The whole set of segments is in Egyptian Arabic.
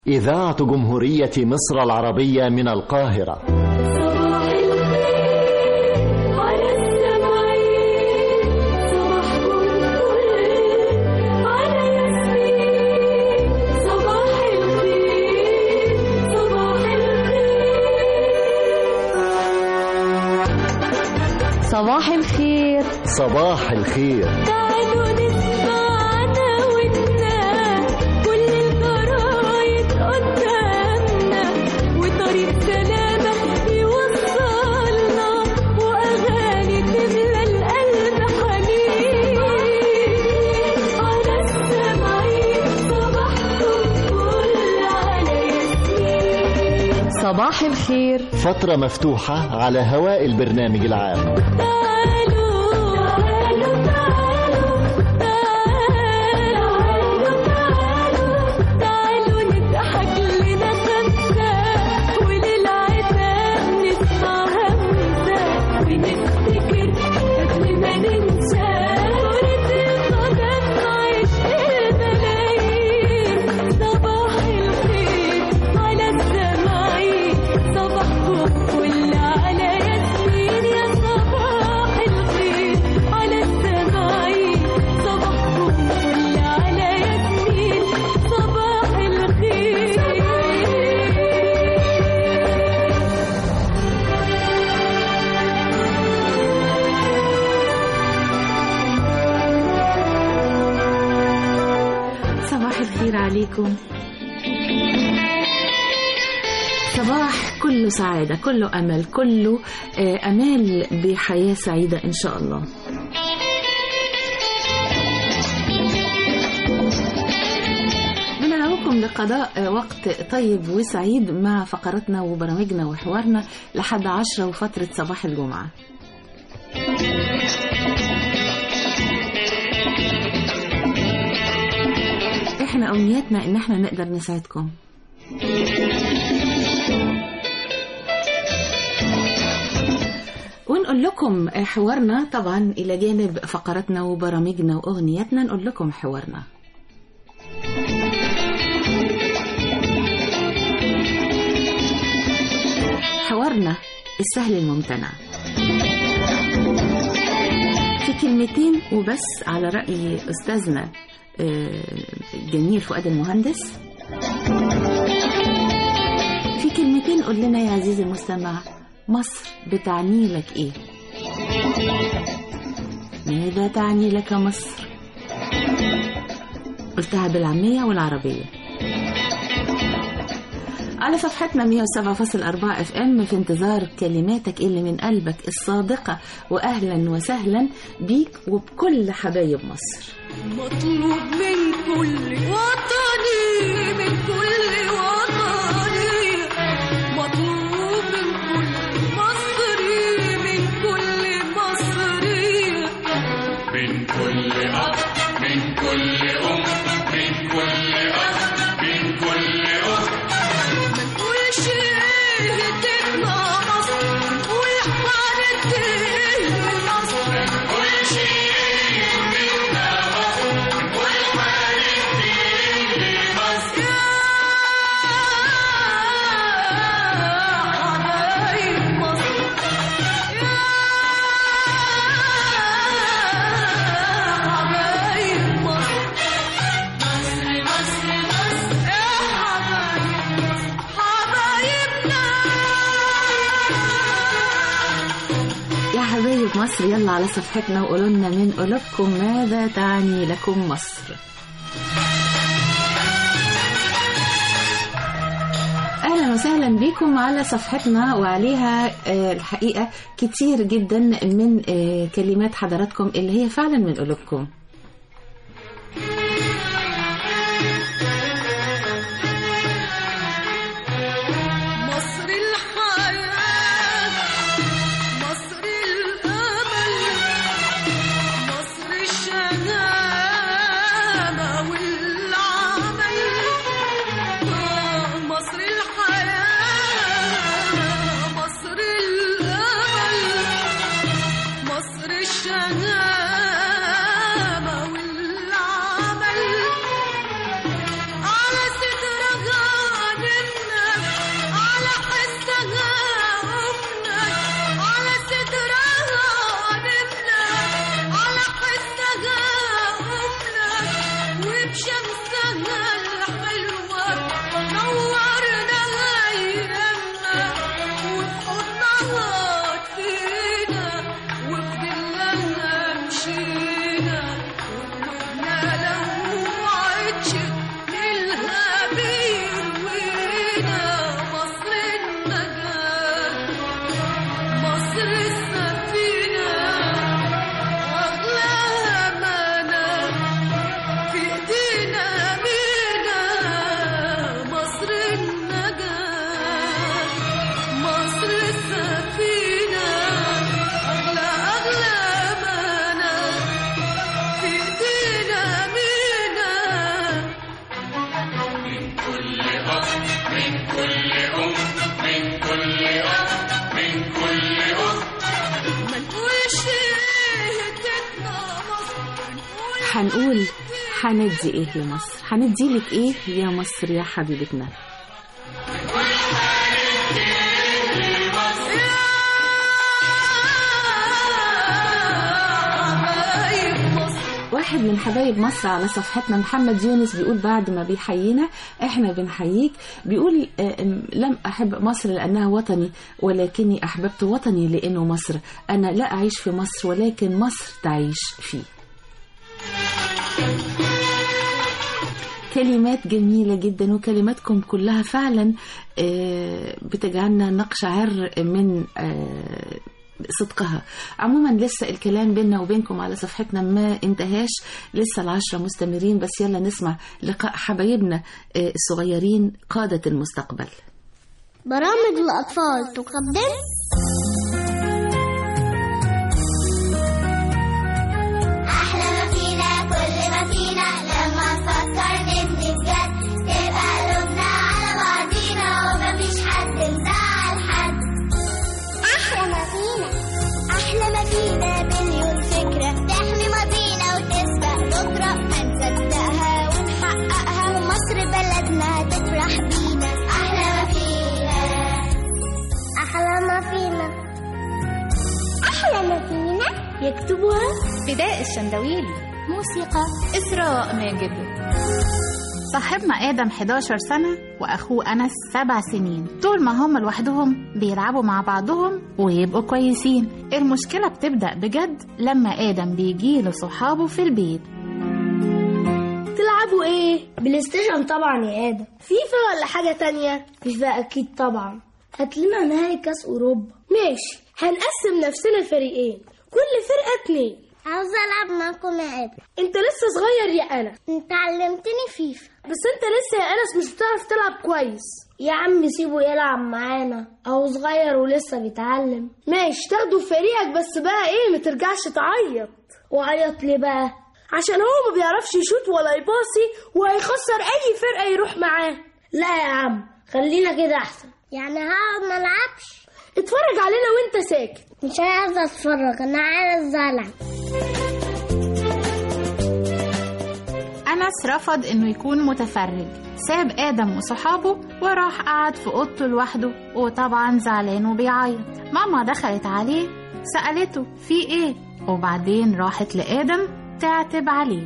إذاعة جمهورية مصر العربية من القاهرة صباح الخير على السمعين صباحكم فل على ياسمين صباح الخير صباح الخير صباح الخير صباح الخير تعالوا نسمع عداوتنا كل الجرايد قدامنا وطريق سلامة يوصلنا وأغاني تملى القلب حنين على السمعين صباحكم فل على ياسمين صباح الخير فترة مفتوحة على هواء البرنامج العام تعالوا تعالوا تعالوا تعالوا تعالوا تعالوا نضحك لنا خمسة وللعتاب نسمع همسة ونفتكر قبل ما ننسى كرة القدم عشق الملايين صباح الخير على السماعين صباحكم فل على ياسمين يا صباح الخير على السماعين صباحكم فل على ياسمين صباح الخير صباح الخير عليكم صباح كله سعادة كله أمل كله آه، أمال بحياة سعيدة إن شاء الله بندعوكم لقضاء آه، وقت طيب وسعيد مع فقراتنا وبرامجنا وحوارنا لحد عشرة وفترة صباح الجمعة احنا امنياتنا ان احنا نقدر نساعدكم ونقول لكم حوارنا طبعا الى جانب فقراتنا وبرامجنا واغنياتنا نقول لكم حوارنا حوارنا السهل الممتنع في كلمتين وبس على رأي أستاذنا آه، جميل فؤاد المهندس في كلمتين قول لنا يا عزيزي المستمع مصر بتعني لك ايه ماذا تعني لك مصر قلتها بالعامية والعربية على صفحتنا 107.4 اف ام في انتظار كلماتك اللي من قلبك الصادقة واهلا وسهلا بيك وبكل حبايب مصر مطلوب من كل وطني من كل وطني مطلوب من كل مصري من كل مصري من كل أب من كل أم من كل أب من كل أخت ما نقولش هتبقى مصر نقول حالتي مصر كل شيء منا مصر كل حالتي لمصر حبايب مصر يا حبايب مصر مصر مصر مصر يا حبايب مصر حبايبنا يا حبايب مصر يلا على صفحتنا وقولوا لنا من قلوبكم ماذا تعني لكم مصر اهلا وسهلا بكم على صفحتنا وعليها آه، الحقيقه كتير جدا من آه، كلمات حضراتكم اللي هي فعلا من قلوبكم مصر الحياة مصر الأمل مصر الشهامة والعمل آه، مصر الحياة مصر الأمل مصر الشهامة السفينة مصر النجاة مصر السفينة أغلى أمانة في إيدينا مينا مصر النجاة مصر السفينة أغلى أغلى أمانة في إيدينا مينا من كل أب من كل أم من كل أب من كل أم ما نقولش هدتنا مصر نقول هنقول هندي ايه لمصر هندي لك ايه يا مصر يا حبيبتنا حبايب مصر واحد من حبايب مصر على صفحتنا محمد يونس بيقول بعد ما بيحيينا احنا بنحييك بيقول آه، آم، لم احب مصر لانها وطني ولكني احببت وطني لانه مصر انا لا اعيش في مصر ولكن مصر تعيش فيه كلمات جميلة جدا وكلماتكم كلها فعلا آه، بتجعلنا نقشعر من آه، صدقها عموما لسه الكلام بيننا وبينكم على صفحتنا ما انتهاش لسه العشرة مستمرين بس يلا نسمع لقاء حبايبنا آه، الصغيرين قادة المستقبل برامج الأطفال تقدم أحلى ما فينا كل ما فينا لما نفكر نبني بجد تبقى قلوبنا على بعضينا ومفيش حد مزعل حد أحلى ما فينا أحلى ما فينا مليون فكرة تحمي ماضينا وتسبق بكرة هنصدقها ونحققها ومصر بلدنا هتفرح بينا أحلى ما فينا أحلى ما فينا أحلى ما فينا يكتبها فداء الشندويلي موسيقى إسراء ماجد صاحبنا آدم 11 سنة وأخوه أنس 7 سنين طول ما هم لوحدهم بيلعبوا مع بعضهم ويبقوا كويسين المشكلة بتبدأ بجد لما آدم بيجيله صحابه في البيت تلعبوا ايه؟ بلاي ستيشن طبعا يا ادم فيفا ولا حاجة تانية؟ فيفا اكيد طبعا هات لنا نهائي كاس اوروبا ماشي هنقسم نفسنا فريقين كل فرقة اتنين عاوز العب معاكم يا ادم انت لسه صغير يا انا انت علمتني فيفا بس انت لسه يا انس مش بتعرف تلعب كويس يا عم سيبه يلعب معانا او صغير ولسه بيتعلم ماشي تاخده في فريقك بس بقى ايه ما ترجعش تعيط وعيط ليه بقى عشان هو ما بيعرفش يشوط ولا يباصي وهيخسر اي فرقه يروح معاه لا يا عم خلينا كده احسن يعني هقعد ما العبش اتفرج علينا وانت ساكت مش عايز اتفرج انا عايز العب أنس رفض إنه يكون متفرج ساب آدم وصحابه وراح قعد في أوضته لوحده وطبعا زعلان وبيعيط ماما دخلت عليه سألته في إيه وبعدين راحت لآدم تعتب عليه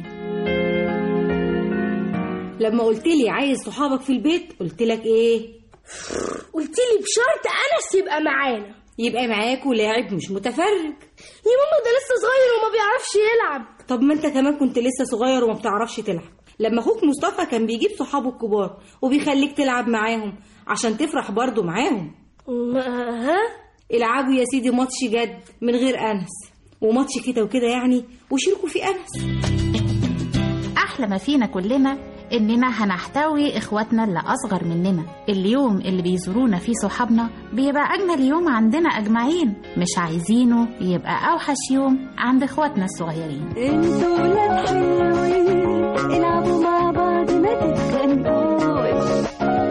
لما قلت لي عايز صحابك في البيت قلت لك ايه قلت لي بشرط انس يبقى معانا يبقى معاك ولاعب مش متفرج يا ماما ده لسه صغير وما بيعرفش يلعب طب ما انت كمان كنت لسه صغير وما بتعرفش تلعب لما اخوك مصطفى كان بيجيب صحابه الكبار وبيخليك تلعب معاهم عشان تفرح برضو معاهم ما- ها العبوا يا سيدي ماتش جد من غير انس وماتش كده وكده يعني وشاركوا في انس أحلى ما فينا كلنا إننا هنحتوي إخواتنا اللي أصغر مننا اليوم اللي بيزورونا فيه صحابنا بيبقى أجمل يوم عندنا أجمعين مش عايزينه يبقى أوحش يوم عند إخواتنا الصغيرين انتوا ولاد حلوين العبوا مع بعض ما تتخانقوش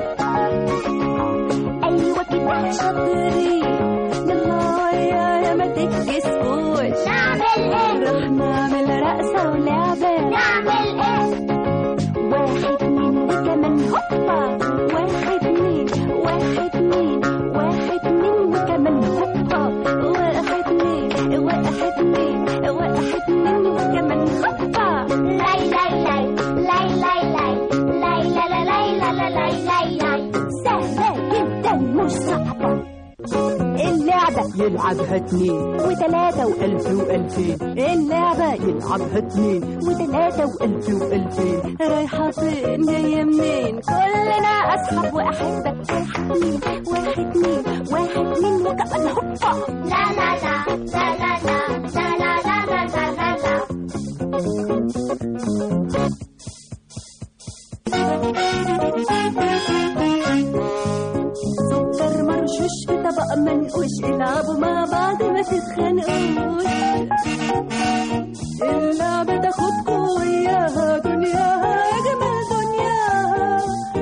ايوه كده شاطرين يلا يا يا ما تتكسفوش نعمل ايه رح نعمل رقصة ولعبة نعمل ايه واحد اتنين وكمان هوبا واحد اتنين واحد اتنين واحد اتنين وكمان هوبا واحد اتنين واحد اتنين واحد اتنين وكمان هوبا لاي لاي لاي لاي لاي لاي لاي لا لا لاي لا لا لاي لاي لاي سهلة جدا مش صعبة اللعب واحدة يلعبها اتنين وتلاتة وألف وألفين اللعبة يلعبها اتنين وتلاتة وألف وألفين رايحة فين جاية منين كلنا أصحاب وأحبة واحد اتنين واحد اتنين واحد اتنين وكمان هوبا لا لا لا لا لا لا لا لا لا لا لا لا سكر مرشوش في طبق منقوش العبوا مع بعض ما تتخانقوش اللعبة تاخدكوا وياها دنياها يا جمال دنياها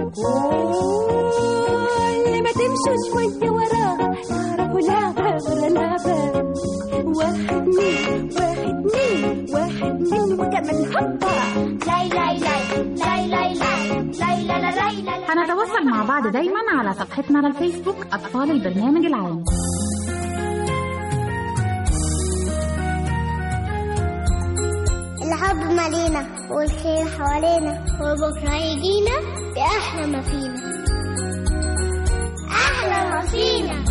واللي ما تمشوا شوية وراها تعرفوا لعبة غير لعبة واحد اتنين واحد اتنين واحد اتنين وكمان هوبا لاي لاي لاي لاي لاي لاي لاي لا لا لاي لا لا هنتواصل مع بعض دايما على صفحتنا على الفيسبوك أطفال البرنامج العام الحب مالينا والخير حوالينا وبكرة يجينا بأحلى ما فينا أحلى ما فينا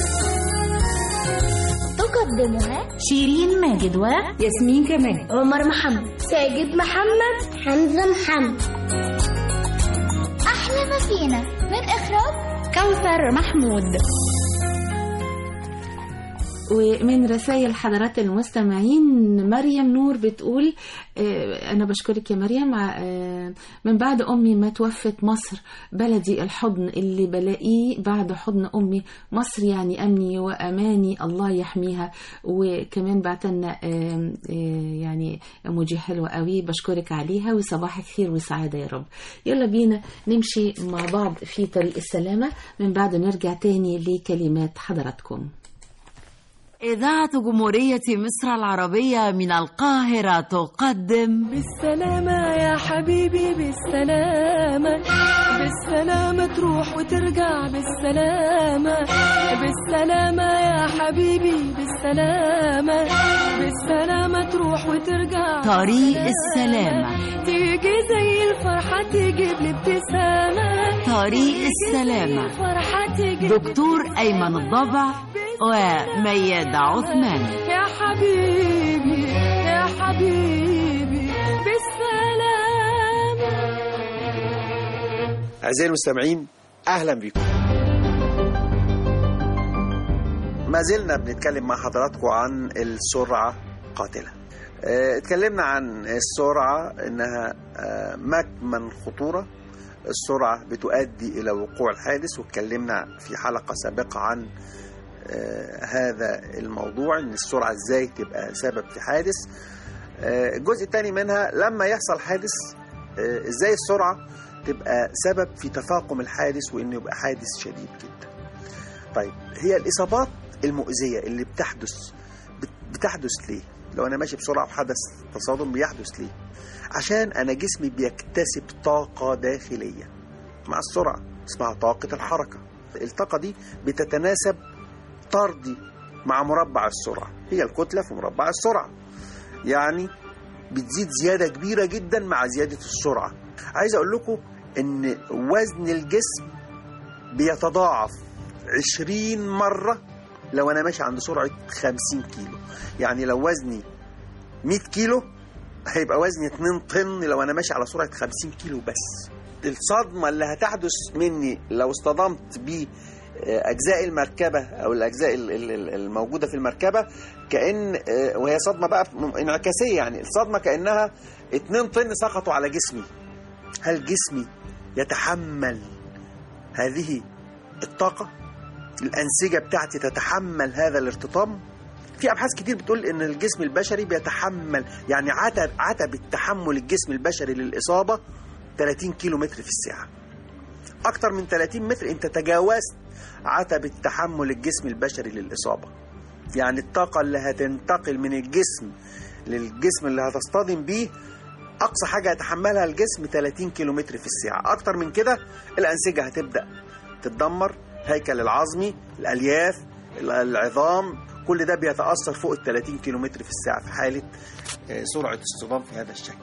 تقدمها شيرين ماجد و ياسمين كمان عمر محمد ساجد محمد حمزة محمد أحلى ما فينا من إخراج كوثر محمود ومن رسائل حضرات المستمعين مريم نور بتقول آه، أنا بشكرك يا مريم آه، من بعد أمي ما توفت مصر بلدي الحضن اللي بلاقيه بعد حضن أمي مصر يعني أمني وأماني الله يحميها وكمان بعتلنا آه، آه، يعني ايموجي حلوة قوي بشكرك عليها وصباحك خير وسعادة يا رب يلا بينا نمشي مع بعض في طريق السلامة من بعد نرجع تاني لكلمات حضراتكم إذاعة جمهورية مصر العربية من القاهرة تقدم بالسلامة يا حبيبي بالسلامة بالسلامة تروح وترجع بالسلامة بالسلامة يا حبيبي بالسلامة بالسلامة تروح وترجع طريق بالسلامة. السلامة. تيجي زي الفرحة تجيب لي ابتسامة طريق السلامة. الفرحة تجيب دكتور أيمن الضبع وميادة عثمان يا حبيبي يا حبيبي بالسلامة أعزائي المستمعين أهلا بكم ما زلنا بنتكلم مع حضراتكم عن السرعة قاتلة آه، اتكلمنا عن السرعة إنها آه، مكمن خطورة السرعة بتؤدي إلى وقوع الحادث واتكلمنا في حلقة سابقة عن آه، هذا الموضوع إن السرعة إزاي تبقى سبب في حادث آه، الجزء الثاني منها لما يحصل حادث آه، إزاي السرعة تبقى سبب في تفاقم الحادث وإنه يبقى حادث شديد جدا طيب هي الإصابات المؤذية اللي بتحدث بت- بتحدث ليه؟ لو أنا ماشي بسرعة وحدث تصادم بيحدث ليه؟ عشان أنا جسمي بيكتسب طاقة داخلية مع السرعة اسمها طاقة الحركة الطاقة دي بتتناسب طردي مع مربع السرعة هي الكتلة في مربع السرعة يعني بتزيد زيادة كبيرة جدا مع زيادة السرعة عايز أقول لكم إن وزن الجسم بيتضاعف 20 مرة لو أنا ماشي عند سرعة 50 كيلو يعني لو وزني 100 كيلو هيبقى وزني 2 طن لو أنا ماشي على سرعة 50 كيلو بس الصدمة اللي هتحدث مني لو اصطدمت ب أجزاء المركبة أو الأجزاء ال- ال- ال- الموجودة في المركبة كأن آه، وهي صدمة بقى انعكاسية يعني الصدمة كأنها 2 طن سقطوا على جسمي هل جسمي يتحمل هذه الطاقة الأنسجة بتاعتي تتحمل هذا الارتطام في أبحاث كتير بتقول إن الجسم البشري بيتحمل يعني عتب عتبة تحمل الجسم البشري للإصابة 30 كيلو متر في الساعة أكتر من 30 متر أنت تجاوزت عتبة تحمل الجسم البشري للإصابة يعني الطاقة اللي هتنتقل من الجسم للجسم اللي هتصطدم بيه أقصى حاجة هيتحملها الجسم 30 كيلو متر في الساعة أكتر من كده الأنسجة هتبدأ تتدمر هيكل العظمي الألياف العظام كل ده بيتأثر فوق ال 30 كيلو متر في الساعة في حالة آه، سرعة اصطدام في هذا الشكل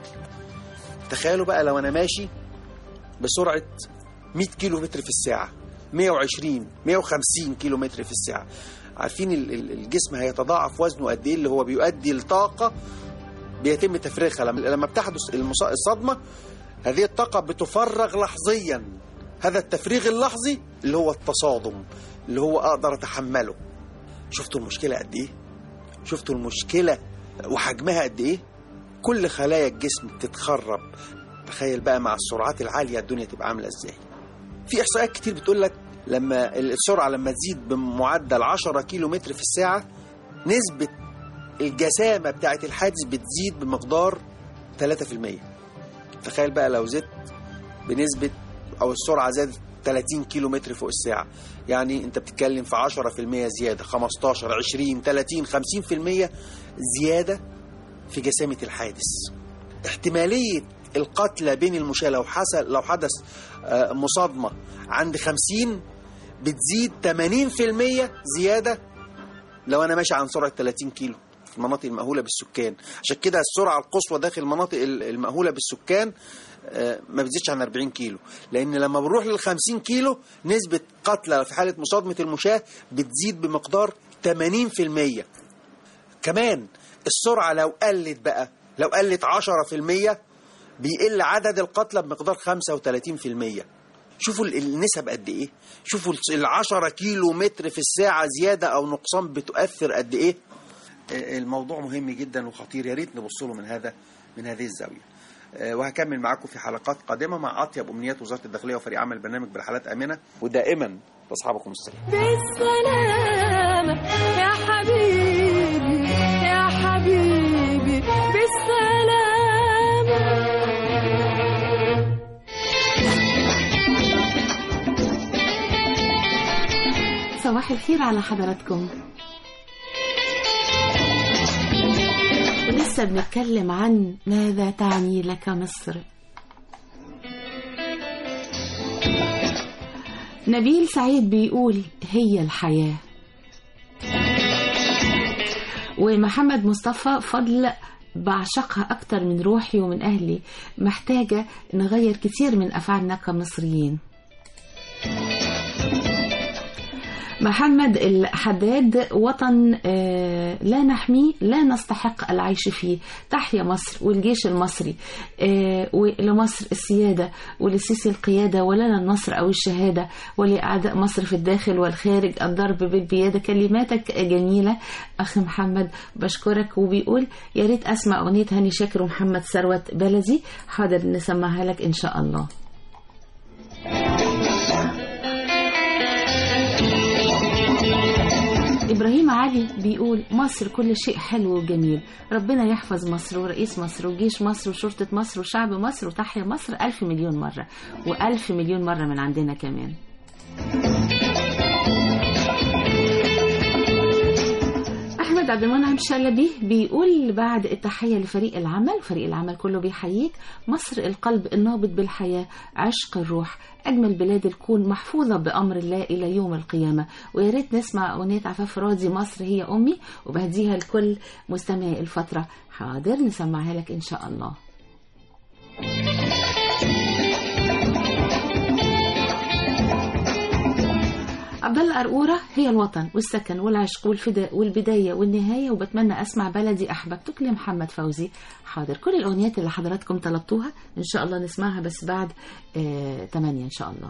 تخيلوا بقى لو أنا ماشي بسرعة 100 كيلو متر في الساعة 120 150 كيلو متر في الساعة عارفين ال- ال- الجسم هيتضاعف وزنه قد ايه اللي هو بيؤدي لطاقه بيتم تفريغها لما لما بتحدث المص- الصدمه هذه الطاقه بتفرغ لحظيا هذا التفريغ اللحظي اللي هو التصادم اللي هو اقدر اتحمله شفتوا المشكله قد ايه شفتوا المشكله وحجمها قد ايه كل خلايا الجسم بتتخرب تخيل بقى مع السرعات العاليه الدنيا تبقى عامله ازاي في احصائيات كتير بتقول لك لما السرعه لما تزيد بمعدل 10 كيلو متر في الساعه نسبه الجسامه بتاعه الحادث بتزيد بمقدار 3% تخيل بقى لو زدت بنسبه او السرعه زادت 30 كيلو متر فوق الساعه يعني انت بتتكلم في 10% زياده 15 20 30 50% زياده في جسامه الحادث احتماليه القتلى بين المشاة لو حصل لو حدث آه، مصادمه عند 50 بتزيد 80% زياده لو انا ماشي عن سرعه 30 كيلو في المناطق المأهولة بالسكان عشان كده السرعة القصوى داخل المناطق ال- المأهولة بالسكان آه، ما بتزيدش عن 40 كيلو لأن لما بنروح لل 50 كيلو نسبة قتلى في حالة مصادمة المشاة بتزيد بمقدار 80% كمان السرعة لو قلت بقى لو قلت 10% بيقل عدد القتلى بمقدار 35% شوفوا ال- النسب قد ايه شوفوا ال 10 كيلو متر في الساعة زيادة او نقصان بتؤثر قد ايه آه، الموضوع مهم جدا وخطير يا ريت نبص له من هذا من هذه الزاوية آه، وهكمل معاكم في حلقات قادمة مع أطيب أمنيات وزارة الداخلية وفريق عمل برنامج برحلات آمنة ودائما تصحبكم السلام بالسلامة يا حبيبي يا حبيبي بالسلامة صباح الخير على حضراتكم لسه بنتكلم عن ماذا تعني لك مصر نبيل سعيد بيقول هي الحياة ومحمد مصطفى فضل بعشقها أكتر من روحي ومن أهلي محتاجة نغير كتير من أفعالنا كمصريين محمد الحداد وطن آه، لا نحميه لا نستحق العيش فيه تحيا مصر والجيش المصري آه، ولمصر السيادة وللسيسي القيادة ولنا النصر أو الشهادة ولأعداء مصر في الداخل والخارج الضرب بالبيادة كلماتك جميلة أخي محمد بشكرك وبيقول يا ريت أسمع أغنية هاني شاكر ومحمد ثروت بلدي حاضر نسمعها لك إن شاء الله إبراهيم علي بيقول مصر كل شيء حلو وجميل ربنا يحفظ مصر ورئيس مصر وجيش مصر وشرطة مصر وشعب مصر وتحيا مصر ألف مليون مرة وألف مليون مرة من عندنا كمان أحمد عبد المنعم شلبي بيقول بعد التحية لفريق العمل فريق العمل كله بيحييك مصر القلب النابض بالحياة عشق الروح أجمل بلاد الكون محفوظة بأمر الله إلى يوم القيامة ويا ريت نسمع أغنية عفاف راضي مصر هي أمي وبهديها لكل مستمعي الفترة حاضر نسمعها لك إن شاء الله عبد الله قرقورة هي الوطن والسكن والعشق والفداء والبداية والنهاية وبتمنى أسمع بلدي أحببتك لمحمد فوزي حاضر كل الأغنيات اللي حضراتكم طلبتوها إن شاء الله نسمعها بس بعد آه 8 إن شاء الله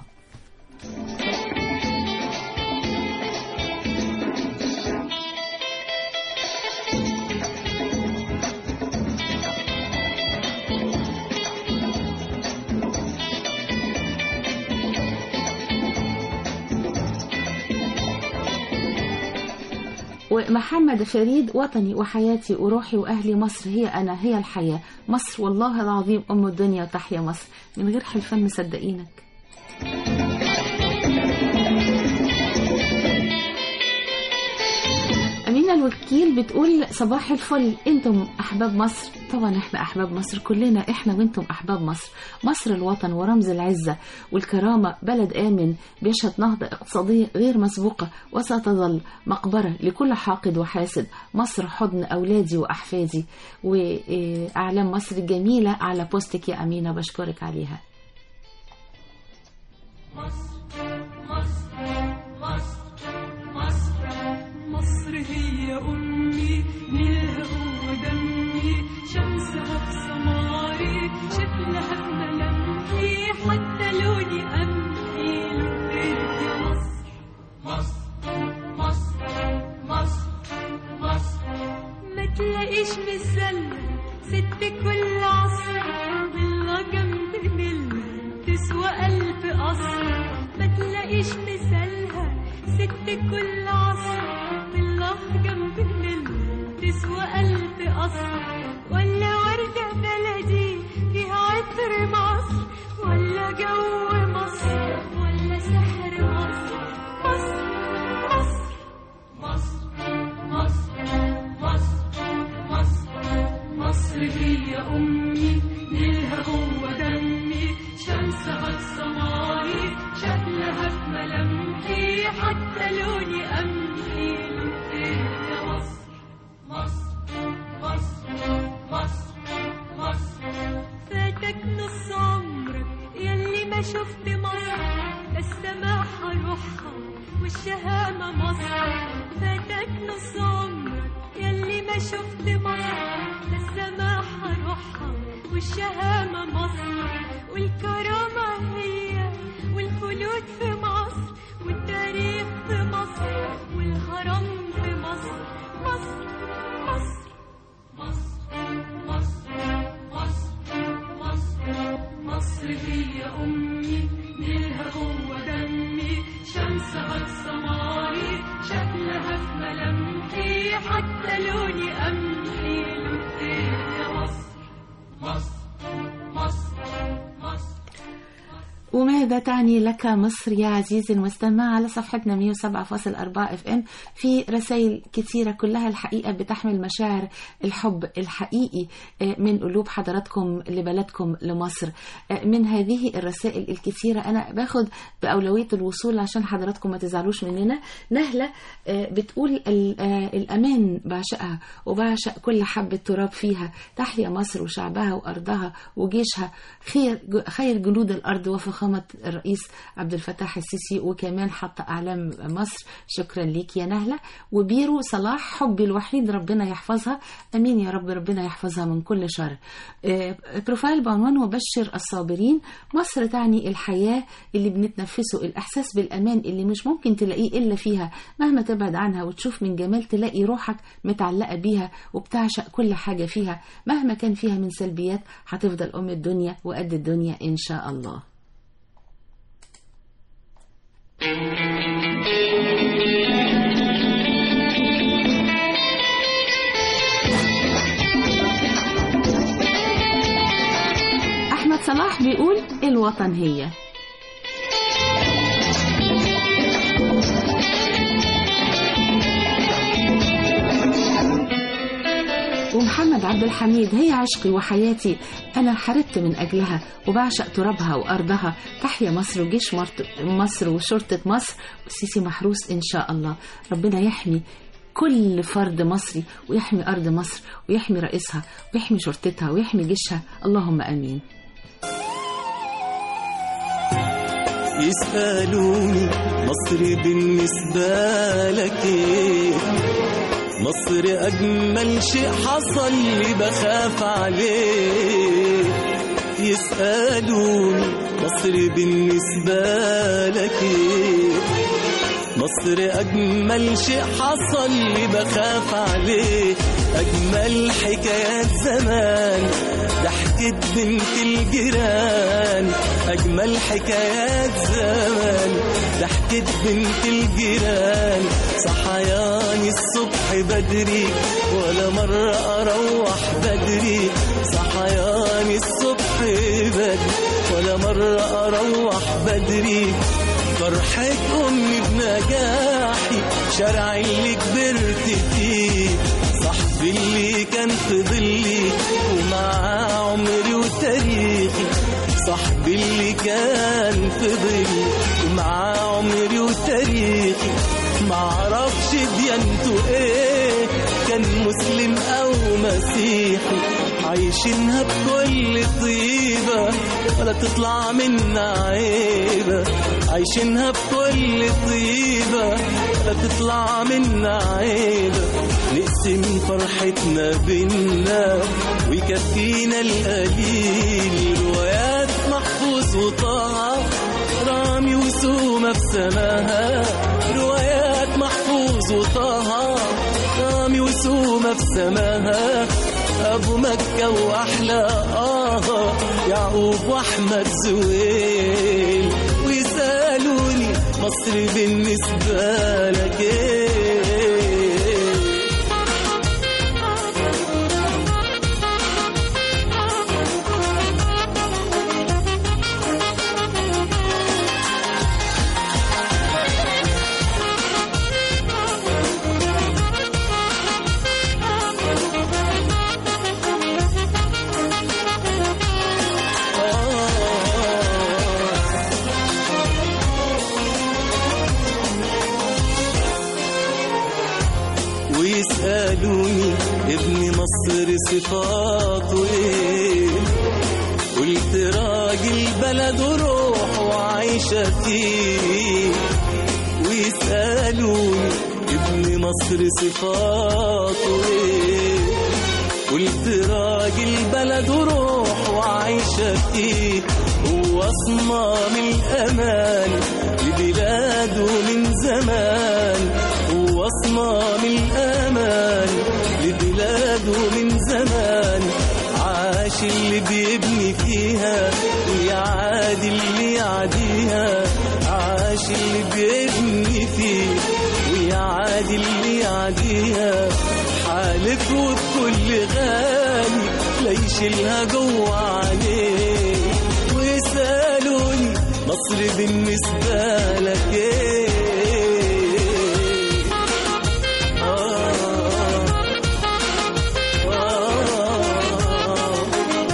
ومحمد فريد وطني وحياتي وروحي وأهلي مصر هي أنا هي الحياة مصر والله العظيم أم الدنيا وتحيا مصر من غير حلفان مصدقينك أمينة الوكيل بتقول صباح الفل انتم أحباب مصر طبعا احنا أحباب مصر كلنا احنا وانتم أحباب مصر مصر الوطن ورمز العزة والكرامة بلد آمن بيشهد نهضة اقتصادية غير مسبوقة وستظل مقبرة لكل حاقد وحاسد مصر حضن أولادي وأحفادي وأعلام مصر الجميلة على بوستك يا أمينة بشكرك عليها مصر مصر مصر مصر مثالها ست كل عصر بالله جنب النيل تسوى ألف قصر ولا وردة بلدي فيها عطر مصر ولا جو مصر ولا سحر مصر مصر مصر مصر مصر مصر مصر مصر هي أمي نيلها جوه دمي شمسها الصماري شكلها في ملامحي حتى لوني قمحي لقيت يا مصر مصر مصر مصر مصر فاتك نص عمرك يلي ما شفت مصر لا السماحة روحها والشهامة مصر فاتك نص عمرك يلي ما شفت مصر لا السماحة روحها والشهامة مصر والكرامة هي والخلود في مصر والتاريخ في مصر والهرم في مصر مصر مصر مصر مصر مصر مصر مصر هي أمي نيلها جوه دمي شمسها السماري شكلها في ملامحي حتى لوني قمحي لقيت يا مصر مصر مصر مصر وماذا تعني لك مصر يا عزيزي المستمع على صفحتنا 107.4 اف ام في رسائل كثيرة كلها الحقيقة بتحمل مشاعر الحب الحقيقي آه، من قلوب حضراتكم لبلدكم لمصر آه، من هذه الرسائل الكثيرة أنا باخد بأولوية الوصول عشان حضراتكم ما تزعلوش مننا نهلة آه، بتقول ال- آه، الأمان بعشقها وبعشق كل حبة تراب فيها تحيا مصر وشعبها وأرضها وجيشها خير خير جنود الأرض وفخامة الرئيس عبد الفتاح السيسي وكمان حط أعلام مصر شكرا ليك يا نهلة وبيرو صلاح حبي الوحيد ربنا يحفظها أمين يا رب ربنا يحفظها من كل شر آه، بروفايل بعنوان وبشر الصابرين مصر تعني الحياة اللي بنتنفسه الإحساس بالأمان اللي مش ممكن تلاقيه إلا فيها مهما تبعد عنها وتشوف من جمال تلاقي روحك متعلقة بيها وبتعشق كل حاجة فيها مهما كان فيها من سلبيات هتفضل أم الدنيا وقد الدنيا إن شاء الله أحمد صلاح بيقول الوطن هي ومحمد عبد الحميد هي عشقي وحياتي أنا حاربت من أجلها وبعشق ترابها وأرضها تحيا مصر وجيش مرت- مصر وشرطة مصر والسيسي محروس إن شاء الله ربنا يحمي كل فرد مصري ويحمي أرض مصر ويحمي رئيسها ويحمي شرطتها ويحمي جيشها اللهم آمين يسألوني مصر بالنسبة لك ايه مصر أجمل شيء حصل لي بخاف عليه يسألوني مصر بالنسبة لك ايه مصر أجمل شيء حصل لي بخاف عليه أجمل حكايات زمان ضحكة بنت الجيران أجمل حكايات زمان ضحكة بنت الجيران صحياني الصبح بدري ولا مرة أروح بدري صحياني الصبح بدري ولا مرة أروح بدري فرحة أمي بنجاحي شارع اللي كبرت فيه صاحبي اللي كان في ظلي ومعاه عمري وتاريخي صاحبي اللي كان في ظلي ومعاه عمري وتاريخي معرفش ديانته ايه كان مسلم او مسيحي عايشينها بكل طيبة ولا تطلع منا عيبة عايشينها بكل طيبة ولا تطلع منا عيبة نقسم فرحتنا بينا ويكفينا القليل روايات محفوظ وطه رامي وسومة في سماها روايات محفوظ وطه رامي وسومة في سماها أبو مكة وأحلى آه يعقوب وأحمد زويل ويسألوني مصر بالنسبة لك ايه ويسألوني ابن مصر صفاته ايه قلت راجل بلد وروح وعايشة فيه ويسألوني ابن مصر صفاته ايه قلت راجل بلد وروح وعايشة فيه هو صمام الأمان لبلاده من زمان هو صمام الأمان لبلاده من زمان عاش اللي بيبني فيها ويعادي اللي يعديها عاش اللي بيبني فيه ويعادي اللي يعديها حالف وبكل غالي لا يشيلها جوه عليه ويسألوني مصر بالنسبة لك ايه آه آه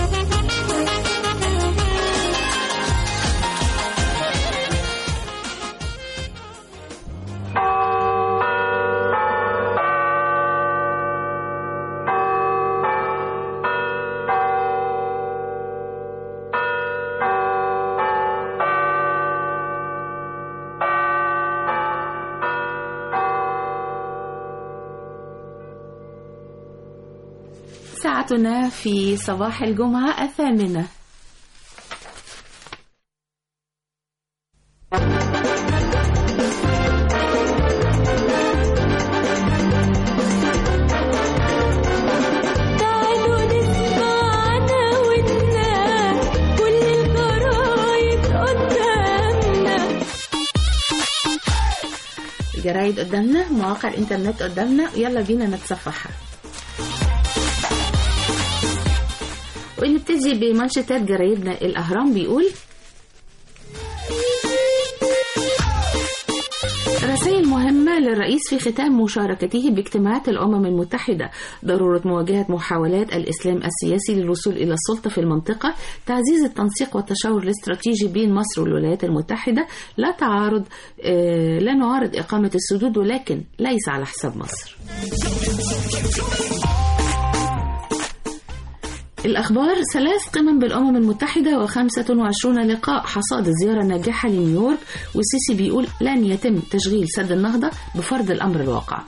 ساعتنا في صباح الجمعة الثامنة تعالوا نسمع عناويننا كل الجرايد قدامنا الجرايد قدامنا مواقع الانترنت قدامنا يلا بينا نتصفحها ونبتدي بمانشيتات جرايدنا الأهرام بيقول رسائل مهمة للرئيس في ختام مشاركته باجتماعات الأمم المتحدة ضرورة مواجهة محاولات الإسلام السياسي للوصول إلى السلطة في المنطقة تعزيز التنسيق والتشاور الاستراتيجي بين مصر والولايات المتحدة لا تعارض آه لا نعارض إقامة السدود ولكن ليس على حساب مصر الأخبار ثلاث قمم بالأمم المتحدة وخمسة وعشرون لقاء حصاد الزيارة الناجحة لنيويورك والسيسي بيقول لن يتم تشغيل سد النهضة بفرض الأمر الواقع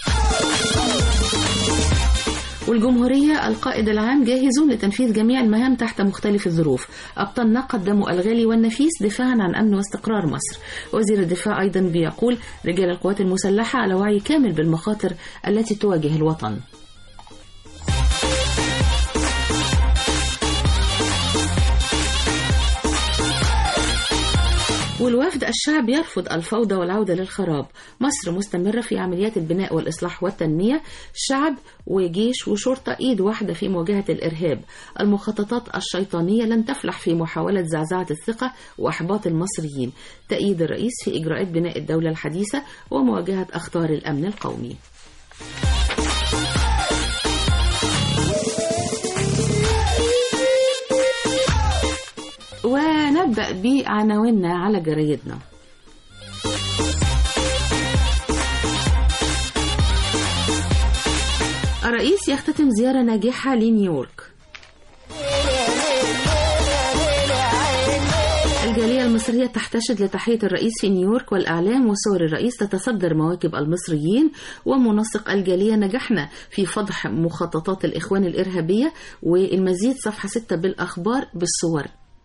والجمهورية القائد العام جاهزون لتنفيذ جميع المهام تحت مختلف الظروف أبطالنا قدموا الغالي والنفيس دفاعا عن أمن واستقرار مصر وزير الدفاع أيضا بيقول رجال القوات المسلحة على وعي كامل بالمخاطر التي تواجه الوطن والوفد الشعب يرفض الفوضى والعودة للخراب مصر مستمرة في عمليات البناء والإصلاح والتنمية شعب وجيش وشرطة إيد واحدة في مواجهة الإرهاب المخططات الشيطانية لن تفلح في محاولة زعزعة الثقة وإحباط المصريين تأييد الرئيس في إجراءات بناء الدولة الحديثة ومواجهة أخطار الأمن القومي ونبدأ بعناويننا على جريدنا الرئيس يختتم زيارة ناجحة لنيويورك الجالية المصرية تحتشد لتحية الرئيس في نيويورك والإعلام وصور الرئيس تتصدر مواكب المصريين ومنسق الجالية نجحنا في فضح مخططات الإخوان الإرهابية والمزيد صفحة 6 بالأخبار بالصور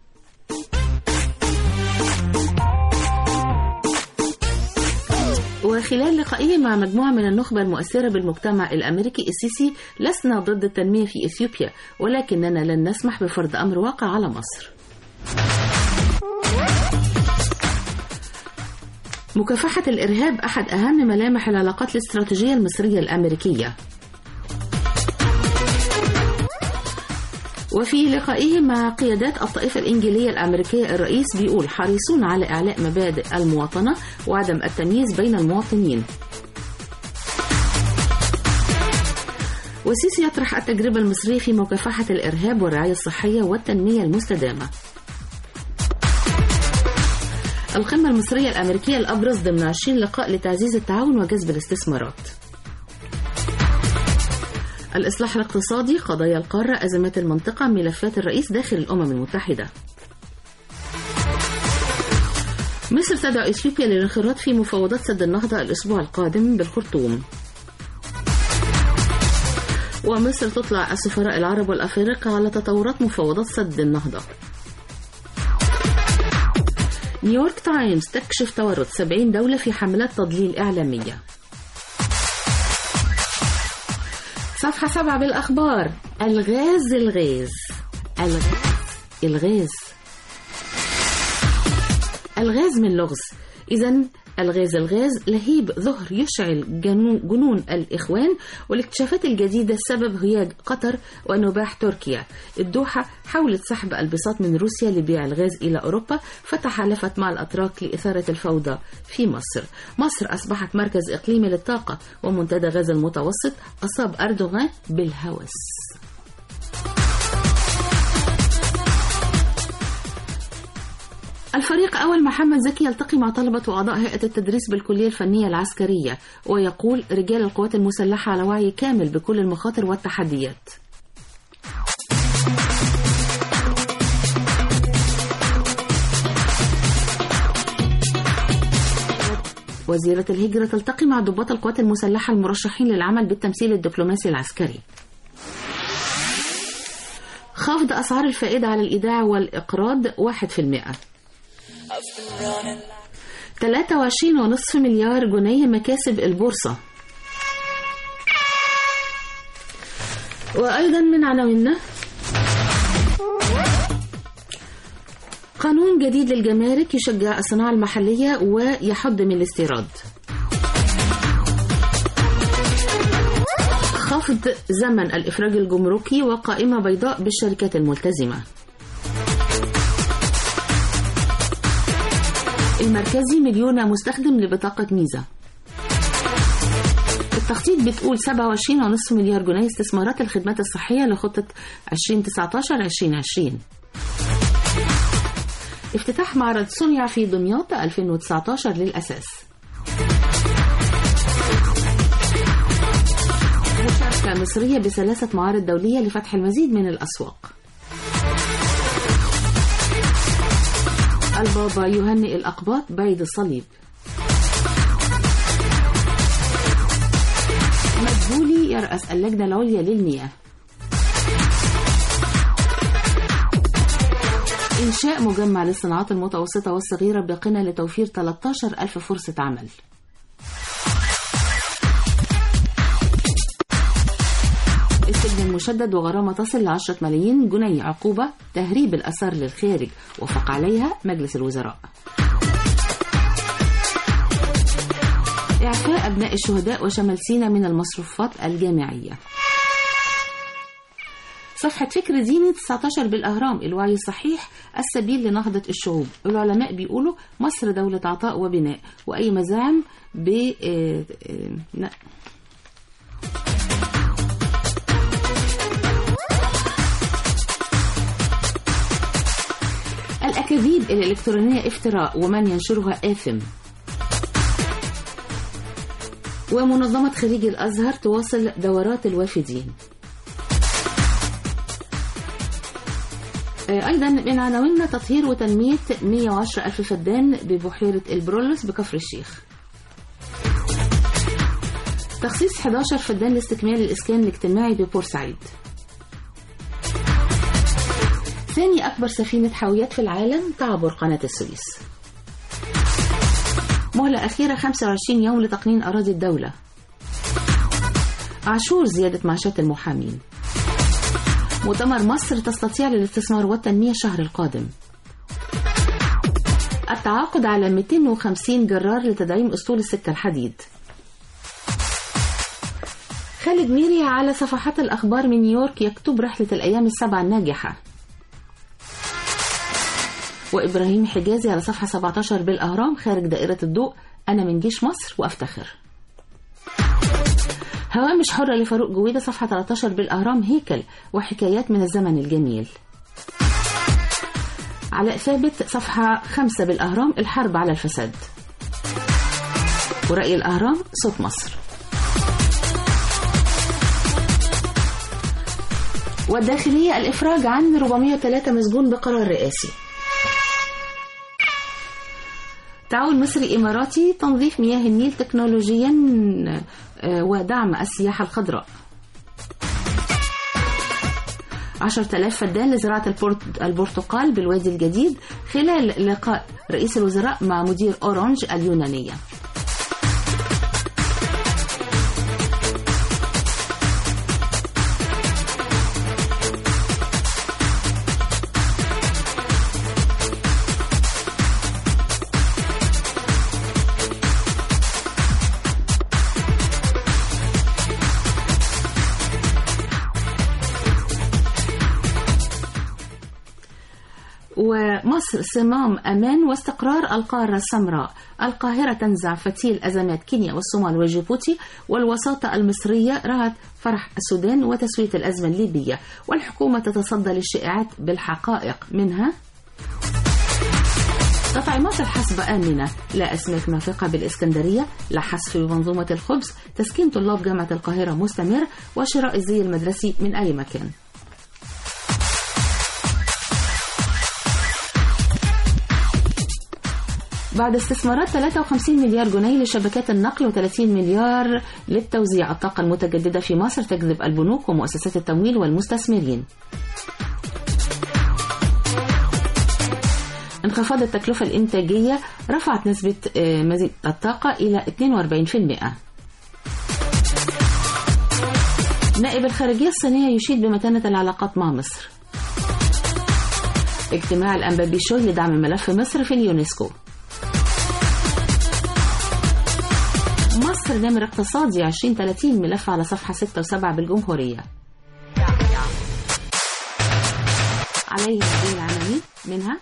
وخلال لقائه مع مجموعة من النخبة المؤثرة بالمجتمع الأمريكي السيسي لسنا ضد التنمية في إثيوبيا ولكننا لن نسمح بفرض أمر واقع على مصر مكافحة الإرهاب أحد أهم ملامح العلاقات الاستراتيجية المصرية الأمريكية وفي لقائه مع قيادات الطائفة الإنجيلية الأمريكية الرئيس بيقول حريصون على إعلاء مبادئ المواطنة وعدم التمييز بين المواطنين والسيسي يطرح التجربة المصرية في مكافحة الإرهاب والرعاية الصحية والتنمية المستدامة القمة المصرية الأمريكية الأبرز ضمن 20 لقاء لتعزيز التعاون وجذب الاستثمارات الإصلاح الاقتصادي قضايا القارة أزمات المنطقة ملفات الرئيس داخل الأمم المتحدة مصر تدعو إثيوبيا للانخراط في مفاوضات سد النهضة الأسبوع القادم بالخرطوم ومصر تطلع السفراء العرب والأفارقة على تطورات مفاوضات سد النهضة نيويورك تايمز تكشف تورط 70 دولة في حملات تضليل إعلامية صفحة سبعة بالأخبار الغاز الغاز الغاز الغاز الغاز من لغز إذا الغاز الغاز لهيب ظهر يشعل جنو- جنون الإخوان والاكتشافات الجديدة سبب هياج قطر ونباح تركيا الدوحة حاولت سحب البساط من روسيا لبيع الغاز إلى أوروبا فتحالفت مع الأتراك لإثارة الفوضى في مصر مصر أصبحت مركز إقليمي للطاقة ومنتدى غاز المتوسط أصاب أردوغان بالهوس الفريق أول محمد زكي يلتقي مع طلبة وأعضاء هيئة التدريس بالكلية الفنية العسكرية ويقول رجال القوات المسلحة على وعي كامل بكل المخاطر والتحديات وزيرة الهجرة تلتقي مع ضباط القوات المسلحة المرشحين للعمل بالتمثيل الدبلوماسي العسكري خفض أسعار الفائدة على الإيداع والإقراض 1% 23.5 مليار جنيه مكاسب البورصة وأيضا من عناويننا قانون جديد للجمارك يشجع الصناعة المحلية ويحد من الاستيراد خفض زمن الإفراج الجمركي وقائمة بيضاء بالشركات الملتزمة المركزي مليون مستخدم لبطاقة ميزة التخطيط بتقول 27.5 مليار جنيه استثمارات الخدمات الصحية لخطة 2019-2020 افتتاح معرض صنع في دمياط 2019 للأساس مشاركة مصرية بثلاثة معارض دولية لفتح المزيد من الأسواق البابا يهنئ الأقباط بعيد الصليب مدبولي يرأس اللجنة العليا للمياه إنشاء مجمع للصناعات المتوسطة والصغيرة بقنا لتوفير 13 ألف فرصة عمل السجن المشدد وغرامة تصل ل 10 ملايين جنيه عقوبة تهريب الأثار للخارج وافق عليها مجلس الوزراء إعفاء أبناء الشهداء وشمال سينا من المصروفات الجامعية صفحة فكر ديني 19 بالأهرام الوعي الصحيح السبيل لنهضة الشعوب العلماء بيقولوا مصر دولة عطاء وبناء وأي مزاعم ب آه، آه، لا. الأكاذيب الإلكترونية افتراء ومن ينشرها آثم ومنظمة خريج الأزهر تواصل دورات الوافدين آه، أيضا من عناويننا تطهير وتنمية 110 ألف فدان ببحيرة البرولوس بكفر الشيخ تخصيص 11 فدان لاستكمال الإسكان الاجتماعي ببورسعيد ثاني أكبر سفينة حاويات في العالم تعبر قناة السويس مهلة أخيرة 25 يوم لتقنين أراضي الدولة عاشور زيادة معاشات المحامين مؤتمر مصر تستطيع للاستثمار والتنمية الشهر القادم تعاقد على 250 جرار لتدعيم أسطول السكة الحديد خالد ميري على صفحات الأخبار من نيويورك يكتب رحلة الأيام السبعة الناجحة وإبراهيم حجازي على صفحة 17 بالأهرام خارج دائرة الضوء أنا من جيش مصر وأفتخر هوامش حرة لفاروق جويدة صفحة 13 بالأهرام هيكل وحكايات من الزمن الجميل علاء ثابت صفحة 5 بالأهرام الحرب على الفساد ورأي الأهرام صوت مصر والداخلية الإفراج عن 403 مسجون بقرار رئاسي تعاون مصري إماراتي تنظيف مياه النيل تكنولوجيا آه، ودعم السياحة الخضراء عشرة آلاف فدان لزراعة البورت- البرتقال بالوادي الجديد خلال لقاء رئيس الوزراء مع مدير أورانج اليونانية ومصر صمام أمان واستقرار القارة السمراء القاهرة تنزع فتيل أزمات كينيا والصومال وجيبوتي والوساطة المصرية رأت فرح السودان وتسوية الأزمة الليبية والحكومة تتصدى للشائعات بالحقائق منها تطعيمات الحصبة آمنة لا أسماك نافقة بالإسكندرية لا حذف بمنظومة الخبز تسكين طلاب جامعة القاهرة مستمر وشراء الزي المدرسي من أي مكان بعد استثمارات 53 مليار جنيه لشبكات النقل و30 مليار للتوزيع الطاقة المتجددة في مصر تجذب البنوك ومؤسسات التمويل والمستثمرين انخفاض التكلفة الإنتاجية رفعت نسبة آه، مزيد الطاقة إلى 42% نائب الخارجية الصينية يشيد بمتانة العلاقات مع مصر اجتماع الأنبابيشوي لدعم ملف مصر في اليونسكو مصر نمر اقتصادي 2030 ملف على صفحة 6 و7 بالجمهورية عليه هذه العناوين منها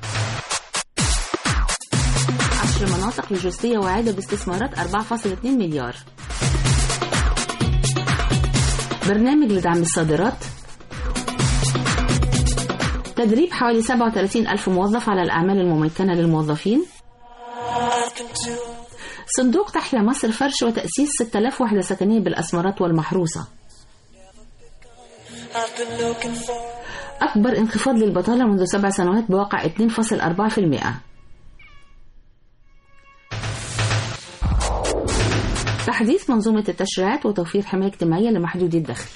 عشر مناطق لوجستية واعدة باستثمارات 4.2 مليار برنامج لدعم الصادرات تدريب حوالي 37 ألف موظف على الأعمال الممكنة للموظفين صندوق تحيا مصر فرش وتأسيس 6000 وحدة سكنية بالأسمرات والمحروسة أكبر انخفاض للبطالة منذ سبع سنوات بواقع 2.4% تحديث منظومة التشريعات وتوفير حماية اجتماعية لمحدودي الدخل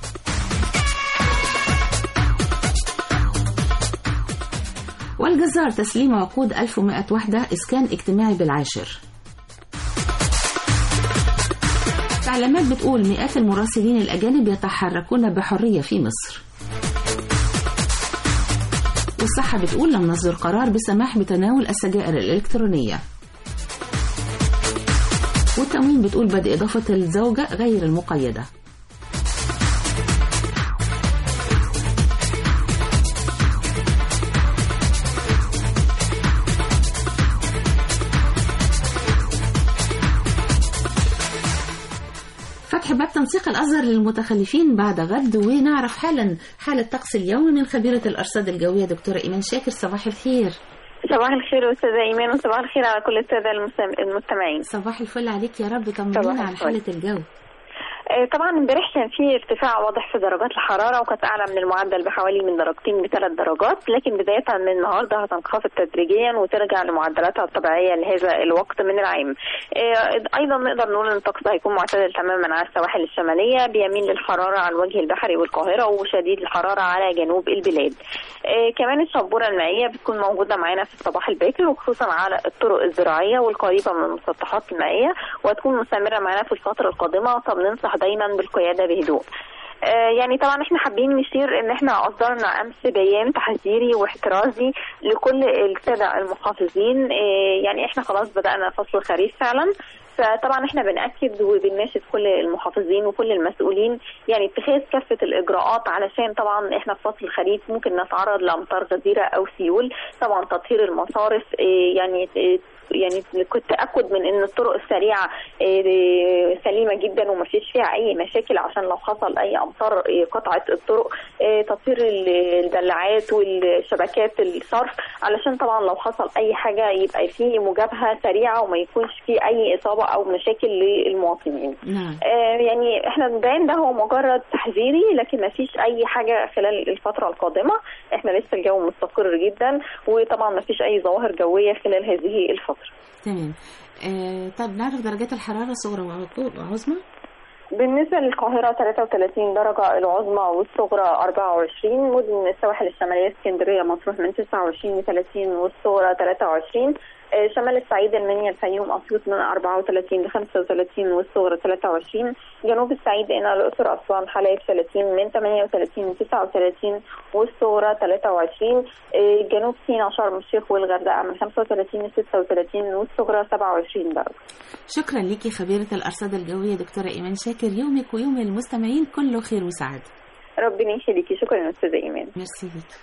والجزار تسليم عقود 1100 وحدة إسكان اجتماعي بالعاشر تعليمات بتقول مئات المراسلين الأجانب يتحركون بحرية في مصر والصحة بتقول لم نصدر قرار بالسماح بتناول السجائر الإلكترونية والتموين بتقول بدء إضافة الزوجة غير المقيدة فتح باب تنسيق الأزهر للمتخلفين بعد غد ونعرف حالا حالة الطقس اليوم من خبيرة الأرصاد الجوية دكتورة إيمان شاكر صباح الخير صباح الخير أستاذة إيمان وصباح الخير على كل السادة المستم- المستمعين صباح الفل عليك يا رب صباح طمنينا عن الفل. حالة الجو آه، طبعا امبارح كان في ارتفاع واضح في درجات الحراره وكانت اعلى من المعدل بحوالي من درجتين بثلاث درجات لكن بدايه من النهارده هتنخفض تدريجيا وترجع لمعدلاتها الطبيعيه لهذا الوقت من العام. آه، ايضا نقدر نقول ان الطقس هيكون معتدل تماما على السواحل الشماليه بيميل للحراره على الوجه البحري والقاهره وشديد الحراره على جنوب البلاد. آه، كمان الشبوره المائيه بتكون موجوده معانا في الصباح الباكر وخصوصا على الطرق الزراعيه والقريبه من المسطحات المائيه وهتكون مستمره معانا في الفتره القادمه فبننصح دايما بالقياده بهدوء. آه، يعني طبعا احنا حابين نشير ان احنا اصدرنا امس بيان تحذيري واحترازي لكل الساده المحافظين آه، يعني احنا خلاص بدانا فصل الخريف فعلا فطبعا احنا بناكد وبنناشد كل المحافظين وكل المسؤولين يعني اتخاذ كافه الاجراءات علشان طبعا احنا في فصل الخريف ممكن نتعرض لامطار غزيره او سيول طبعا تطهير المصارف آه، يعني آه، يعني كنت تاكد من ان الطرق السريعه آه، سليمه جدا وما فيش فيها اي مشاكل عشان لو حصل اي امطار آه، قطعت الطرق آه، تطهير ال- الدلاعات والشبكات الصرف علشان طبعا لو حصل اي حاجه يبقى في مجابهه سريعه وما يكونش في اي اصابه او مشاكل للمواطنين نعم آه، يعني احنا البيان ده هو مجرد تحذيري لكن ما فيش اي حاجه خلال الفتره القادمه احنا لسه الجو مستقر جدا وطبعا ما فيش اي ظواهر جويه خلال هذه الفتره تمام آه طب نعرف درجات الحرارة صغرى وعظمى بالنسبة للقاهرة 33 درجة العظمى والصغرى 24 مدن السواحل الشمالية اسكندرية مطروح من 29 ل 30 والصغرى 23 آه، شمال الصعيد المنيا الفيوم أسيوط من 34 ل 35 والصغرى 23 جنوب الصعيد هنا الأقصر أسوان حلايب 30 من 38 ل 39 والصغرى 23 آه، جنوب سيناء شرم الشيخ والغردقة من 35 ل 36 والصغرى 27 درجة شكرا ليكي خبيرة الأرصاد الجوية دكتورة إيمان شاكر يومك ويوم المستمعين كله خير وسعادة ربنا يخليكي شكرا أستاذة إيمان ميرسي ليكي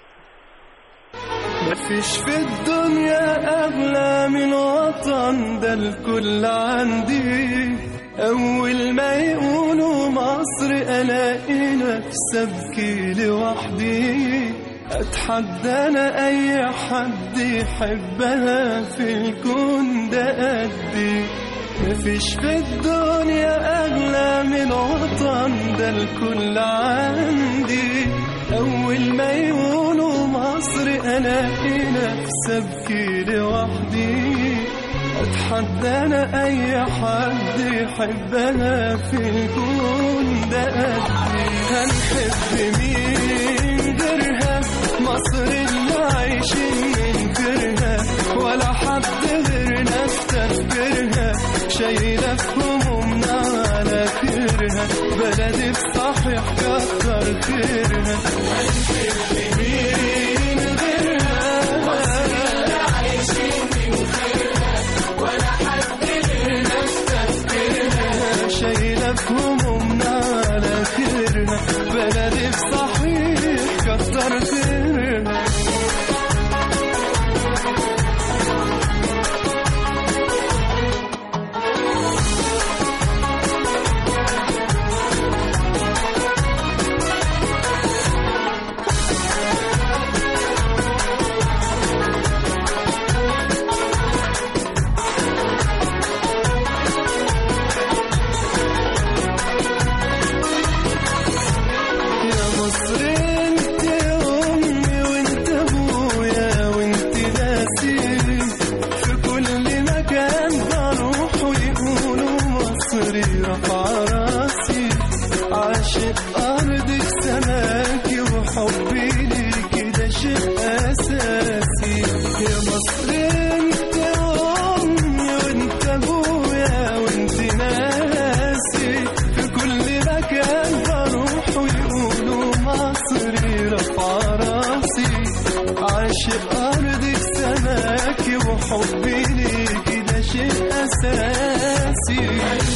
مفيش في الدنيا أغلى من وطن ده الكل عندي أول ما يقولوا مصر ألاقي نفسي أبكي لوحدي أتحدى أنا أي حد يحبها في الكون ده قدي مفيش في الدنيا أغلى من وطن ده الكل عندي أول ما يقولوا مصر ألاقي نفسي أبكي لوحدي أتحدى أنا أي حد يحبها في الكون ده قدي هنحب مين غيرها مصر اللي عايشين من غيرها ولا حد غيرنا استفكرها شايلة في همومنا على خيرها بلدي بصحيح كتر خيرها هنحب مين غيرها مصر اللي عايشين من غيرها ولا حد غيرنا استفكرها شايلة في همومنا على خيرها بلدي بصحيح كتر خيرها يا مصر انت امي وانت ابويا وانت ناسي في كل مكان بروح ويقولوا مصري رفع راسي عاشق ارضك سماكي وحبي ليكي ده شيء اساسي يا مصر انت امي وانت ابويا وانت ناسي في كل مكان بروح ويقولوا مصري رفع راسي عاشق أرضك سماكي وحبي ليكي ده شيء أساسي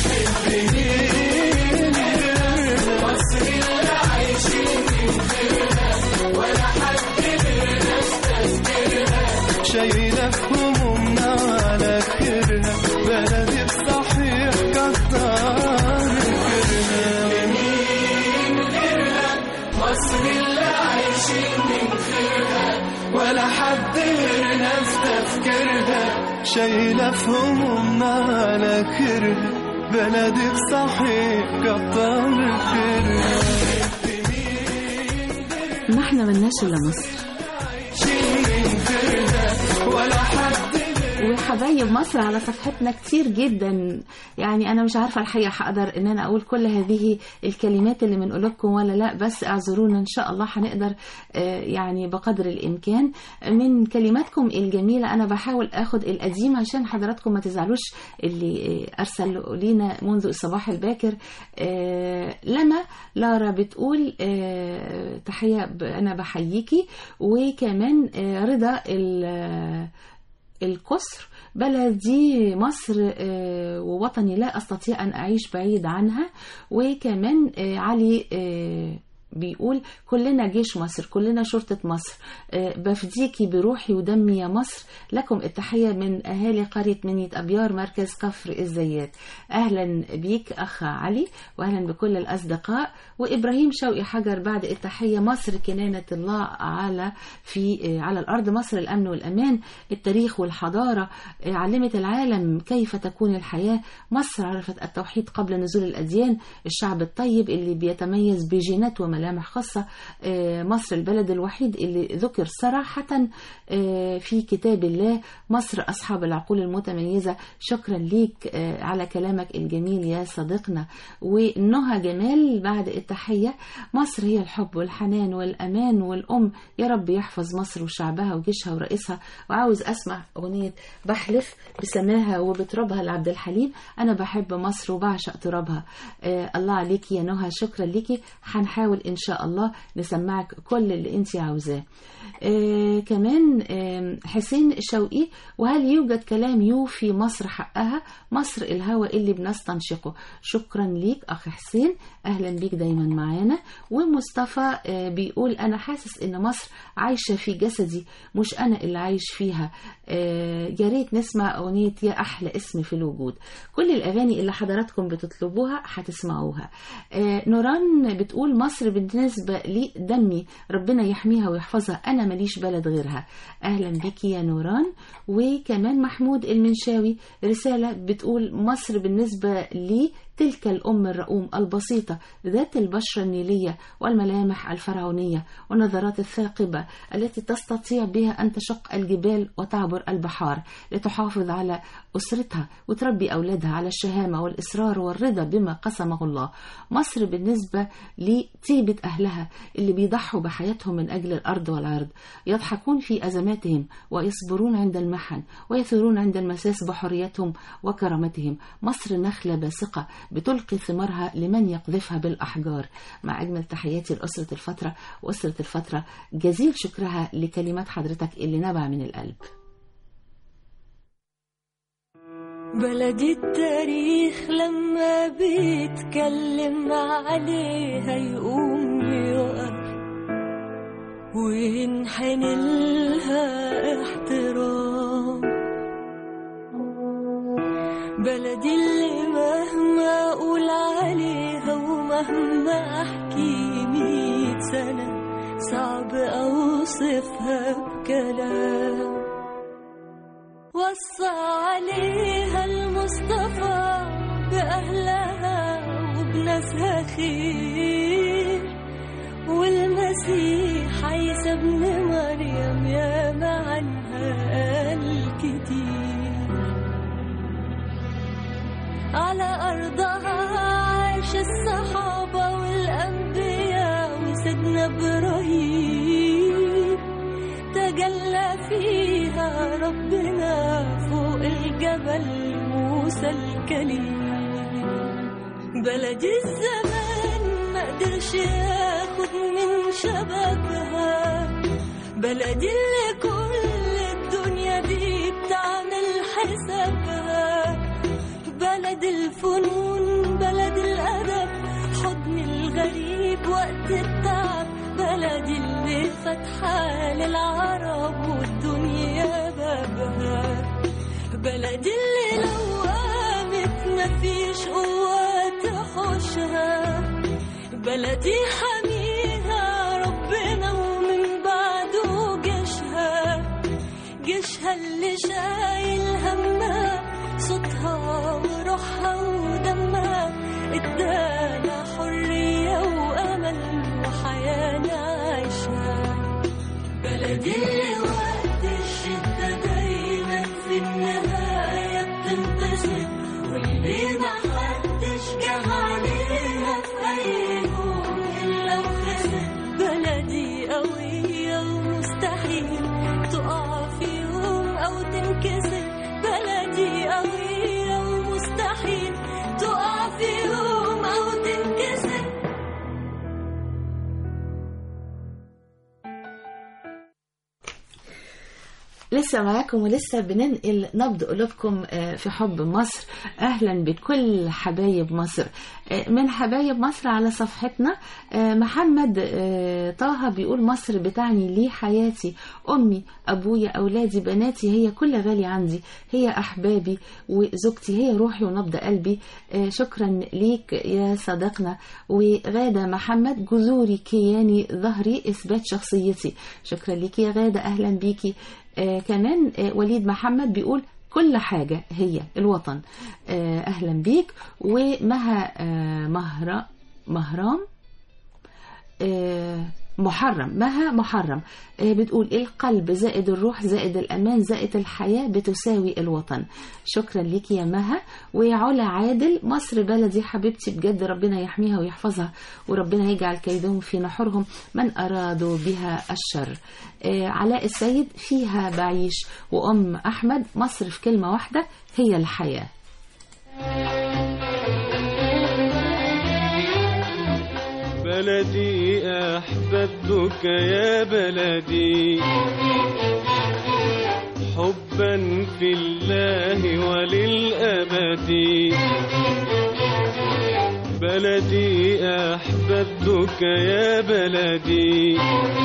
مصري اللي عايشين من غيرها ولا حد غيرنا استذكرها شايلة في همومنا على خيرها بلدي بصحيح كتر خيرها مين غيرها مصر اللي عايشين من خيرها ولا حد غيرنا استذكرها شايلة في همومنا على خيرها بلدي بصحيح كتر خيرها ما احنا ملناش إلا مصر من غيرها ولا حد حبايب مصر على صفحتنا كتير جدا يعني انا مش عارفه الحقيقه هقدر ان انا اقول كل هذه الكلمات اللي من قلوبكم ولا لا بس اعذرونا ان شاء الله هنقدر آه، يعني بقدر الامكان من كلماتكم الجميله انا بحاول اخد القديم عشان حضراتكم ما تزعلوش اللي آه، ارسل لينا منذ الصباح الباكر آه، لما لارا بتقول آه، تحيه ب- انا بحييكي وكمان آه، رضا ال- الكسر بلدي مصر آه، ووطني لا أستطيع أن أعيش بعيد عنها وكمان آه، علي آه، بيقول كلنا جيش مصر كلنا شرطة مصر آه، بفديكي بروحي ودمي يا مصر لكم التحية من أهالي قرية منية أبيار مركز كفر الزيات أهلا بيك أخ علي وأهلا بكل الأصدقاء وإبراهيم شوقي حجر بعد التحية مصر كنانة الله على في آه، على الأرض مصر الأمن والأمان التاريخ والحضارة آه، علمت العالم كيف تكون الحياة مصر عرفت التوحيد قبل نزول الأديان الشعب الطيب اللي بيتميز بجينات وملامح خاصة آه، مصر البلد الوحيد اللي ذكر صراحة آه، في كتاب الله مصر أصحاب العقول المتميزة شكرا ليك آه، على كلامك الجميل يا صديقنا ونهى جمال بعد التحية مصر هي الحب والحنان والأمان والأم يا رب يحفظ مصر وشعبها وجيشها ورئيسها وعاوز أسمع أغنية بحلف بسماها وبترابها لعبد الحليم أنا بحب مصر وبعشق ترابها آه الله عليكي يا نهى شكرا ليكي هنحاول إن شاء الله نسمعك كل اللي أنت عاوزاه آه كمان آه حسين شوقي وهل يوجد كلام يوفي مصر حقها مصر الهوى اللي بنستنشقه شكرا ليك أخ حسين أهلا بيك دايما معانا ومصطفى آه بيقول أنا حاسس إن مصر عايشة في جسدي مش أنا اللي عايش فيها آه يا ريت نسمع أغنية يا أحلى اسم في الوجود كل الأغاني اللي حضراتكم بتطلبوها هتسمعوها آه نوران بتقول مصر بالنسبة لي دمي ربنا يحميها ويحفظها أنا ماليش بلد غيرها أهلا بيكي يا نوران وكمان محمود المنشاوي رسالة بتقول مصر بالنسبة لي تلك الأم الرؤوم البسيطة ذات البشرة النيلية والملامح الفرعونية والنظرات الثاقبة التي تستطيع بها أن تشق الجبال وتعبر البحار لتحافظ على أسرتها وتربي أولادها على الشهامة والإصرار والرضا بما قسمه الله مصر بالنسبة لطيبة أهلها اللي بيضحوا بحياتهم من أجل الأرض والعرض يضحكون في أزماتهم ويصبرون عند المحن ويثورون عند المساس بحريتهم وكرامتهم مصر نخلة باسقة بتلقي ثمارها لمن يقذفها بالأحجار مع أجمل تحياتي لأسرة الفترة وأسرة الفترة جزيل شكرها لكلمات حضرتك اللي نبع من القلب بلدي التاريخ لما بيتكلم عليها يقوم يقف وينحني لها احترام بلدي اللي مهما اقول عليها ومهما احكي ميت سنة صعب اوصفها بكلام وصى عليها المصطفى بأهلها وبناسها خير والمسيح عيسى ابن مريم يا عنها قال كتير على أرضها عاش الصحابة والأنبياء وسيدنا إبراهيم تجلى فيها ربنا فوق الجبل موسى الكليم بلد الزمان ما قدرش ياخد من شبابها بلد اللي كل الدنيا دي بتعمل حسابها بلد الفنون بلد الأدب حضن الغريب وقت التعب بلد اللي فاتحة للعرب والدنيا بابها بلد اللي لو قامت مفيش قوة تحوشها بلدي حميها ربنا ومن بعده جيشها جيشها اللي شايل همها صوتها وروحها ودمها ادانا حرية وأمل وحياة نعيشها بلدي اللي وقت الشدة دايما في النهاية لسه معاكم ولسه بننقل نبض قلوبكم آه، في حب مصر اهلا بكل حبايب مصر آه، من حبايب مصر على صفحتنا آه، محمد آه، طه بيقول مصر بتعني لي حياتي امي ابويا اولادي بناتي هي كل غالي عندي هي احبابي وزوجتي هي روحي ونبض قلبي آه، شكرا ليك يا صديقنا وغاده محمد جذوري كياني ظهري اثبات شخصيتي شكرا ليك يا غاده اهلا بيكي آه كمان آه وليد محمد بيقول كل حاجة هي الوطن آه أهلا بيك ومها آه مهرة مهرام آه محرم مها محرم آه بتقول القلب زائد الروح زائد الأمان زائد الحياة بتساوي الوطن شكرا لك يا مها وعلا عادل مصر بلدي حبيبتي بجد ربنا يحميها ويحفظها وربنا يجعل كيدهم في نحورهم من أرادوا بها الشر آه علاء السيد فيها بعيش وأم أحمد مصر في كلمة واحدة هي الحياة بلدي أحببتك يا بلدي حبا في الله وللأبد بلدي أحببتك يا بلدي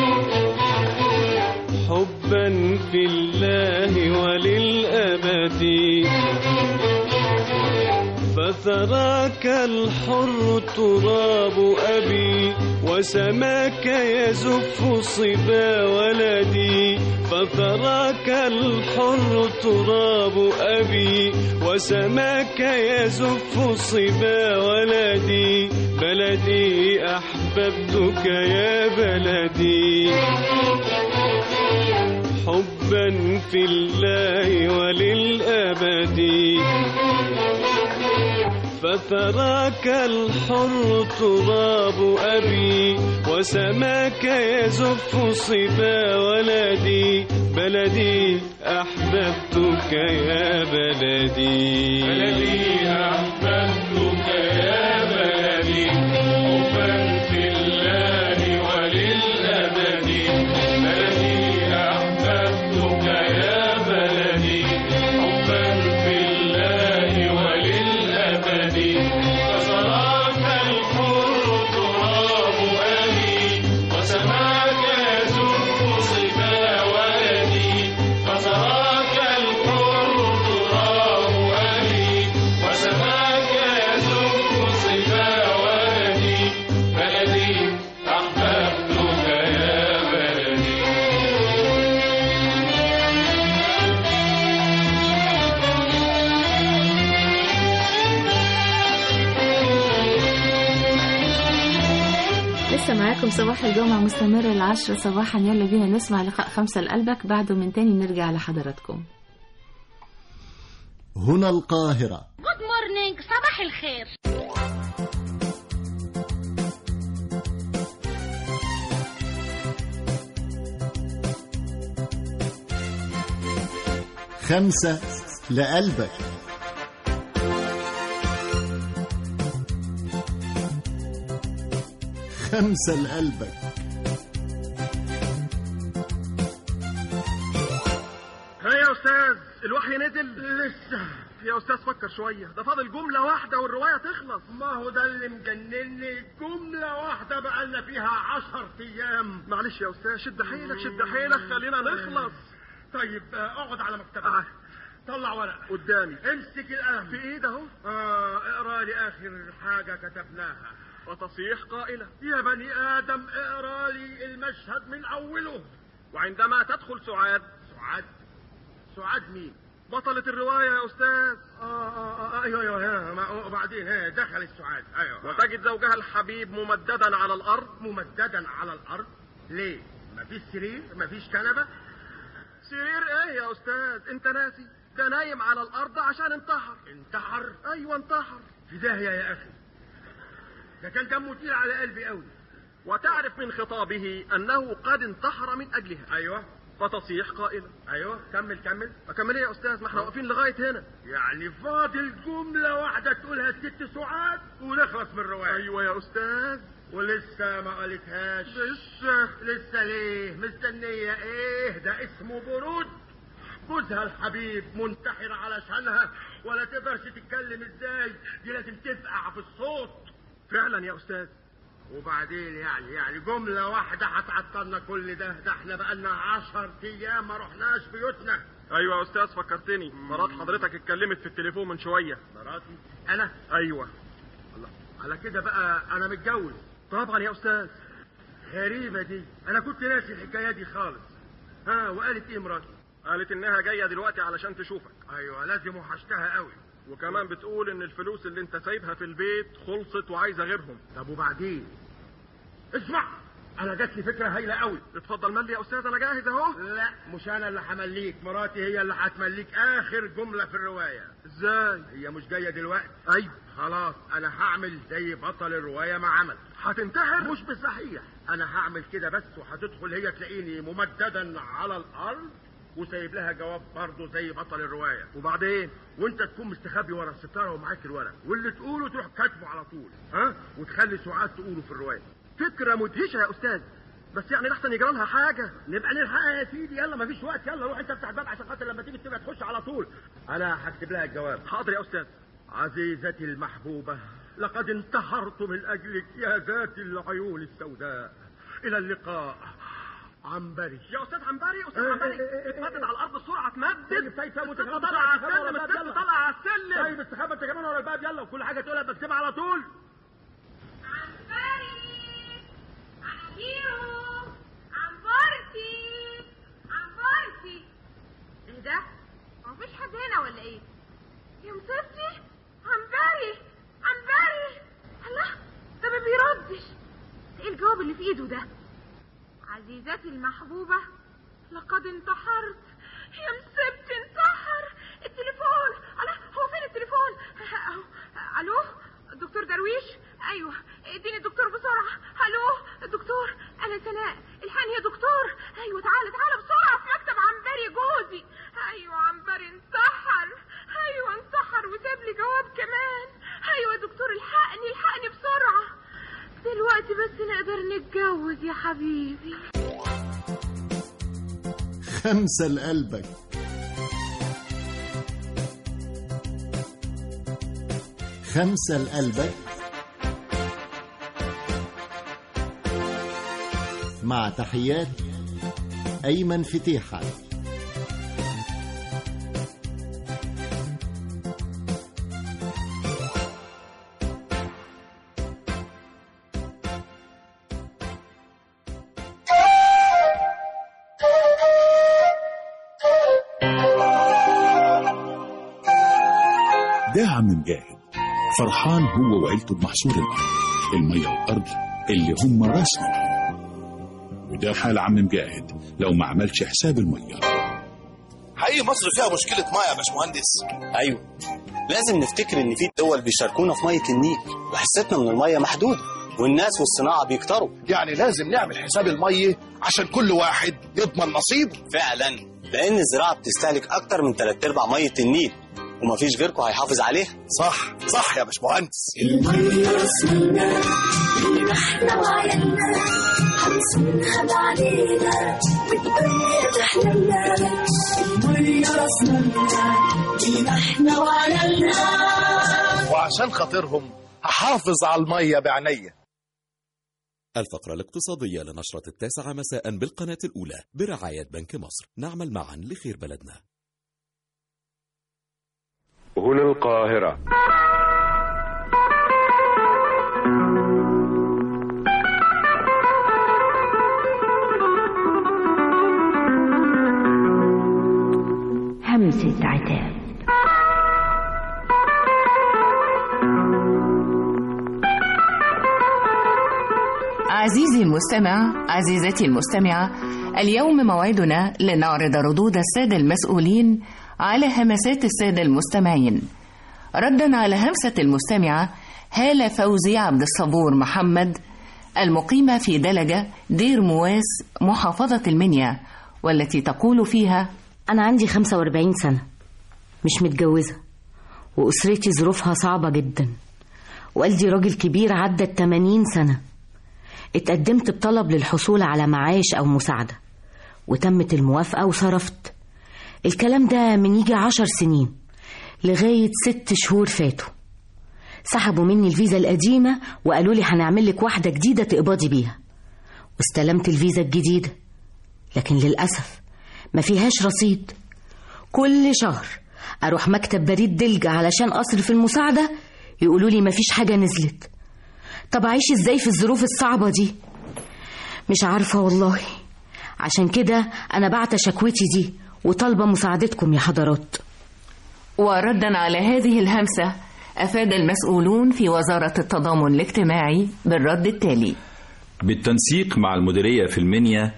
حبا في الله وللأبد فثراك الحر تراب أبي وسماك يزف صبا ولدي فثراك الحر تراب أبي وسماك يزف صبا ولدي بلدي أحببتك يا بلدي حبا في الله وللأبد فتراك الحر تراب أبي وسماك يزف صبا ولدي بلدي أحببتك يا بلدي بلدي أحببتك يا بلدي حبا في الله وللأبد بلدي أحببتك يا بلدي حبا في الله وللأبد فصراك الحر تراب أبي وسماك يزف صبا ولدي فصراك الحر تراب أبي وسماك يزف صبا ولدي بلدي أحببتك يا بلدي لسه معاكم صباح الجمعة مستمر العشرة صباحا يلا بينا نسمع لقاء خمسة لقلبك بعده من تاني نرجع لحضراتكم هنا القاهرة جود مورنينج صباح الخير خمسة لقلبك خمسة لقلبك ها يا استاذ الوحي نزل لسه يا استاذ فكر شويه ده فاضل جمله واحده والروايه تخلص ما هو ده اللي مجنني جمله واحده بقالنا فيها عشر ايام معلش يا استاذ شد حيلك شد حيلك خلينا نخلص طيب آه، اقعد على مكتبك آه. طلع ورقه قدامي امسك القلم في ايد اهو اه اقرا لي اخر حاجه كتبناها وتصيح قائله يا بني ادم اقرا لي المشهد من اوله وعندما تدخل سعاد سعاد سعاد مين؟ بطلة الرواية يا أستاذ آه آه آه أيوه أيوه ها، ما- وبعدين ها دخلت سعاد أيوه وتجد زوجها الحبيب ممددا على الأرض ممددا على الأرض ليه؟ مفيش سرير مفيش كنبة سرير إيه يا أستاذ أنت ناسي ده نايم على الأرض عشان انتحر انتحر؟ أيوه انتحر في داهية يا أخي ده كان دمه تقيل على قلبي قوي وتعرف من خطابه أنه قد انتحر من أجلها أيوه فتصيح قائلا ايوه كمل كمل اكمل ايه يا استاذ ما احنا واقفين لغايه هنا يعني فاضل جمله واحده تقولها الست سعاد ونخلص من الروايه ايوه يا استاذ ولسه ما قالتهاش لسه لسه ليه مستنيه ايه ده اسمه برود جوزها الحبيب منتحر علشانها ولا تقدرش تتكلم ازاي دي لازم تفقع في الصوت فعلا يا استاذ وبعدين يعني يعني جملة واحدة هتعطلنا كل ده ده احنا بقالنا عشر ايام ما رحناش بيوتنا ايوه يا استاذ فكرتني مرات حضرتك اتكلمت في التليفون من شويه مراتي انا ايوه الله على كده بقى انا متجوز طبعا يا استاذ غريبة دي انا كنت ناسي الحكاية دي خالص ها وقالت ايه مراتي قالت انها جايه دلوقتي علشان تشوفك ايوه لازم وحشتها قوي وكمان بتقول ان الفلوس اللي انت سايبها في البيت خلصت وعايزه غيرهم طب وبعدين اسمع انا جات لي فكره هايله قوي اتفضل ملي يا استاذ انا جاهز اهو لا مش انا اللي همليك مراتي هي اللي هتمليك اخر جمله في الروايه ازاي هي مش جايه دلوقتي ايوه خلاص انا هعمل زي بطل الروايه ما عمل هتنتحر مش بصحيح انا هعمل كده بس وهتدخل هي تلاقيني ممددا على الارض وسايب لها جواب برضه زي بطل الروايه وبعدين وانت تكون مستخبي ورا الستاره ومعاك الورق واللي تقوله تروح كاتبه على طول ها وتخلي سعاد تقوله في الروايه فكره مدهشه يا استاذ بس يعني لحسن يجرى لها حاجه نبقى نلحقها يا سيدي يلا مفيش وقت يلا روح انت افتح الباب عشان خاطر لما تيجي تبقى تخش على طول انا هكتب لها الجواب حاضر يا استاذ عزيزتي المحبوبه لقد انتحرت من اجلك يا ذات العيون السوداء الى اللقاء عنبري يا استاذ عنبري استاذ عنبري اتمدد على الارض بسرعه اتمدد طيب طيب طيب الست طلع على السلم الست طلع على السلم طيب استخبى انت كمان ورا الباب يلا وكل حاجه تقولها بكتبها على طول عمبرتي عمبرتي ايه ده؟ مفيش حد هنا ولا ايه؟ يا مصيبتي عنبري عنبري الله ده ما بيردش ايه الجواب اللي في ايده ده؟ عزيزتي المحبوبة لقد انتحرت يا مصيبتي انتحر التليفون الله هو فين التليفون؟ اهو الو دكتور درويش ايوه اديني الدكتور بسرعه الو الدكتور انا سناء الحقني يا دكتور ايوه تعالى تعالى بسرعه في مكتب عنبري جوزي ايوه عنبري انتحر ايوه انتحر وساب لي جواب كمان ايوه يا دكتور الحقني الحقني بسرعه دلوقتي بس نقدر نتجوز يا حبيبي خمسة لقلبك خمسة لقلبك مع تحيات أيمن فتيحة ده عم مجاهد فرحان هو وعيلته بمحصول الأرض المية والأرض اللي هم راس مالهم وده حال عم مجاهد لو ما عملش حساب المية حقيقي مصر فيها مشكلة مية يا باشمهندس أيوه لازم نفتكر إن في دول بيشاركونا في مية النيل وحصتنا من المية محدودة والناس والصناعة بيكتروا يعني لازم نعمل حساب المية عشان كل واحد يضمن نصيبه فعلا لأن الزراعة بتستهلك أكتر من تلات أرباع مية النيل ومفيش غيركم هيحافظ عليها صح صح يا باشمهندس المية رسمنا اللي احنا وعينا هنصونها بعدينا والدنيا تحلمنا المية رسمنا اللي احنا وعينا وعشان خاطرهم هحافظ على المية بعينيا الفقرة الاقتصادية لنشرة التاسعة مساء بالقناة الأولى برعاية بنك مصر نعمل معا لخير بلدنا هنا القاهرة همسة عتاب عزيزي المستمع عزيزتي المستمعة اليوم موعدنا لنعرض ردود السادة المسؤولين على همسات السادة المستمعين ردا على همسة المستمعة هالة فوزي عبد الصبور محمد المقيمة في دلجة دير مواس محافظة المنيا والتي تقول فيها أنا عندي 45 سنة مش متجوزة وأسرتي ظروفها صعبة جدا والدي راجل كبير عدى ال 80 سنة اتقدمت بطلب للحصول على معاش أو مساعدة وتمت الموافقة وصرفت الكلام ده من يجي عشر سنين لغاية ست شهور فاتوا سحبوا مني الفيزا القديمة وقالوا لي هنعمل لك واحدة جديدة تقبضي بيها واستلمت الفيزا الجديدة لكن للأسف ما فيهاش رصيد كل شهر أروح مكتب بريد دلج علشان أصرف المساعدة يقولوا لي مفيش حاجة نزلت طب أعيش إزاي في الظروف الصعبة دي مش عارفة والله عشان كده أنا بعت شكوتي دي وطالبة مساعدتكم يا حضرات وردا على هذه الهمسة أفاد المسؤولون في وزارة التضامن الاجتماعي بالرد التالي بالتنسيق مع المديرية في المنيا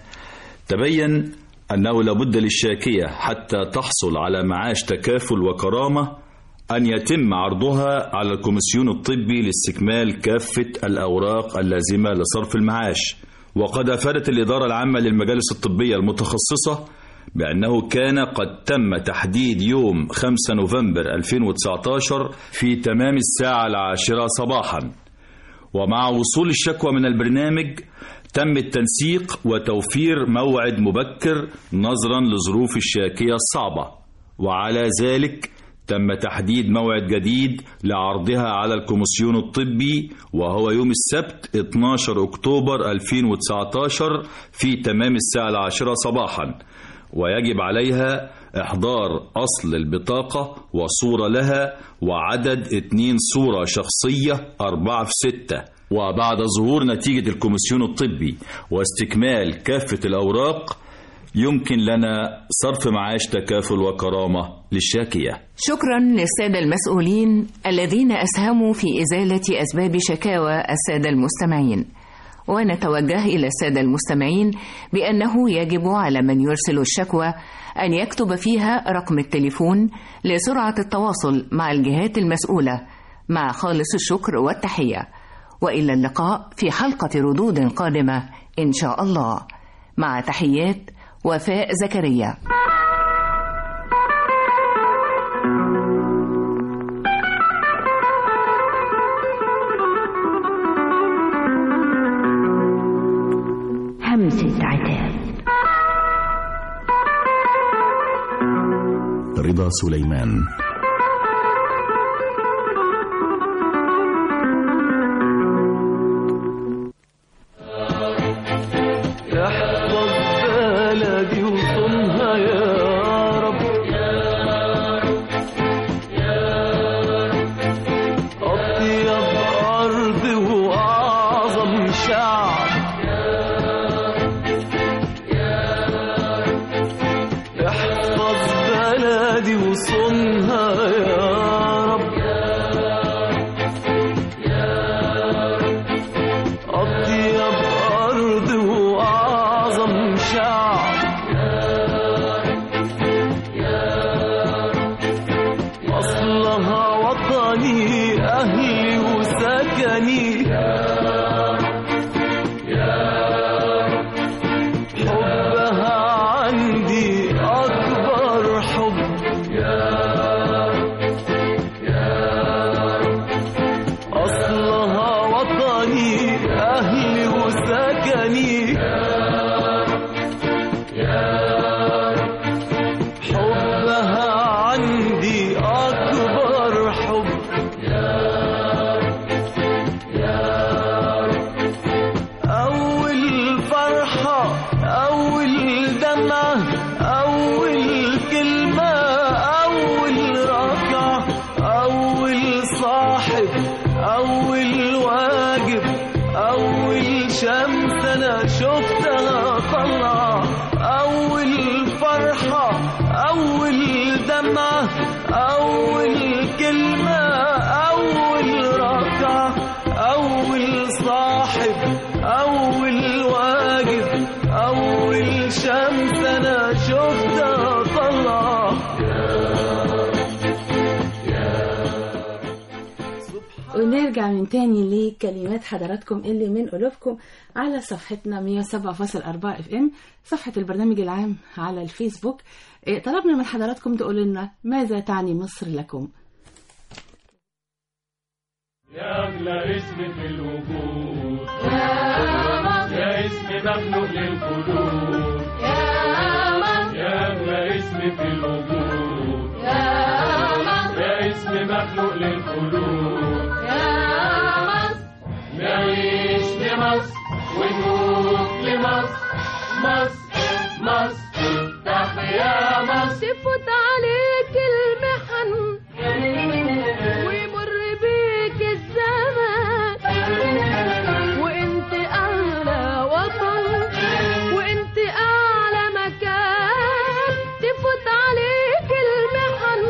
تبين أنه لابد للشاكية حتى تحصل على معاش تكافل وكرامة أن يتم عرضها على الكوميسيون الطبي لاستكمال كافة الأوراق اللازمة لصرف المعاش وقد أفادت الإدارة العامة للمجالس الطبية المتخصصة بأنه كان قد تم تحديد يوم 5 نوفمبر 2019 في تمام الساعة العاشرة صباحا ومع وصول الشكوى من البرنامج تم التنسيق وتوفير موعد مبكر نظرا لظروف الشاكية الصعبة وعلى ذلك تم تحديد موعد جديد لعرضها على الكوميسيون الطبي وهو يوم السبت 12 أكتوبر 2019 في تمام الساعة العاشرة صباحا ويجب عليها إحضار أصل البطاقة وصورة لها وعدد اتنين صورة شخصية أربعة في ستة وبعد ظهور نتيجة الكوميسيون الطبي واستكمال كافة الأوراق يمكن لنا صرف معاش تكافل وكرامة للشاكية شكرا للسادة المسؤولين الذين أسهموا في إزالة أسباب شكاوى السادة المستمعين ونتوجه إلى السادة المستمعين بأنه يجب على من يرسل الشكوى أن يكتب فيها رقم التليفون لسرعة التواصل مع الجهات المسؤولة مع خالص الشكر والتحية وإلى اللقاء في حلقة ردود قادمة إن شاء الله مع تحيات وفاء زكريا همسة عتاب رضا سليمان احفظ بلدي وصونها يا رب أطيب أرض وأعظم شعب احفظ بلدي وصونها يا رب أطيب أرض وأعظم شعب أصلها وطني أهلي وسكني حبها عندي أكبر حب أصلها وطني أهلي وسكني حبها عندي أكبر حب أول فرحة أول دمعة أول كلمة أول ركعة أول صاحب أول واجب أول شمس أنا شفتها طلع أول فرحة أول دمعة أول كلمة أول ركعة أول صاحب أول واجب أول شمس أنا شفتها طلع ونرجع من تاني لكلمات حضراتكم اللي من قلوبكم على صفحتنا 107.4 اف ام صفحة البرنامج العام على الفيسبوك إيه، طلبنا من حضراتكم تقولوا لنا ماذا تعني مصر لكم يا أغلى اسم في الوجود يا اسم مخلوق للقلوب يا أغلى اسم اسم في الوجود يا مصر يا اسم مخلوق للخلود يا مصر نعيش لمصر ونموت لمصر مصر مصر تحيا مصر تفوت عليك المحن ويمر بيك الزمن وانت اعلى وطن وانت اعلى مكان تفوت عليك المحن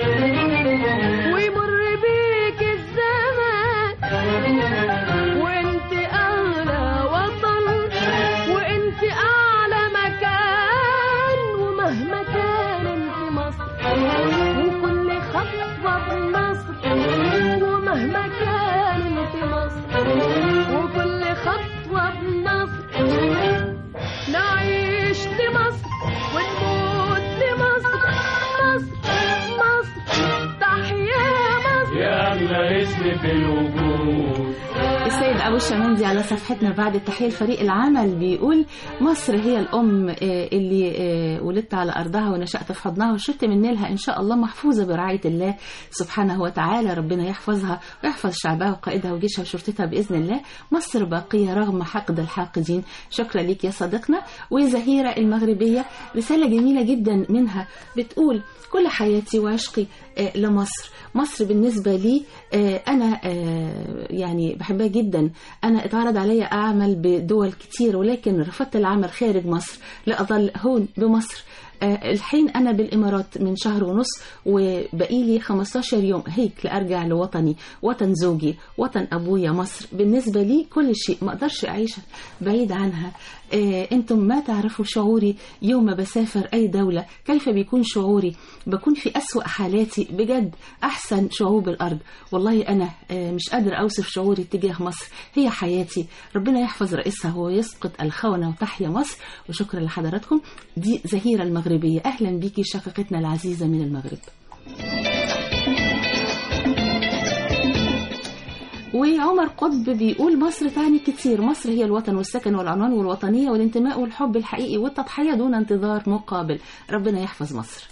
ويمر بيك الزمن وانت اعلى وطن وانت اعلى مكان ومهما كان انت مصر وكل خطوه بنصر ومهما كان انت مصر وكل خطوه بنصر نعيش لمصر ونموت لمصر مصر مصر تحيا مصر يا أغلى اسم في الوجود السيد أبو الشمندي على صفحتنا بعد التحية لفريق العمل بيقول مصر هي الأم آه، اللي آه، ولدت على أرضها ونشأت في حضنها وشربت من نيلها إن شاء الله محفوظة برعاية الله سبحانه وتعالى ربنا يحفظها ويحفظ شعبها وقائدها وجيشها وشرطتها بإذن الله مصر باقية رغم حقد الحاقدين شكرا ليك يا صديقنا وزهيرة المغربية رسالة جميلة جدا منها بتقول كل حياتي وعشقي آه، لمصر مصر بالنسبة لي آه، أنا آه، يعني بحبها جدا أنا اتعرض علي أعمل بدول كتير ولكن رفضت العمل خارج مصر لأظل هون بمصر آه، الحين أنا بالإمارات من شهر ونص وبقيلي 15 يوم هيك لأرجع لوطني وطن زوجي وطن أبويا مصر بالنسبة لي كل شيء ما أقدرش أعيش بعيد عنها آه، أنتم ما تعرفوا شعوري يوم ما بسافر أي دولة كيف بيكون شعوري بكون في أسوأ حالاتي بجد أحسن شعوب الأرض والله أنا آه، مش قادر أوصف شعوري تجاه مصر هي حياتي ربنا يحفظ رئيسها ويسقط الخونة وتحيا مصر وشكرا لحضراتكم دي زهيرة المغربية أهلا بيكي شقيقتنا العزيزة من المغرب وعمر قطب بيقول مصر تعني كتير مصر هي الوطن والسكن والعنوان والوطنية والانتماء والحب الحقيقي والتضحية دون انتظار مقابل ربنا يحفظ مصر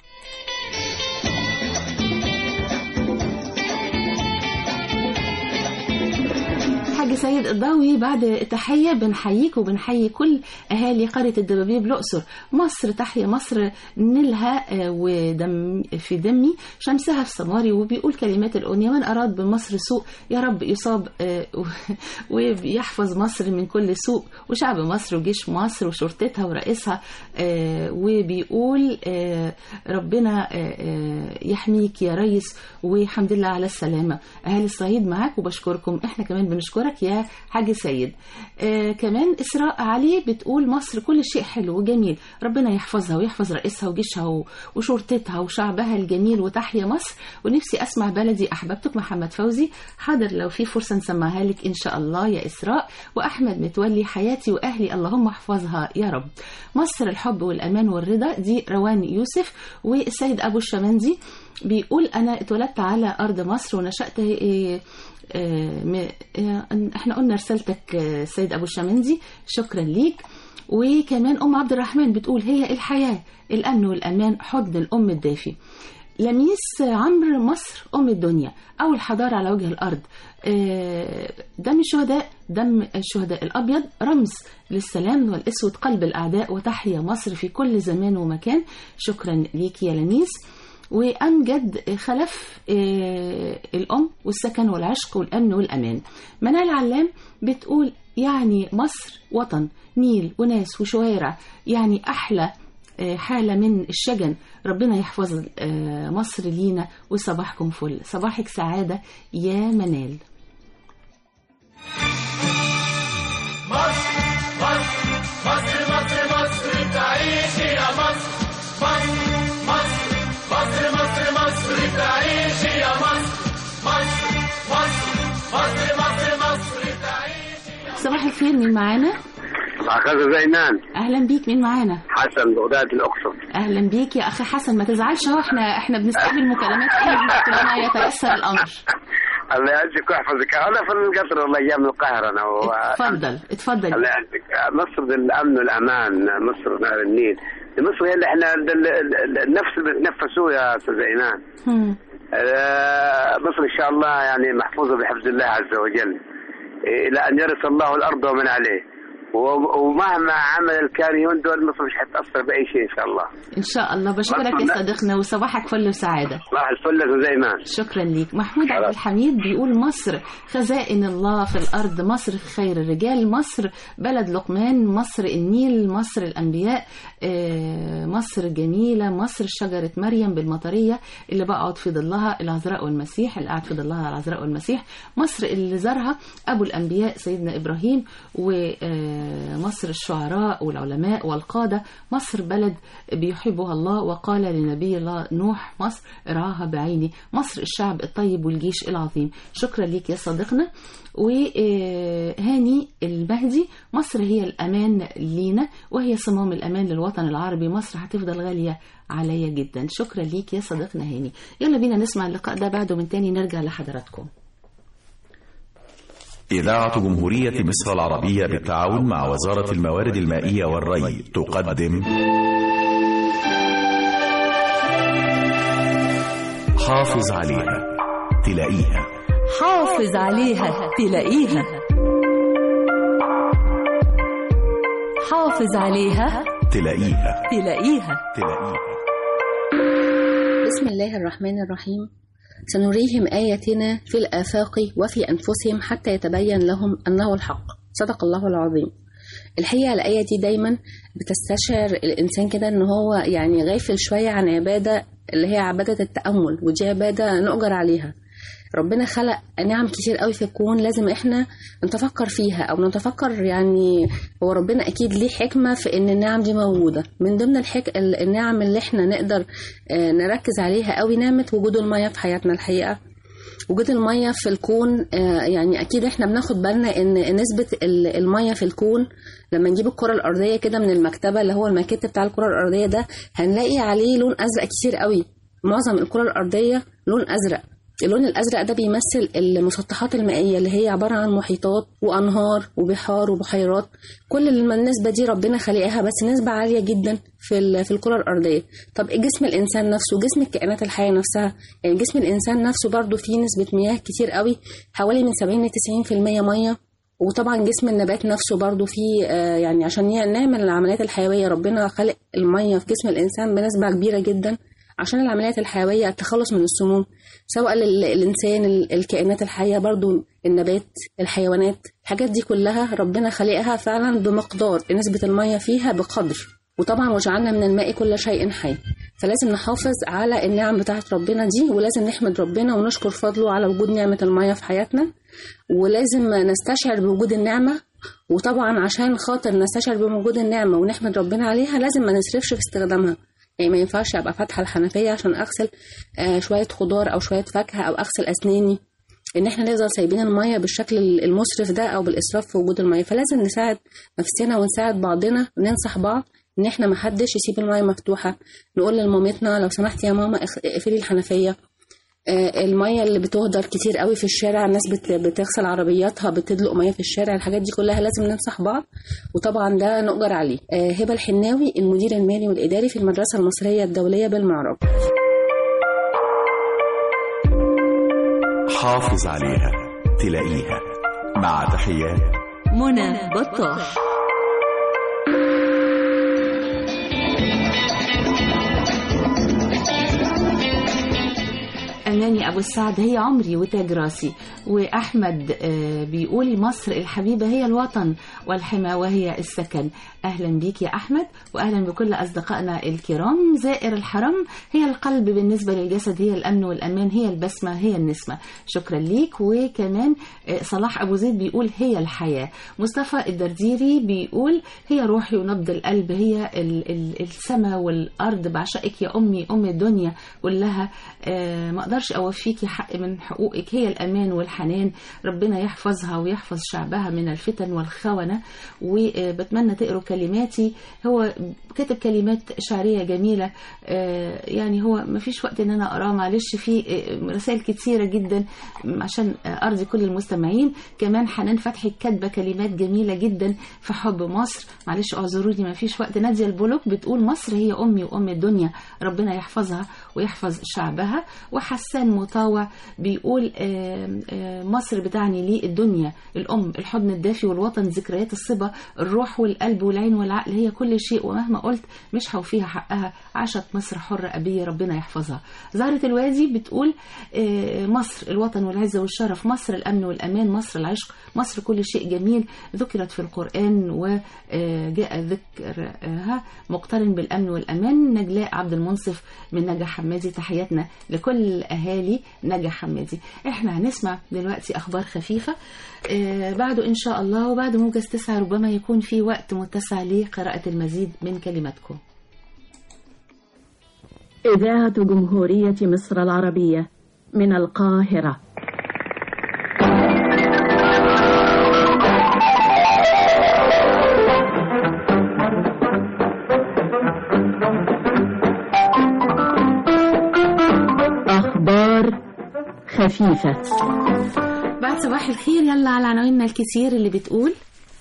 حاج سيد الضوي بعد التحية بنحييك وبنحيي كل أهالي قرية الدبابيب الأقصر مصر تحيا مصر نيلها آه، ودم في دمي شمسها في سماري وبيقول كلمات الأغنية من أراد بمصر سوء يا رب يصاب آه، ويحفظ مصر من كل سوء وشعب مصر وجيش مصر وشرطتها ورئيسها آه، وبيقول آه، ربنا آه، آه، يحميك يا ريس وحمد لله على السلامة أهالي الصعيد معاك وبشكركم احنا كمان بنشكرك يا حاج سيد آه كمان إسراء علي بتقول مصر كل شيء حلو وجميل ربنا يحفظها ويحفظ رئيسها وجيشها و- وشرطتها وشعبها الجميل وتحيا مصر ونفسي أسمع بلدي أحببتك محمد فوزي حاضر لو في فرصة نسمعها لك إن شاء الله يا إسراء وأحمد متولي حياتي وأهلي اللهم احفظها يا رب مصر الحب والأمان والرضا دي روان يوسف والسيد أبو الشمندي بيقول أنا اتولدت على أرض مصر ونشأت إيه، آه، م- آه، احنا قلنا رسالتك آه، سيد أبو الشمندي شكرا ليك وكمان أم عبد الرحمن بتقول هي الحياة الأمن والأمان حضن الأم الدافي لميس عمرو مصر أم الدنيا أول حضارة على وجه الأرض آه، دم الشهداء دم الشهداء الأبيض رمز للسلام والأسود قلب الأعداء وتحيا مصر في كل زمان ومكان شكرا ليك يا لميس وأمجد خلف آه، الأم والسكن والعشق والأمن والأمان منال علام بتقول يعني مصر وطن نيل وناس وشوارع يعني أحلى آه، حالة من الشجن ربنا يحفظ آه، مصر لينا وصباحكم فل صباحك سعادة يا منال مصر مصر مصر مصر مصر تعيش يا مصر مصر مصر مصر مصر مصر تعيش يا مصر مصر مصر مصر مصر مصر تعيش صباح الخير مين معانا أخذ زينان أهلا بيك مين معانا حسن بغداد الأقصر أهلا بيك يا أخي حسن ما تزعلش اهو احنا احنا بنستقبل مكالمات أي وقت لما يتيسر الأمر الله يعزك ويحفظك أنا في القطر والله أيام من القاهرة أنا و... اتفضل اتفضل الله يعزك مصر الأمن والأمان مصر نهر النيل مصر هي اللي احنا ال- ال- ال- النفس اللي بنتنفسوه يا استاذ ايمان هم. آه، مصر ان شاء الله يعني محفوظه بحفظ الله عز وجل الى ان يرث الله الارض ومن عليه و- ومهما عمل الكاريون دول مصر مش هتاثر باي شيء ان شاء الله ان شاء الله بشكرك يا صديقنا وصباحك فل وسعاده صباح الفل يا استاذ ايمان شكرا ليك محمود عبد الحميد بيقول مصر خزائن الله في الأرض مصر خير الرجال مصر بلد لقمان مصر النيل مصر الأنبياء آه، مصر جميلة مصر شجرة مريم بالمطرية اللي بقعد في ظلها العذراء والمسيح اللي قاعد في ظلها العذراء والمسيح مصر اللي زارها أبو الأنبياء سيدنا إبراهيم ومصر الشعراء والعلماء والقادة مصر بلد بيحبها الله وقال لنبي الله نوح مصر راها بعيني مصر الشعب الطيب والجيش العظيم شكرا ليك يا صديقنا وهاني المهدي مصر هي الأمان لينا وهي صمام الأمان للوطن العربي مصر هتفضل غالية عليا جدا شكرا ليك يا صديقنا هاني يلا بينا نسمع اللقاء ده بعده من تاني نرجع لحضراتكم إذاعة جمهورية مصر العربية بالتعاون مع وزارة الموارد المائية والري تقدم حافظ عليها تلاقيها حافظ عليها تلاقيها حافظ عليها تلاقيها تلاقيها تلاقيها بسم الله الرحمن الرحيم سنريهم آياتنا في الآفاق وفي أنفسهم حتى يتبين لهم أنه الحق صدق الله العظيم الحقيقة الآية دي دايما بتستشعر الإنسان كده إن هو يعني غافل شوية عن عبادة اللي هي عبادة التأمل ودي عبادة نؤجر عليها ربنا خلق نعم كتير قوي في الكون لازم احنا نتفكر فيها او نتفكر يعني هو ربنا اكيد ليه حكمه في ان النعم دي موجوده من ضمن الحك... ال- النعم اللي احنا نقدر آه، نركز عليها قوي نعمه وجود الميه في حياتنا الحقيقه وجود الميه في الكون آه، يعني اكيد احنا بناخد بالنا ان نسبه ال- الميه في الكون لما نجيب الكره الارضيه كده من المكتبه اللي هو الماكيت بتاع الكره الارضيه ده هنلاقي عليه لون ازرق كتير قوي معظم الكره الارضيه لون ازرق اللون الازرق ده بيمثل المسطحات المائيه اللي هي عباره عن محيطات وانهار وبحار وبحيرات كل الم- النسبه دي ربنا خلقها بس نسبه عاليه جدا في ال- في الكره الارضيه طب جسم الانسان نفسه جسم الكائنات الحيه نفسها يعني جسم الانسان نفسه برضو فيه نسبه مياه كتير قوي حوالي من 70 ل 90% ميه وطبعا جسم النبات نفسه برضو فيه آه، يعني عشان ي- نعمل العمليات الحيويه ربنا خلق الميه في جسم الانسان بنسبه كبيره جدا عشان العمليات الحيويه التخلص من السموم سواء للإنسان ال- الكائنات الحية برضو النبات الحيوانات الحاجات دي كلها ربنا خلقها فعلا بمقدار نسبة المية فيها بقدر وطبعا وجعلنا من الماء كل شيء حي فلازم نحافظ على النعم بتاعت ربنا دي ولازم نحمد ربنا ونشكر فضله على وجود نعمة المية في حياتنا ولازم نستشعر بوجود النعمة وطبعا عشان خاطر نستشعر بوجود النعمة ونحمد ربنا عليها لازم ما نسرفش في استخدامها يعني ما ينفعش ابقى فاتحه الحنفيه عشان اغسل آه شويه خضار او شويه فاكهه او اغسل اسناني ان احنا نفضل سايبين الميه بالشكل المسرف ده او بالاسراف في وجود الميه فلازم نساعد نفسنا ونساعد بعضنا وننصح بعض ان احنا ما حدش يسيب الميه مفتوحه نقول لمامتنا لو سمحتي يا ماما اخ- اقفلي الحنفيه آه، الميه اللي بتهدر كتير قوي في الشارع الناس بت- بتغسل عربياتها بتدلق ميه في الشارع الحاجات دي كلها لازم ننصح بعض وطبعا ده نؤجر عليه آه، هبه الحناوي المدير المالي والاداري في المدرسه المصريه الدوليه بالمعرض حافظ عليها تلاقيها مع تحيات منى بطاح أماني أبو السعد هي عمري وتاج راسي وأحمد آه، بيقول مصر الحبيبة هي الوطن والحمى وهي السكن أهلا بيك يا أحمد وأهلا بكل أصدقائنا الكرام زائر الحرم هي القلب بالنسبة للجسد هي الأمن والأمان هي البسمة هي النسمة شكرا ليك وكمان آه، صلاح أبو زيد بيقول هي الحياة مصطفى الدرديري بيقول هي روحي ونبض القلب هي ال- ال- السماء والأرض بعشقك يا أمي أم الدنيا كلها آه، ما أقدرش اقدرش اوفيكي حق من حقوقك هي الامان والحنان ربنا يحفظها ويحفظ شعبها من الفتن والخونة وبتمنى تقروا كلماتي هو كتب كلمات شعرية جميلة آه، يعني هو ما فيش وقت ان انا اقراه معلش في آه، رسائل كتيرة جدا عشان ارضي كل المستمعين كمان حنان فتحي كاتبة كلمات جميلة جدا في حب مصر معلش اعذروني ما فيش وقت نادية البلوك بتقول مصر هي امي وام الدنيا ربنا يحفظها ويحفظ شعبها وحسان مطاوع بيقول آه، آه، مصر بتعني لي الدنيا الام الحضن الدافي والوطن ذكريات الصبا الروح والقلب والعين والعقل هي كل شيء ومهما قلت مش هوفيها حقها عاشت مصر حرة أبية ربنا يحفظها زهرة الوادي بتقول آه، مصر الوطن والعزة والشرف مصر الأمن والأمان مصر العشق مصر كل شيء جميل ذكرت في القرآن وجاء ذكرها مقترن بالأمن والأمان نجلاء عبد المنصف من نجا حمادي تحياتنا لكل أهالي نجا حمادي احنا هنسمع دلوقتي أخبار خفيفة آه، بعده إن شاء الله وبعد موجز تسعة ربما يكون في وقت متسع لقراءة المزيد من كلماتكم إذاعة جمهورية مصر العربية من القاهرة أخبار خفيفة بعد صباح الخير يلا على عناويننا الكتير اللي بتقول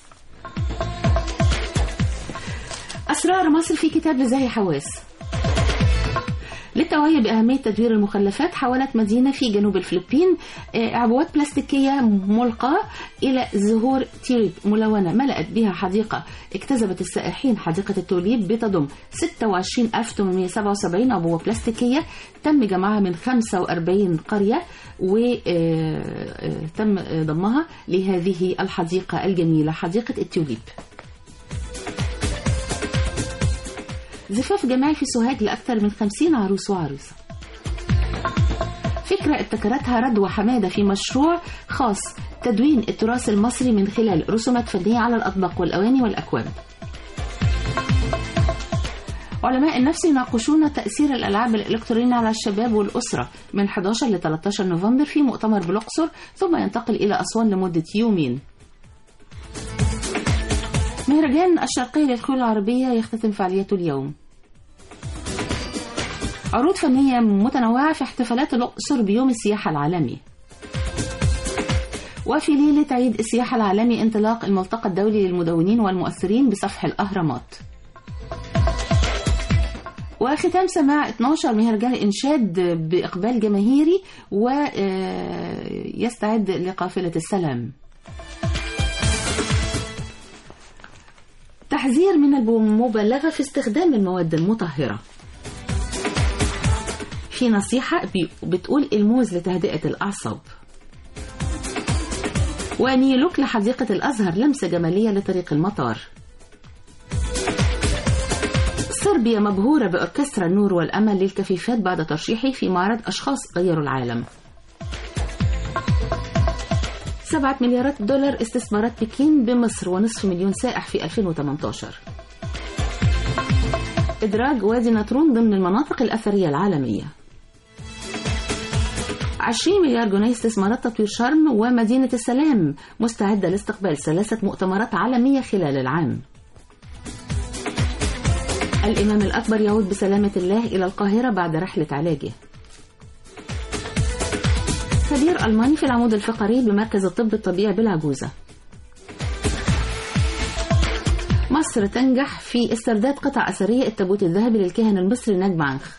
أسرار مصر في كتاب لزاهي حواس للتوعية بأهمية تدوير المخلفات حولت مدينة في جنوب الفلبين آه، عبوات بلاستيكية ملقاة إلى زهور تيريب ملونة ملأت بها حديقة اكتسبت السائحين حديقة التوليب بتضم 26877 عبوة بلاستيكية تم جمعها من 45 قرية وتم ضمها لهذه الحديقة الجميلة حديقة التوليب زفاف جماعي في سوهاج لأكثر من 50 عروس وعروسة فكرة ابتكرتها رضوى حمادة في مشروع خاص تدوين التراث المصري من خلال رسومات فنية على الأطباق والأواني والأكواب علماء النفس يناقشون تأثير الألعاب الإلكترونية على الشباب والأسرة من 11 ل 13 نوفمبر في مؤتمر بالأقصر ثم ينتقل إلى أسوان لمدة يومين مهرجان الشرقية للخيول العربية يختتم فعاليته اليوم عروض فنية متنوعة في احتفالات الأقصر بيوم السياحة العالمي وفي ليلة عيد السياحة العالمي انطلاق الملتقى الدولي للمدونين والمؤثرين بسفح الأهرامات وختام سماع 12 مهرجان إنشاد بإقبال جماهيري ويستعد لقافلة السلام تحذير من المبالغة في استخدام المواد المطهرة في نصيحة بي- بتقول الموز لتهدئة الأعصاب ونيلوك لحديقة الأزهر لمسة جمالية لطريق المطار صربيا مبهورة بأوركسترا النور والأمل للكفيفات بعد ترشيحه في معرض أشخاص غيروا العالم سبعة مليارات دولار استثمارات بكين بمصر ونصف مليون سائح في 2018 إدراج وادي نطرون ضمن المناطق الأثرية العالمية 20 مليار جنيه استثمارات تطوير شرم ومدينة السلام مستعدة لاستقبال ثلاثة مؤتمرات عالمية خلال العام الإمام الأكبر يعود بسلامة الله إلى القاهرة بعد رحلة علاجه خبير ألماني في العمود الفقري بمركز الطب الطبيعي بالعجوزة مصر تنجح في استرداد قطع أثرية التابوت الذهبي للكاهن المصري نجم عنخ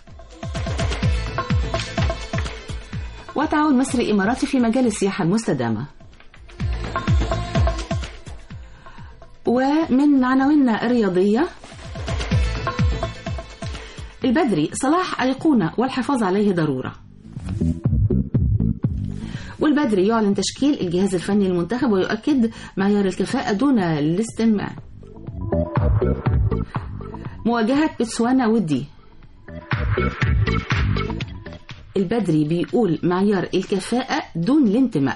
وتعاون مصري إماراتي في مجال السياحة المستدامة ومن عناويننا الرياضية البدري صلاح أيقونة والحفاظ عليه ضرورة والبدري يعلن تشكيل الجهاز الفني للمنتخب ويؤكد معيار الكفاءة دون الاستماع مواجهة بتسوانا ودي البدري بيقول معيار الكفاءة دون الانتماء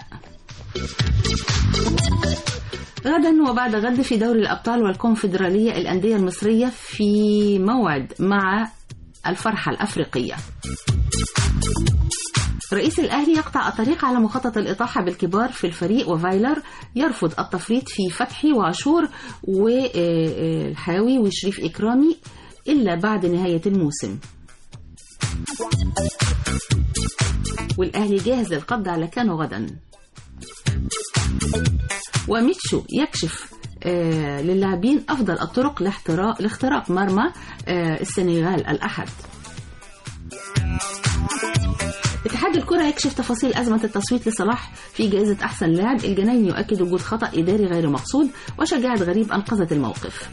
غدا وبعد غد في دوري الأبطال والكونفدرالية الأندية المصرية في موعد مع الفرحة الأفريقية رئيس الأهلي يقطع الطريق على مخطط الإطاحة بالكبار في الفريق وفايلر يرفض التفريط في فتحي وعاشور والحاوي وشريف إكرامي إلا بعد نهاية الموسم والأهلي جاهز للقبض على كانو غدا وميتشو يكشف آه للاعبين أفضل الطرق لاختراق, لاختراق مرمى آه السنغال الأحد اتحاد الكرة يكشف تفاصيل أزمة التصويت لصلاح في جائزة أحسن لاعب الجناين يؤكد وجود خطأ إداري غير مقصود وشجاعة غريب أنقذت الموقف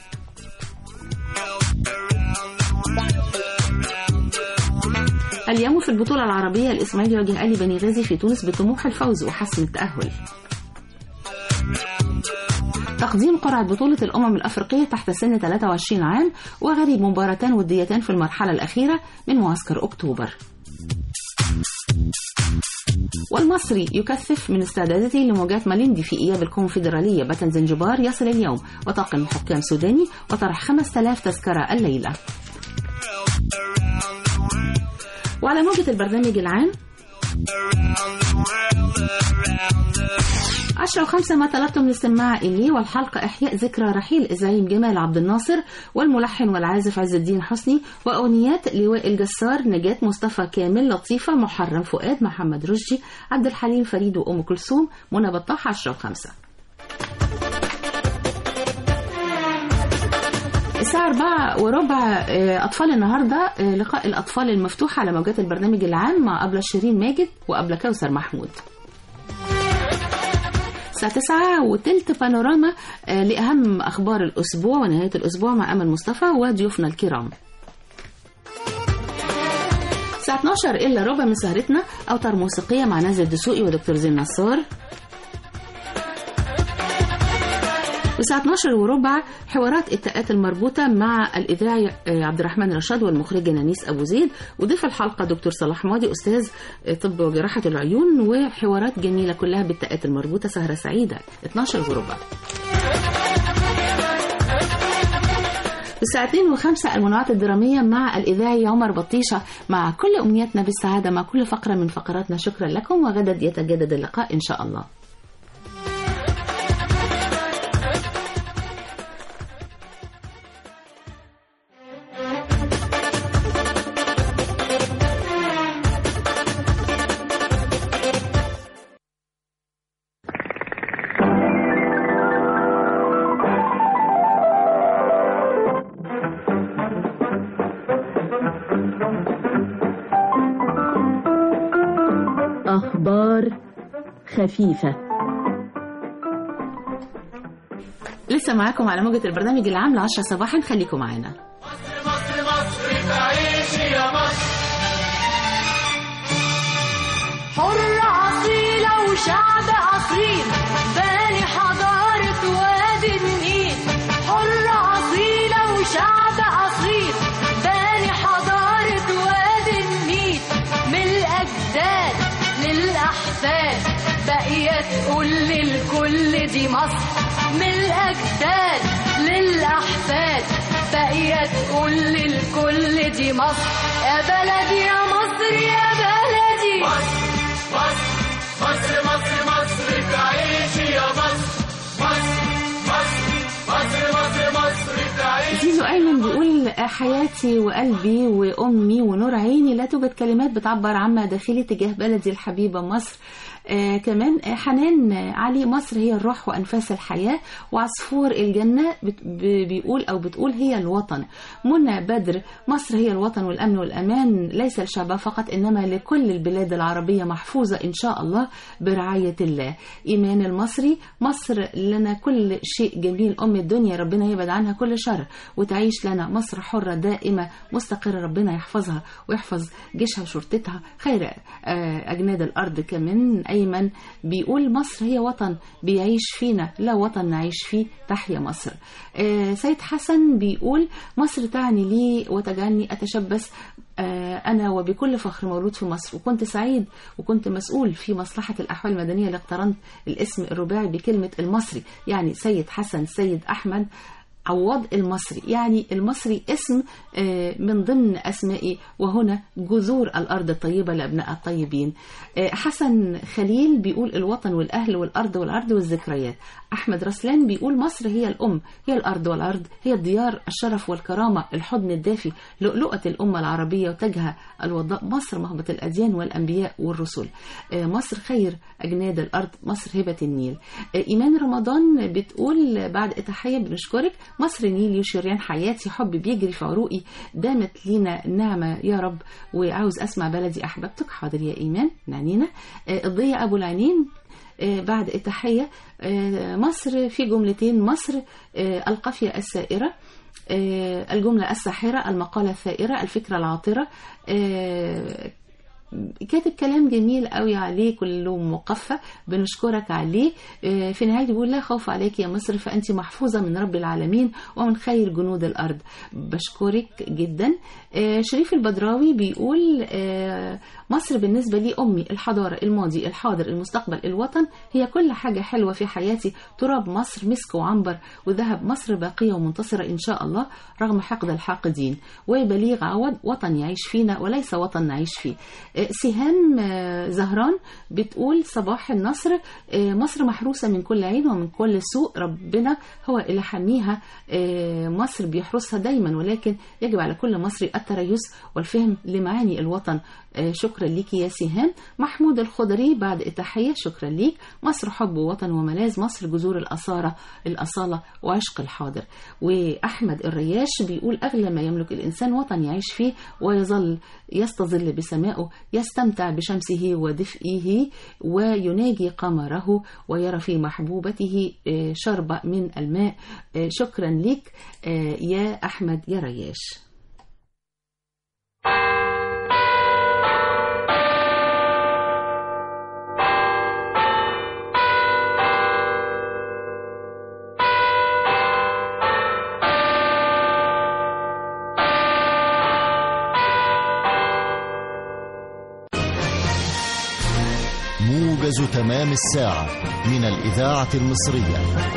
اليوم في البطولة العربية الإسماعيلي يواجه آلي بني غازي في تونس بطموح الفوز وحسم التأهل تقديم قرعة بطولة الأمم الأفريقية تحت سن 23 عام وغريب مباراتان وديتان في المرحلة الأخيرة من معسكر أكتوبر والمصري يكثف من استعداداته لمواجهة ماليندي في إياب الكونفدرالية باتن زنجبار يصل اليوم وطاقم حكام سوداني وطرح 5000 تذكرة الليلة وعلى موجة البرنامج العام عشرة وخمسة ما طلبتم الاستماع إليه والحلقة إحياء ذكرى رحيل الزعيم جمال عبد الناصر والملحن والعازف عز الدين حسني وأغنيات لواء الجسار نجاة مصطفى كامل لطيفة محرم فؤاد محمد رشدي عبد الحليم فريد وأم كلثوم منى بطاح عشرة وخمسة الساعة أربعة وربع أطفال النهاردة لقاء الأطفال المفتوح على موجات البرنامج العام مع أبلة شيرين ماجد وأبلة كوثر محمود الساعة 9 وتلت بانوراما لأهم أخبار الأسبوع ونهاية الأسبوع مع أمل مصطفى وضيوفنا الكرام الساعة 12 إلا ربع من سهرتنا أوتار موسيقية مع نازل الدسوقي ودكتور زين نصار والساعة 12 وربع حوارات التاءات المربوطة مع الإذاعي عبد الرحمن رشاد والمخرجة نانيس أبو زيد وضيف الحلقة دكتور صلاح ماضي أستاذ طب وجراحة العيون وحوارات جميلة كلها بالتاءات المربوطة سهرة سعيدة 12 وربع الساعتين وخمسة المنوعات الدرامية مع الإذاعي عمر بطيشة مع كل أمنياتنا بالسعادة مع كل فقرة من فقراتنا شكرا لكم وغدا يتجدد اللقاء إن شاء الله أخبار خفيفة لسه معاكم على موجة البرنامج العام ل 10 صباحا خليكم معانا مصر مصر تعيش يا مصر حرة أصيلة وشعب أصيل باني حضارة وادي النيل حرة أصيلة وشعب أصيل باني حضارة وادي النيل من الأجداد للأحفاد باقية تقول للكل دي مصر من الأجداد للأحفاد باقية تقول للكل دي مصر يا بلدي يا مصر يا بلدي مصر مصر مصر مصر مصر تعيش يا مصر مصر مصر مصر مصر مصر تعيش زيزو أيمن بيقول حياتي وقلبي وأمي ونور عيني لا توجد كلمات بتعبر عما داخلي تجاه بلدي الحبيبة مصر آه كمان آه حنان علي مصر هي الروح وأنفاس الحياة وعصفور الجنة بت- ب- بيقول أو بتقول هي الوطن منى بدر مصر هي الوطن والأمن والأمان ليس لشعبها فقط إنما لكل البلاد العربية محفوظة إن شاء الله برعاية الله إيمان المصري مصر لنا كل شيء جميل أم الدنيا ربنا يبعد عنها كل شر وتعيش لنا مصر حرة دائمة مستقرة ربنا يحفظها ويحفظ جيشها وشرطتها خير آه، أجناد الأرض كمان أيمن بيقول مصر هي وطن بيعيش فينا لا وطن نعيش فيه تحيا مصر آه، سيد حسن بيقول مصر تعني لي وتجعلني أتشبث آه، أنا وبكل فخر مولود في مصر وكنت سعيد وكنت مسؤول في مصلحة الأحوال المدنية اللي اقترنت الاسم الرباعي بكلمة المصري يعني سيد حسن سيد أحمد عوض المصري يعني المصري اسم آه، من ضمن أسمائي وهنا جذور الأرض الطيبة لأبناء الطيبين آه، حسن خليل بيقول الوطن والأهل والأرض والعرض والذكريات أحمد رسلان بيقول مصر هي الأم هي الأرض والعرض هي الديار الشرف والكرامة الحضن الدافي لؤلؤة الأمة العربية وتاجها الوضاء مصر مهبة الأديان والأنبياء والرسل آه، مصر خير أجناد الأرض مصر هبة النيل آه، إيمان رمضان بتقول بعد تحية بنشكرك مصر نيلي وشريان حياتي حب بيجري في عروقي دامت لينا النعمة يا رب وعاوز أسمع بلدي أحببتك حاضر يا إيمان نعنينا آه، الضية أبو العينين آه، بعد التحية آه، مصر في جملتين مصر آه، القافية السائرة آه، الجملة الساحرة المقالة الثائرة الفكرة العاطرة آه، كاتب كلام جميل قوي عليه كله مقفى بنشكرك عليه آه، في نهاية بيقول لا خوف عليك يا مصر فأنت محفوظة من رب العالمين ومن خير جنود الأرض بشكرك جدا آه، شريف البدراوي بيقول آه، مصر بالنسبة لي أمي الحضارة الماضي الحاضر المستقبل الوطن هي كل حاجة حلوة في حياتي تراب مصر مسك وعنبر وذهب مصر باقية ومنتصرة إن شاء الله رغم حقد الحاقدين وبليغ عوض وطن يعيش فينا وليس وطن نعيش فيه آه، سهام آه، زهران بتقول صباح النصر آه، مصر محروسة من كل عين ومن كل سوء ربنا هو اللي حميها آه، مصر بيحرسها دايما ولكن يجب على كل مصري التريث والفهم لمعاني الوطن آه، شكرا ليك يا سهام محمود الخضري بعد التحية شكرا ليك مصر حب وطن وملاذ مصر جذور الأصالة الأصالة وعشق الحاضر وأحمد الرياش بيقول أغلى ما يملك الإنسان وطن يعيش فيه ويظل يستظل بسمائه يستمتع بشمسه ودفئه ويناجي قمره ويرى في محبوبته آه، شربة من الماء آه، شكرا لك آه، يا أحمد يا رياش موجز تمام الساعة من الإذاعة المصرية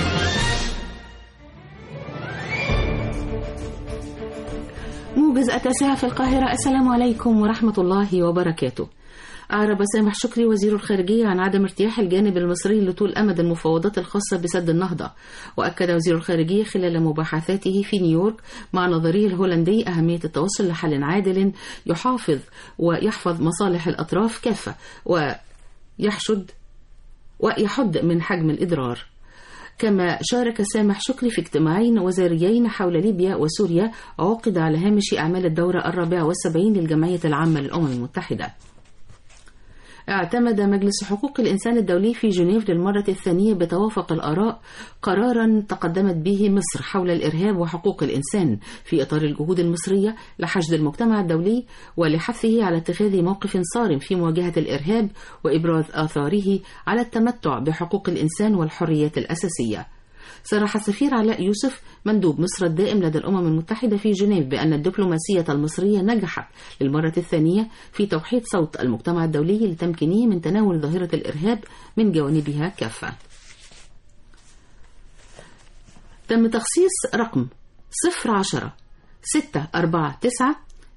موجز التاسعة في القاهرة السلام عليكم ورحمة الله وبركاته أعرب سامح شكري وزير الخارجية عن عدم ارتياح الجانب المصري لطول أمد المفاوضات الخاصة بسد النهضة وأكد وزير الخارجية خلال مباحثاته في نيويورك مع نظريه الهولندي أهمية التوصل لحل عادل يحافظ ويحفظ مصالح الأطراف كافة ويحشد ويحد من حجم الإضرار كما شارك سامح شكري في اجتماعين وزاريين حول ليبيا وسوريا عقد على هامش أعمال الدورة الرابعة والسبعين للجمعية العامة للأمم المتحدة اعتمد مجلس حقوق الإنسان الدولي في جنيف للمرة الثانية بتوافق الآراء قرارا تقدمت به مصر حول الإرهاب وحقوق الإنسان في إطار الجهود المصرية لحشد المجتمع الدولي ولحثه على اتخاذ موقف صارم في مواجهة الإرهاب وإبراز آثاره على التمتع بحقوق الإنسان والحريات الأساسية صرح السفير علاء يوسف مندوب مصر الدائم لدى الأمم المتحدة في جنيف بأن الدبلوماسية المصرية نجحت للمرة الثانية في توحيد صوت المجتمع الدولي لتمكينه من تناول ظاهرة الإرهاب من جوانبها كافة. تم تخصيص رقم 010 649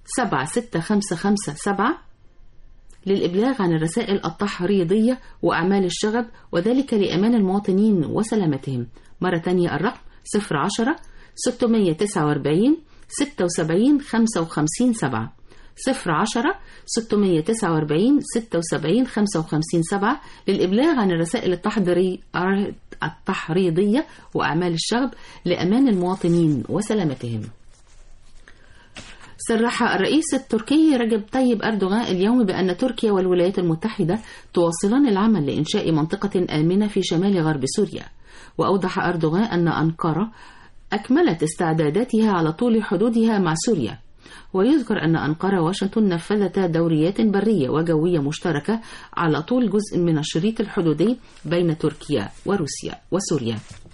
76557 للإبلاغ عن الرسائل التحريضية وأعمال الشغب وذلك لأمان المواطنين وسلامتهم مرة تانية الرقم 010 649 76 55 7 010 649 76 55 7 للإبلاغ عن الرسائل التحضيري التحريضية وأعمال الشغب لأمان المواطنين وسلامتهم صرح الرئيس التركي رجب طيب أردوغان اليوم بأن تركيا والولايات المتحدة تواصلان العمل لإنشاء منطقة آمنة في شمال غرب سوريا وأوضح أردوغان أن أنقرة أكملت استعداداتها على طول حدودها مع سوريا ويذكر أن أنقرة واشنطن نفذتا دوريات برية وجوية مشتركة على طول جزء من الشريط الحدودي بين تركيا وروسيا وسوريا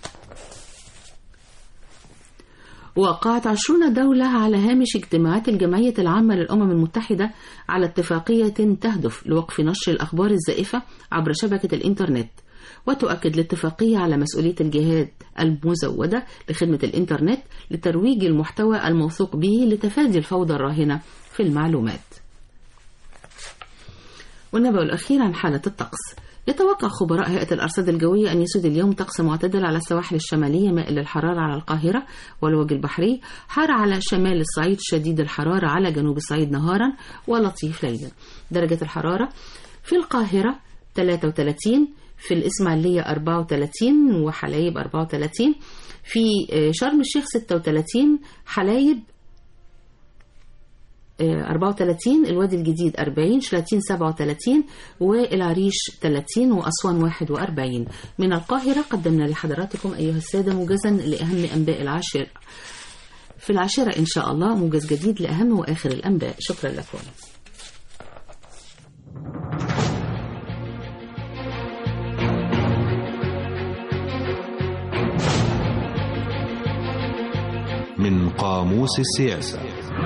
وقعت عشرون دولة على هامش اجتماعات الجمعية العامة للأمم المتحدة على اتفاقية تهدف لوقف نشر الأخبار الزائفة عبر شبكة الإنترنت وتؤكد الاتفاقية على مسؤولية الجهات المزودة لخدمة الإنترنت لترويج المحتوى الموثوق به لتفادي الفوضى الراهنة في المعلومات والنبأ الأخير عن حالة الطقس يتوقع خبراء هيئة الأرصاد الجوية أن يسود اليوم طقس معتدل على السواحل الشمالية مائل للحرارة على القاهرة والوجه البحري حار على شمال الصعيد شديد الحرارة على جنوب الصعيد نهارا ولطيف ليلا درجة الحرارة في القاهرة 33 في الإسماعيلية 34 وحلايب 34 في شرم الشيخ 36 حلايب 34 الوادي الجديد 40 شلاتين 37 والعريش 30 وأسوان 41 من القاهرة قدمنا لحضراتكم أيها السادة موجزا لأهم أنباء العاشر في العاشرة إن شاء الله موجز جديد لأهم وآخر الأنباء شكرا لكم من قاموس السياسة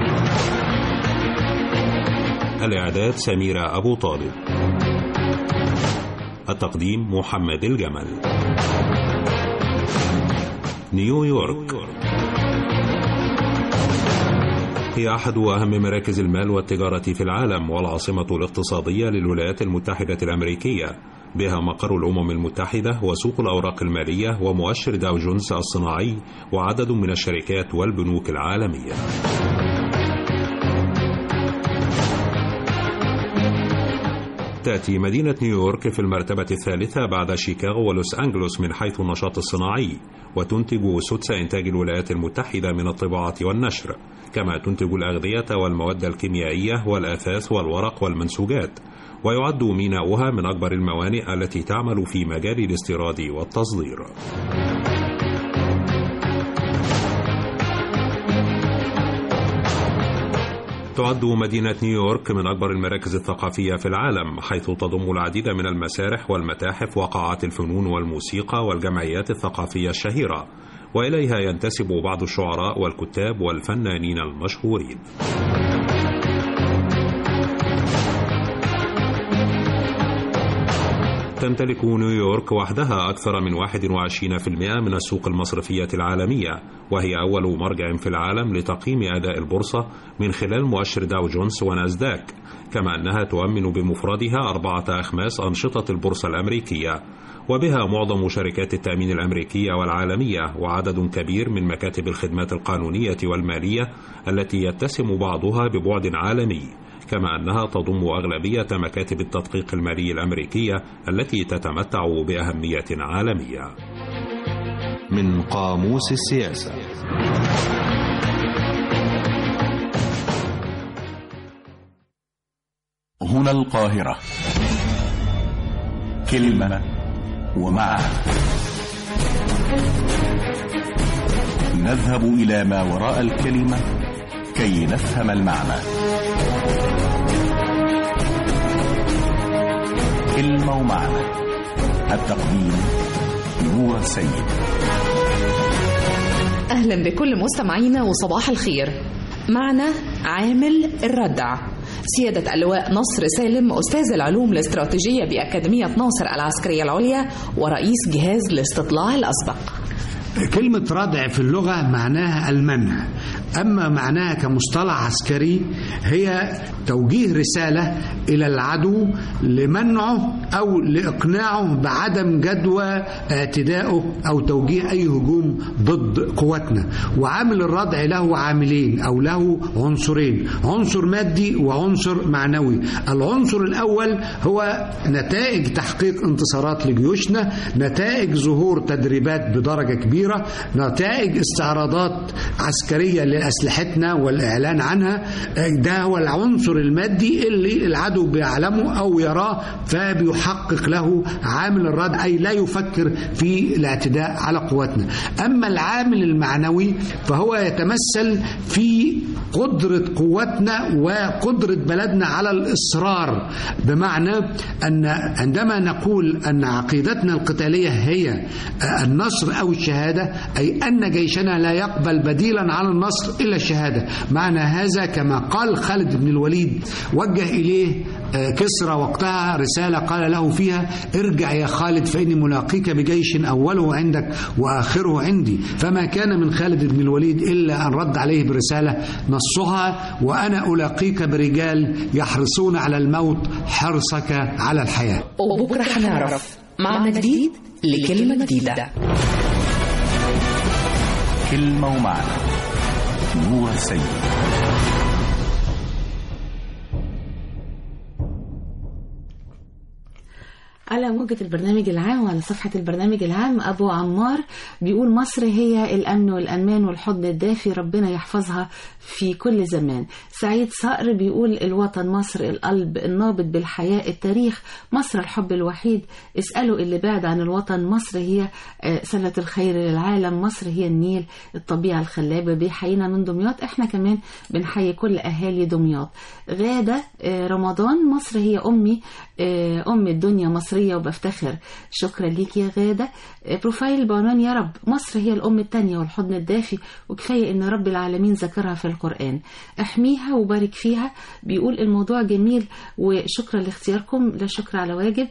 الإعداد سميرة أبو طالب التقديم محمد الجمل نيويورك هي أحد أهم مراكز المال والتجارة في العالم والعاصمة الاقتصادية للولايات المتحدة الأمريكية بها مقر الأمم المتحدة وسوق الأوراق المالية ومؤشر داو جونز الصناعي وعدد من الشركات والبنوك العالمية تأتي مدينة نيويورك في المرتبة الثالثة بعد شيكاغو ولوس أنجلوس من حيث النشاط الصناعي وتنتج سدس إنتاج الولايات المتحدة من الطباعة والنشر كما تنتج الأغذية والمواد الكيميائية والأثاث والورق والمنسوجات ويعد ميناؤها من أكبر الموانئ التي تعمل في مجال الاستيراد والتصدير تعد مدينة نيويورك من أكبر المراكز الثقافية في العالم حيث تضم العديد من المسارح والمتاحف وقاعات الفنون والموسيقى والجمعيات الثقافية الشهيرة وإليها ينتسب بعض الشعراء والكتاب والفنانين المشهورين تمتلك نيويورك وحدها أكثر من 21% من السوق المصرفية العالمية وهي أول مرجع في العالم لتقييم أداء البورصة من خلال مؤشر داو جونز وناسداك كما أنها تؤمن بمفردها أربعة أخماس أنشطة البورصة الأمريكية وبها معظم شركات التأمين الأمريكية والعالمية وعدد كبير من مكاتب الخدمات القانونية والمالية التي يتسم بعضها ببعد عالمي كما أنها تضم أغلبية مكاتب التدقيق المالي الأمريكية التي تتمتع بأهمية عالمية من قاموس السياسة هنا القاهرة كلمة ومعنى نذهب إلى ما وراء الكلمة كي نفهم المعنى كلمة ومعنى التقديم نور السيد أهلا بكل مستمعينا وصباح الخير معنا عامل الردع سيادة اللواء نصر سالم أستاذ العلوم الاستراتيجية بأكاديمية ناصر العسكرية العليا ورئيس جهاز الاستطلاع الأسبق كلمة ردع في اللغة معناها المنع أما معناها كمصطلح عسكري هي توجيه رسالة إلى العدو لمنعه أو لإقناعه بعدم جدوى اعتدائه أو توجيه أي هجوم ضد قواتنا وعامل الردع له عاملين أو له عنصرين عنصر مادي وعنصر معنوي العنصر الأول هو نتائج تحقيق انتصارات لجيوشنا نتائج ظهور تدريبات بدرجة كبيرة نتائج استعراضات عسكرية لأسلحتنا والإعلان عنها ده هو العنصر المادي اللي العدو بيعلمه أو يراه فبيحقق له عامل الردع أي لا يفكر في الاعتداء على قواتنا أما العامل المعنوي فهو يتمثل في قدرة قواتنا وقدرة بلدنا على الإصرار بمعنى أن عندما نقول أن عقيدتنا القتالية هي النصر أو الشهادة أي أن جيشنا لا يقبل بديلا على النصر إلا الشهادة معنى هذا كما قال خالد بن الوليد وجه إليه آه، كسرى وقتها رسالة قال له فيها ارجع يا خالد فإني ملاقيك بجيش أوله عندك وآخره عندي فما كان من خالد بن الوليد إلا أن رد عليه برسالة نصها وأنا ألاقيك برجال يحرصون على الموت حرصك على الحياة وبكرة هنعرف معنى جديد لكلمة جديدة كلمة ومعنى نور سيد على موجة البرنامج العام وعلى صفحة البرنامج العام أبو عمار بيقول مصر هي الأمن والأمان والحضن الدافي ربنا يحفظها في كل زمان سعيد صقر بيقول الوطن مصر القلب النابض بالحياة التاريخ مصر الحب الوحيد اسألوا اللي بعد عن الوطن مصر هي آه، سلة الخير للعالم مصر هي النيل الطبيعة الخلابة بيحيينا من دمياط احنا كمان بنحيي كل أهالي دمياط غادة آه، رمضان مصر هي أمي آه، أم الدنيا مصرية وبفتخر شكرا ليك يا غادة آه، بروفايل بعنوان يا رب مصر هي الأم التانية والحضن الدافي وكفاية إن رب العالمين ذكرها في القرآن احميها وبارك فيها بيقول الموضوع جميل وشكرا لاختياركم لا شكر على واجب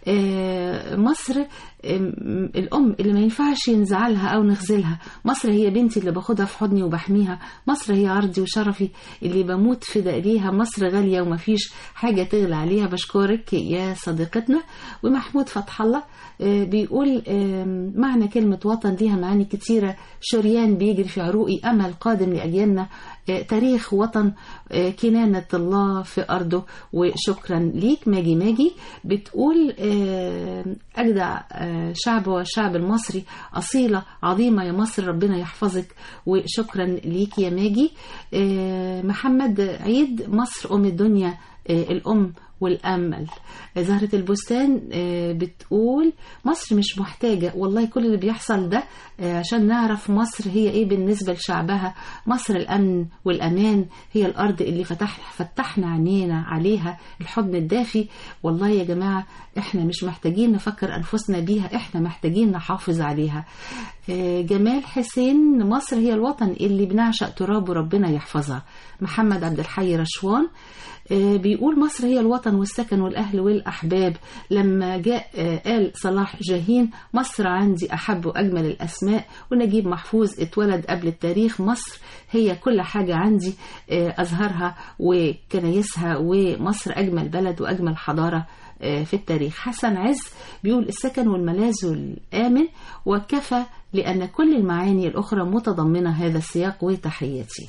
آه، مصر آم، الأم اللي ما ينفعش ينزعلها أو نخذلها مصر هي بنتي اللي باخدها في حضني وبحميها مصر هي عرضي وشرفي اللي بموت فداء ليها مصر غالية ومفيش حاجة تغلى عليها بشكرك يا صديقتنا ومحمود فتح الله آه، بيقول آم، معنى كلمة وطن ليها معاني كتيرة شريان بيجري في عروقي أمل قادم لأجيالنا آه، تاريخ وطن آه، كنانة الله في أرضه وشكرا ليك ماجي ماجي بتقول آه، أجدع آه، شعب والشعب المصري أصيلة عظيمة يا مصر ربنا يحفظك وشكرا ليك يا ماجي آه، محمد عيد مصر أم الدنيا آه، الأم والأمل زهرة البستان آه، بتقول مصر مش محتاجة والله كل اللي بيحصل ده آه، عشان نعرف مصر هي ايه بالنسبة لشعبها مصر الأمن والأمان هي الأرض اللي فتح فتحنا عينينا عليها الحضن الدافي والله يا جماعة احنا مش محتاجين نفكر أنفسنا بيها احنا محتاجين نحافظ عليها آه، جمال حسين مصر هي الوطن اللي بنعشق ترابه ربنا يحفظها محمد عبد الحي رشوان آه، بيقول مصر هي الوطن والسكن والأهل والأحباب لما جاء آه، قال صلاح جاهين مصر عندي أحب وأجمل الأسماء ونجيب محفوظ اتولد قبل التاريخ مصر هي كل حاجة عندي آه، أزهرها وكنايسها ومصر أجمل بلد وأجمل حضارة آه، في التاريخ حسن عز بيقول السكن والملاذ الآمن وكفى لأن كل المعاني الأخرى متضمنة هذا السياق وتحياتي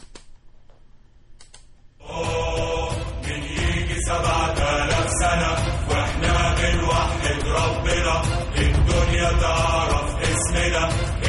من يجي سبعة آلاف سنة واحنا بنوحد ربنا الدنيا تعرف اسمنا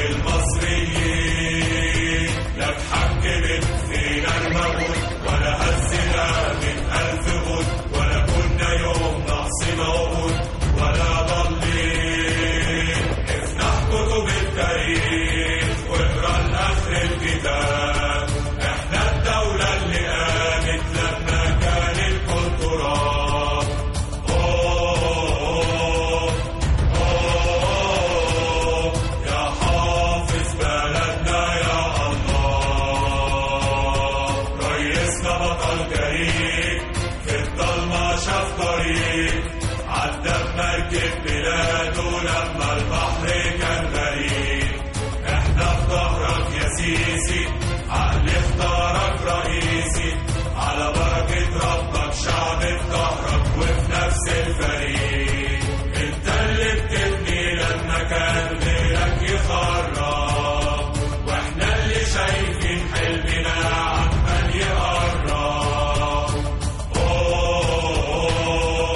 المصريين لا اتحكمت فينا الموت ولا هزنا من ألف غد ولا كنا يوم ناقصين عهود ولا ضالين افتح كتب التاريخ واقرا لآخر الكتاب احنا الدولة اللي قامت لما كان الكل تراب أوه، أوه، يا حافظ بلدنا يا الله ريسنا بطل جريء في الضلمة شاف طريق عدى بمركب بلاده لما البحر كان غريب احنا في ظهرك يا سيسي عقل اختارك رئيسي على بركة ربك شعب في ظهرك وفي نفس الفريق انت اللي بتبني لما كان غيرك يخرب واحنا اللي شايفين حلمنا عمال يقرب أوه،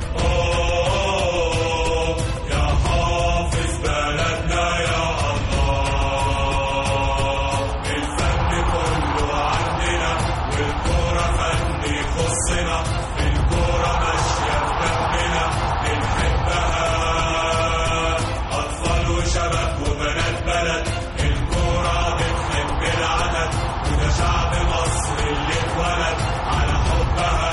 أوه، يا حافظ بلدنا يا الله الفن كله عندنا والكورة فن يخصنا الكورة ماشية في دمنا بنحبها أطفال وشباب وبنات بلد الكورة بتحب العدد وده شعب مصر اللي اتولد على حبها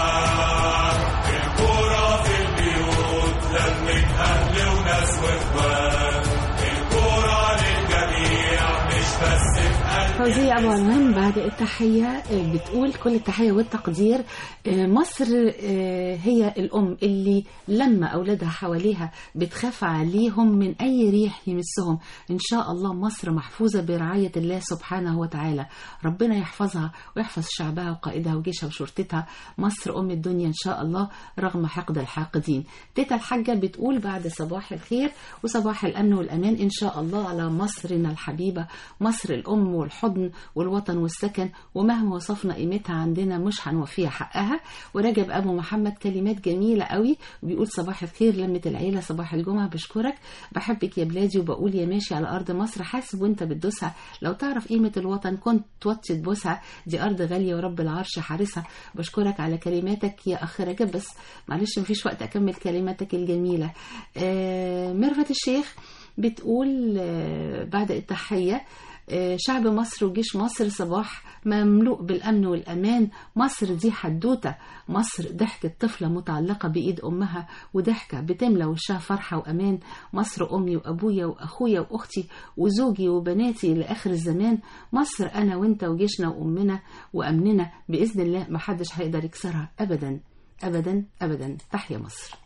الكورة في البيوت لمت أهل وناس وإخوات الكورة للجميع مش بس في قلب فوزية أبو عنوان بعد التحية آه، بتقول كل التحية والتقدير آه، مصر آه، هي الأم اللي لما أولادها حواليها بتخاف عليهم من أي ريح يمسهم إن شاء الله مصر محفوظة برعاية الله سبحانه وتعالى ربنا يحفظها ويحفظ شعبها وقائدها وجيشها وشرطتها مصر أم الدنيا إن شاء الله رغم حقد الحاقدين تيتا الحاجة بتقول بعد صباح الخير وصباح الأمن والأمان إن شاء الله على مصرنا الحبيبة مصر الأم والحضن والوطن والسكن ومهما وصفنا قيمتها عندنا مش هنوفيها حقها ورجب أبو محمد كلمات جميلة قوي وبيقول صباح الخير لمة العيلة صباح الجمعة بشكرك بحبك يا بلادي وبقول يا ماشي على أرض مصر حاسب وانت بتدوسها لو تعرف قيمة الوطن كنت توطي تبوسها دي أرض غالية ورب العرش حارسها بشكرك على كلماتك يا أخ رجب بس معلش مفيش وقت أكمل كلماتك الجميلة آه ميرفت الشيخ بتقول آه بعد التحية آه، شعب مصر وجيش مصر صباح مملوء بالأمن والأمان مصر دي حدوتة مصر ضحكة طفلة متعلقة بإيد أمها وضحكة بتملى وشها فرحة وأمان مصر أمي وأبويا وأخويا وأختي وزوجي وبناتي لآخر الزمان مصر أنا وإنت وجيشنا وأمنا وأمننا بإذن الله محدش هيقدر يكسرها أبدا أبدا أبدا تحيا مصر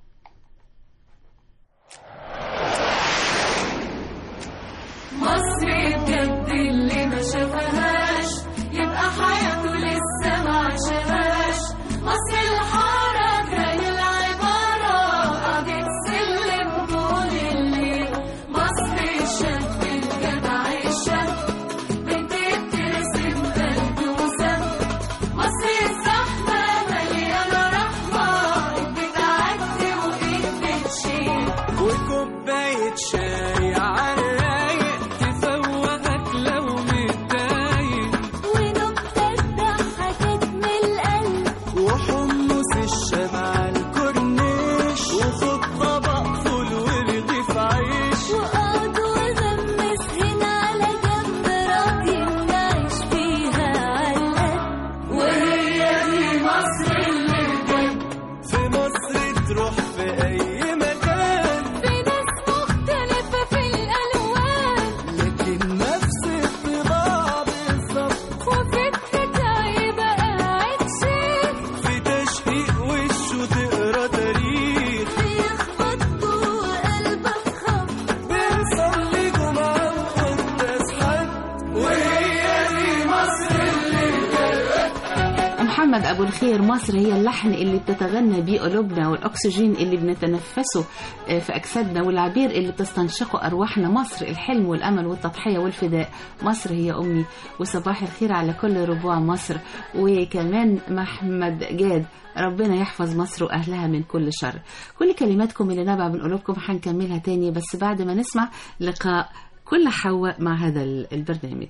مصر بجد اللي ما شافهاش يبقى حياته لسه ما عاشهاش مصر الحارة زي العبارة قضية سلم طول الليل مصر الشاب الجدع الشاب بنت بترسم قلب وسم مصر الزحمة مليانة رحمة بتعدي وإيد بتشيل وكوباية شاي عالرايق تفوقك لو متضايق ونكتة ضحكت من القلب وحمص الشمع الكورنيش وخد طبق فول ورغيف عيش وقعد وغمس هنا على جنب راضي نعيش فيها عالقد وهي دي مصر اللي بجد في مصر تروح في أي مكان في ناس مختلفة في الألوان لكن نفس الطباع بالظبط وفكرة يبقى قاعد شيخ في تشقيق وشه تقرا تاريخ بيخبط جوه قلبك خبط بنصلي جمعة وقداس حد وهي دي مصر اللي بجد محمد أبو الخير مصر هي اللحن اللي بتتغنى بيه قلوبنا والأكسجين اللي بنتنفسه آه، في أجسادنا والعبير اللي بتستنشقه أرواحنا مصر الحلم والأمل والتضحية والفداء مصر هي أمي وصباح الخير على كل ربوع مصر وكمان محمد جاد ربنا يحفظ مصر وأهلها من كل شر كل كلماتكم اللي نابعة من قلوبكم هنكملها تاني بس بعد ما نسمع لقاء كل حواء مع هذا البرنامج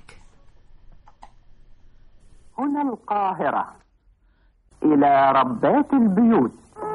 هنا القاهرة إلى ربات البيوت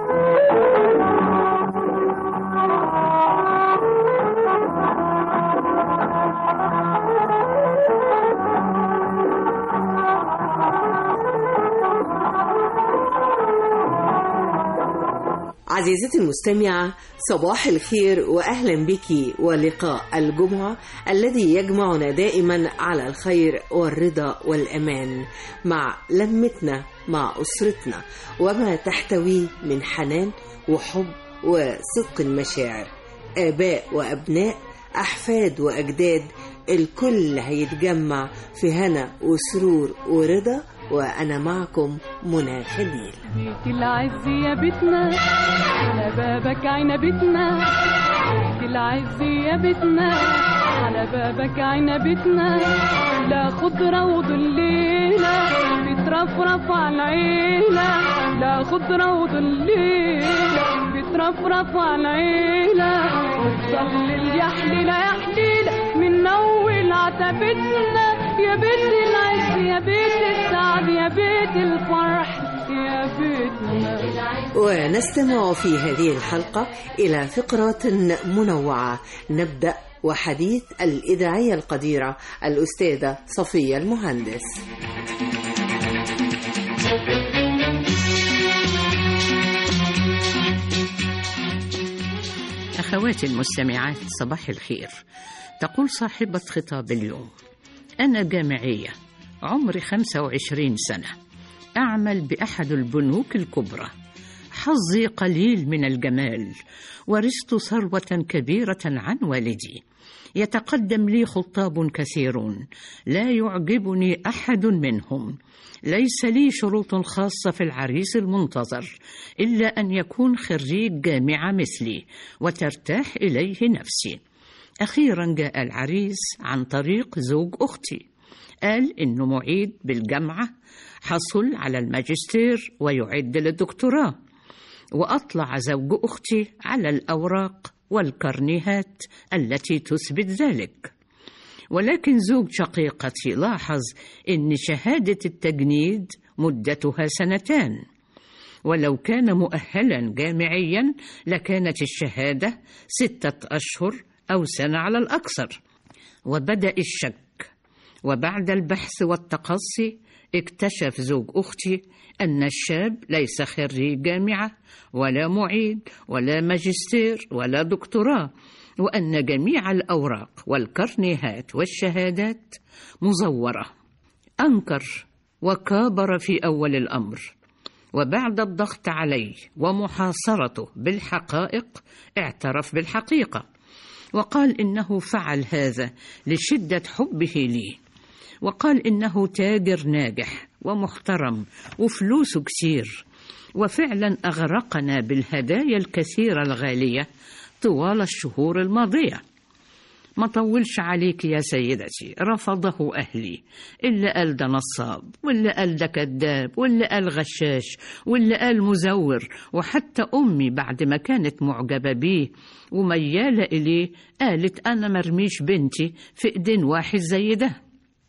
عزيزتي المستمعة صباح الخير وأهلا بك ولقاء الجمعة الذي يجمعنا دائما على الخير والرضا والأمان مع لمتنا مع أسرتنا وما تحتويه من حنان وحب وصدق المشاعر آباء وأبناء أحفاد وأجداد الكل هيتجمع في هنا وسرور ورضا وأنا معكم منى خليل بيت العز يا بيتنا على بابك عنبتنا بيت العز يا بيتنا على بابك عنبتنا لا خضرة وظليلة بترفرف على العيلة لا خضرة وظليلة بترفرف على العيلة وتضلل يا حليلة يا حليلة من أول عتبتنا يا بيت العز يا بيت السعد يا بيت الفرح يا بيتنا ونستمع في هذه الحلقة إلى فقرات منوعة نبدأ وحديث الإذاعية القديرة الأستاذة صفية المهندس أخواتي المستمعات صباح الخير تقول صاحبة خطاب اليوم أنا جامعية عمري 25 سنة أعمل بأحد البنوك الكبرى حظي قليل من الجمال ورثت ثروة كبيرة عن والدي يتقدم لي خطاب كثيرون لا يعجبني أحد منهم ليس لي شروط خاصة في العريس المنتظر إلا أن يكون خريج جامعة مثلي وترتاح إليه نفسي أخيرا جاء العريس عن طريق زوج أختي قال إنه معيد بالجامعة حصل على الماجستير ويعد للدكتوراه وأطلع زوج أختي على الأوراق والكرنيهات التي تثبت ذلك ولكن زوج شقيقتي لاحظ إن شهادة التجنيد مدتها سنتان ولو كان مؤهلا جامعيا لكانت الشهادة ستة أشهر أو سنة على الأكثر وبدأ الشك وبعد البحث والتقصي اكتشف زوج أختي أن الشاب ليس خريج جامعة ولا معيد ولا ماجستير ولا دكتوراه وأن جميع الأوراق والكرنيهات والشهادات مزورة أنكر وكابر في أول الأمر وبعد الضغط عليه ومحاصرته بالحقائق اعترف بالحقيقة وقال إنه فعل هذا لشدة حبه لي وقال إنه تاجر ناجح ومحترم وفلوسه كثير وفعلا أغرقنا بالهدايا الكثيرة الغالية طوال الشهور الماضية ما طولش عليك يا سيدتي رفضه أهلي اللي قال ده نصاب واللي قال ده كذاب واللي قال غشاش واللي قال مزور وحتى أمي بعد ما كانت معجبة بيه وميالة إليه قالت أنا مرميش بنتي في إيدين واحد زي ده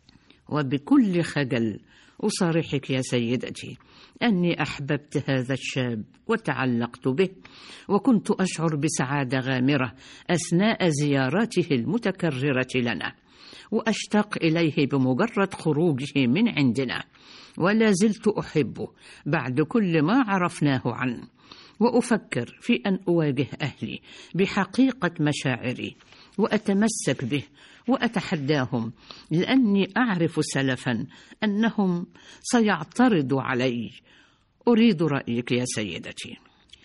وبكل خجل أصارحك يا سيدتي أني أحببت هذا الشاب وتعلقت به وكنت أشعر بسعادة غامرة أثناء زياراته المتكررة لنا وأشتاق إليه بمجرد خروجه من عندنا ولا زلت أحبه بعد كل ما عرفناه عنه وأفكر في أن أواجه أهلي بحقيقة مشاعري وأتمسك به وأتحداهم لأني أعرف سلفا أنهم سيعترضوا علي أريد رأيك يا سيدتي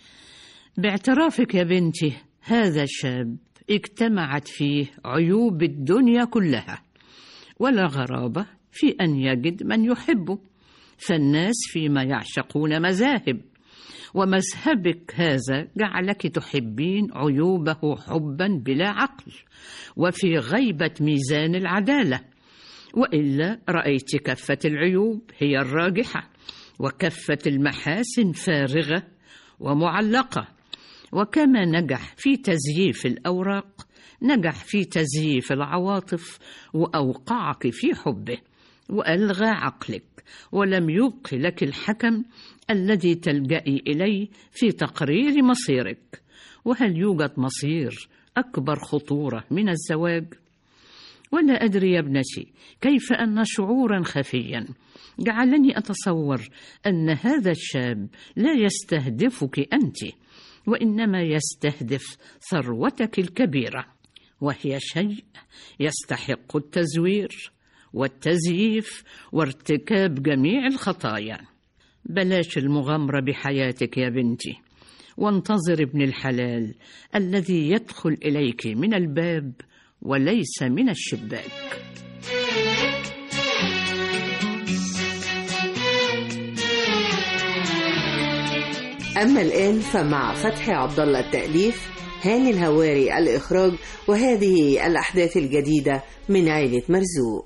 باعترافك يا بنتي هذا الشاب اجتمعت فيه عيوب الدنيا كلها ولا غرابة في أن يجد من يحبه فالناس فيما يعشقون مذاهب ومذهبك هذا جعلك تحبين عيوبه حبا بلا عقل وفي غيبة ميزان العدالة وإلا رأيت كفة العيوب هي الراجحة وكفة المحاسن فارغة ومعلقة وكما نجح في تزييف الأوراق نجح في تزييف العواطف وأوقعك في حبه وألغى عقلك ولم يبق لك الحكم الذي تلجئي إليه في تقرير مصيرك وهل يوجد مصير أكبر خطورة من الزواج؟ ولا أدري يا ابنتي كيف أن شعورا خفيا جعلني أتصور أن هذا الشاب لا يستهدفك أنت وإنما يستهدف ثروتك الكبيرة وهي شيء يستحق التزوير والتزييف وارتكاب جميع الخطايا بلاش المغامرة بحياتك يا بنتي وانتظر ابن الحلال الذي يدخل إليك من الباب وليس من الشباك أما الآن فمع فتحي عبد الله التأليف هاني الهواري الإخراج وهذه الأحداث الجديدة من عائلة مرزوق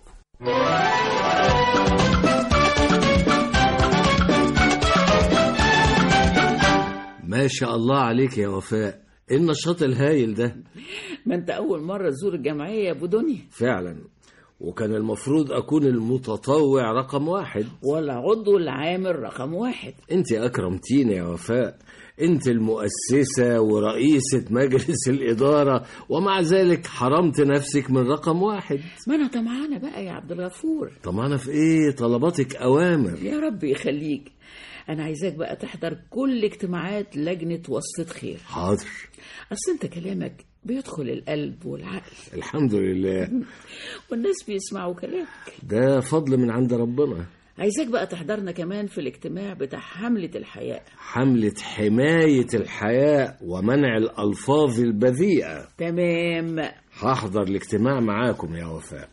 ما شاء الله عليك يا وفاء ايه النشاط الهايل ده ما انت اول مره تزور الجمعيه يا ابو دنيا فعلا وكان المفروض اكون المتطوع رقم واحد والعضو العامل رقم واحد انت اكرمتيني يا وفاء انت المؤسسة ورئيسة مجلس الإدارة ومع ذلك حرمت نفسك من رقم واحد ما انا طمعانه بقى يا عبد الغفور طمعنا في ايه طلباتك أوامر يا رب يخليك انا عايزاك بقى تحضر كل اجتماعات لجنه وسط خير حاضر اصل انت كلامك بيدخل القلب والعقل الحمد لله والناس بيسمعوا كلامك ده فضل من عند ربنا عايزاك بقى تحضرنا كمان في الاجتماع بتاع حملة الحياء حملة حماية الحياء ومنع الألفاظ البذيئة تمام هحضر الاجتماع معاكم يا وفاء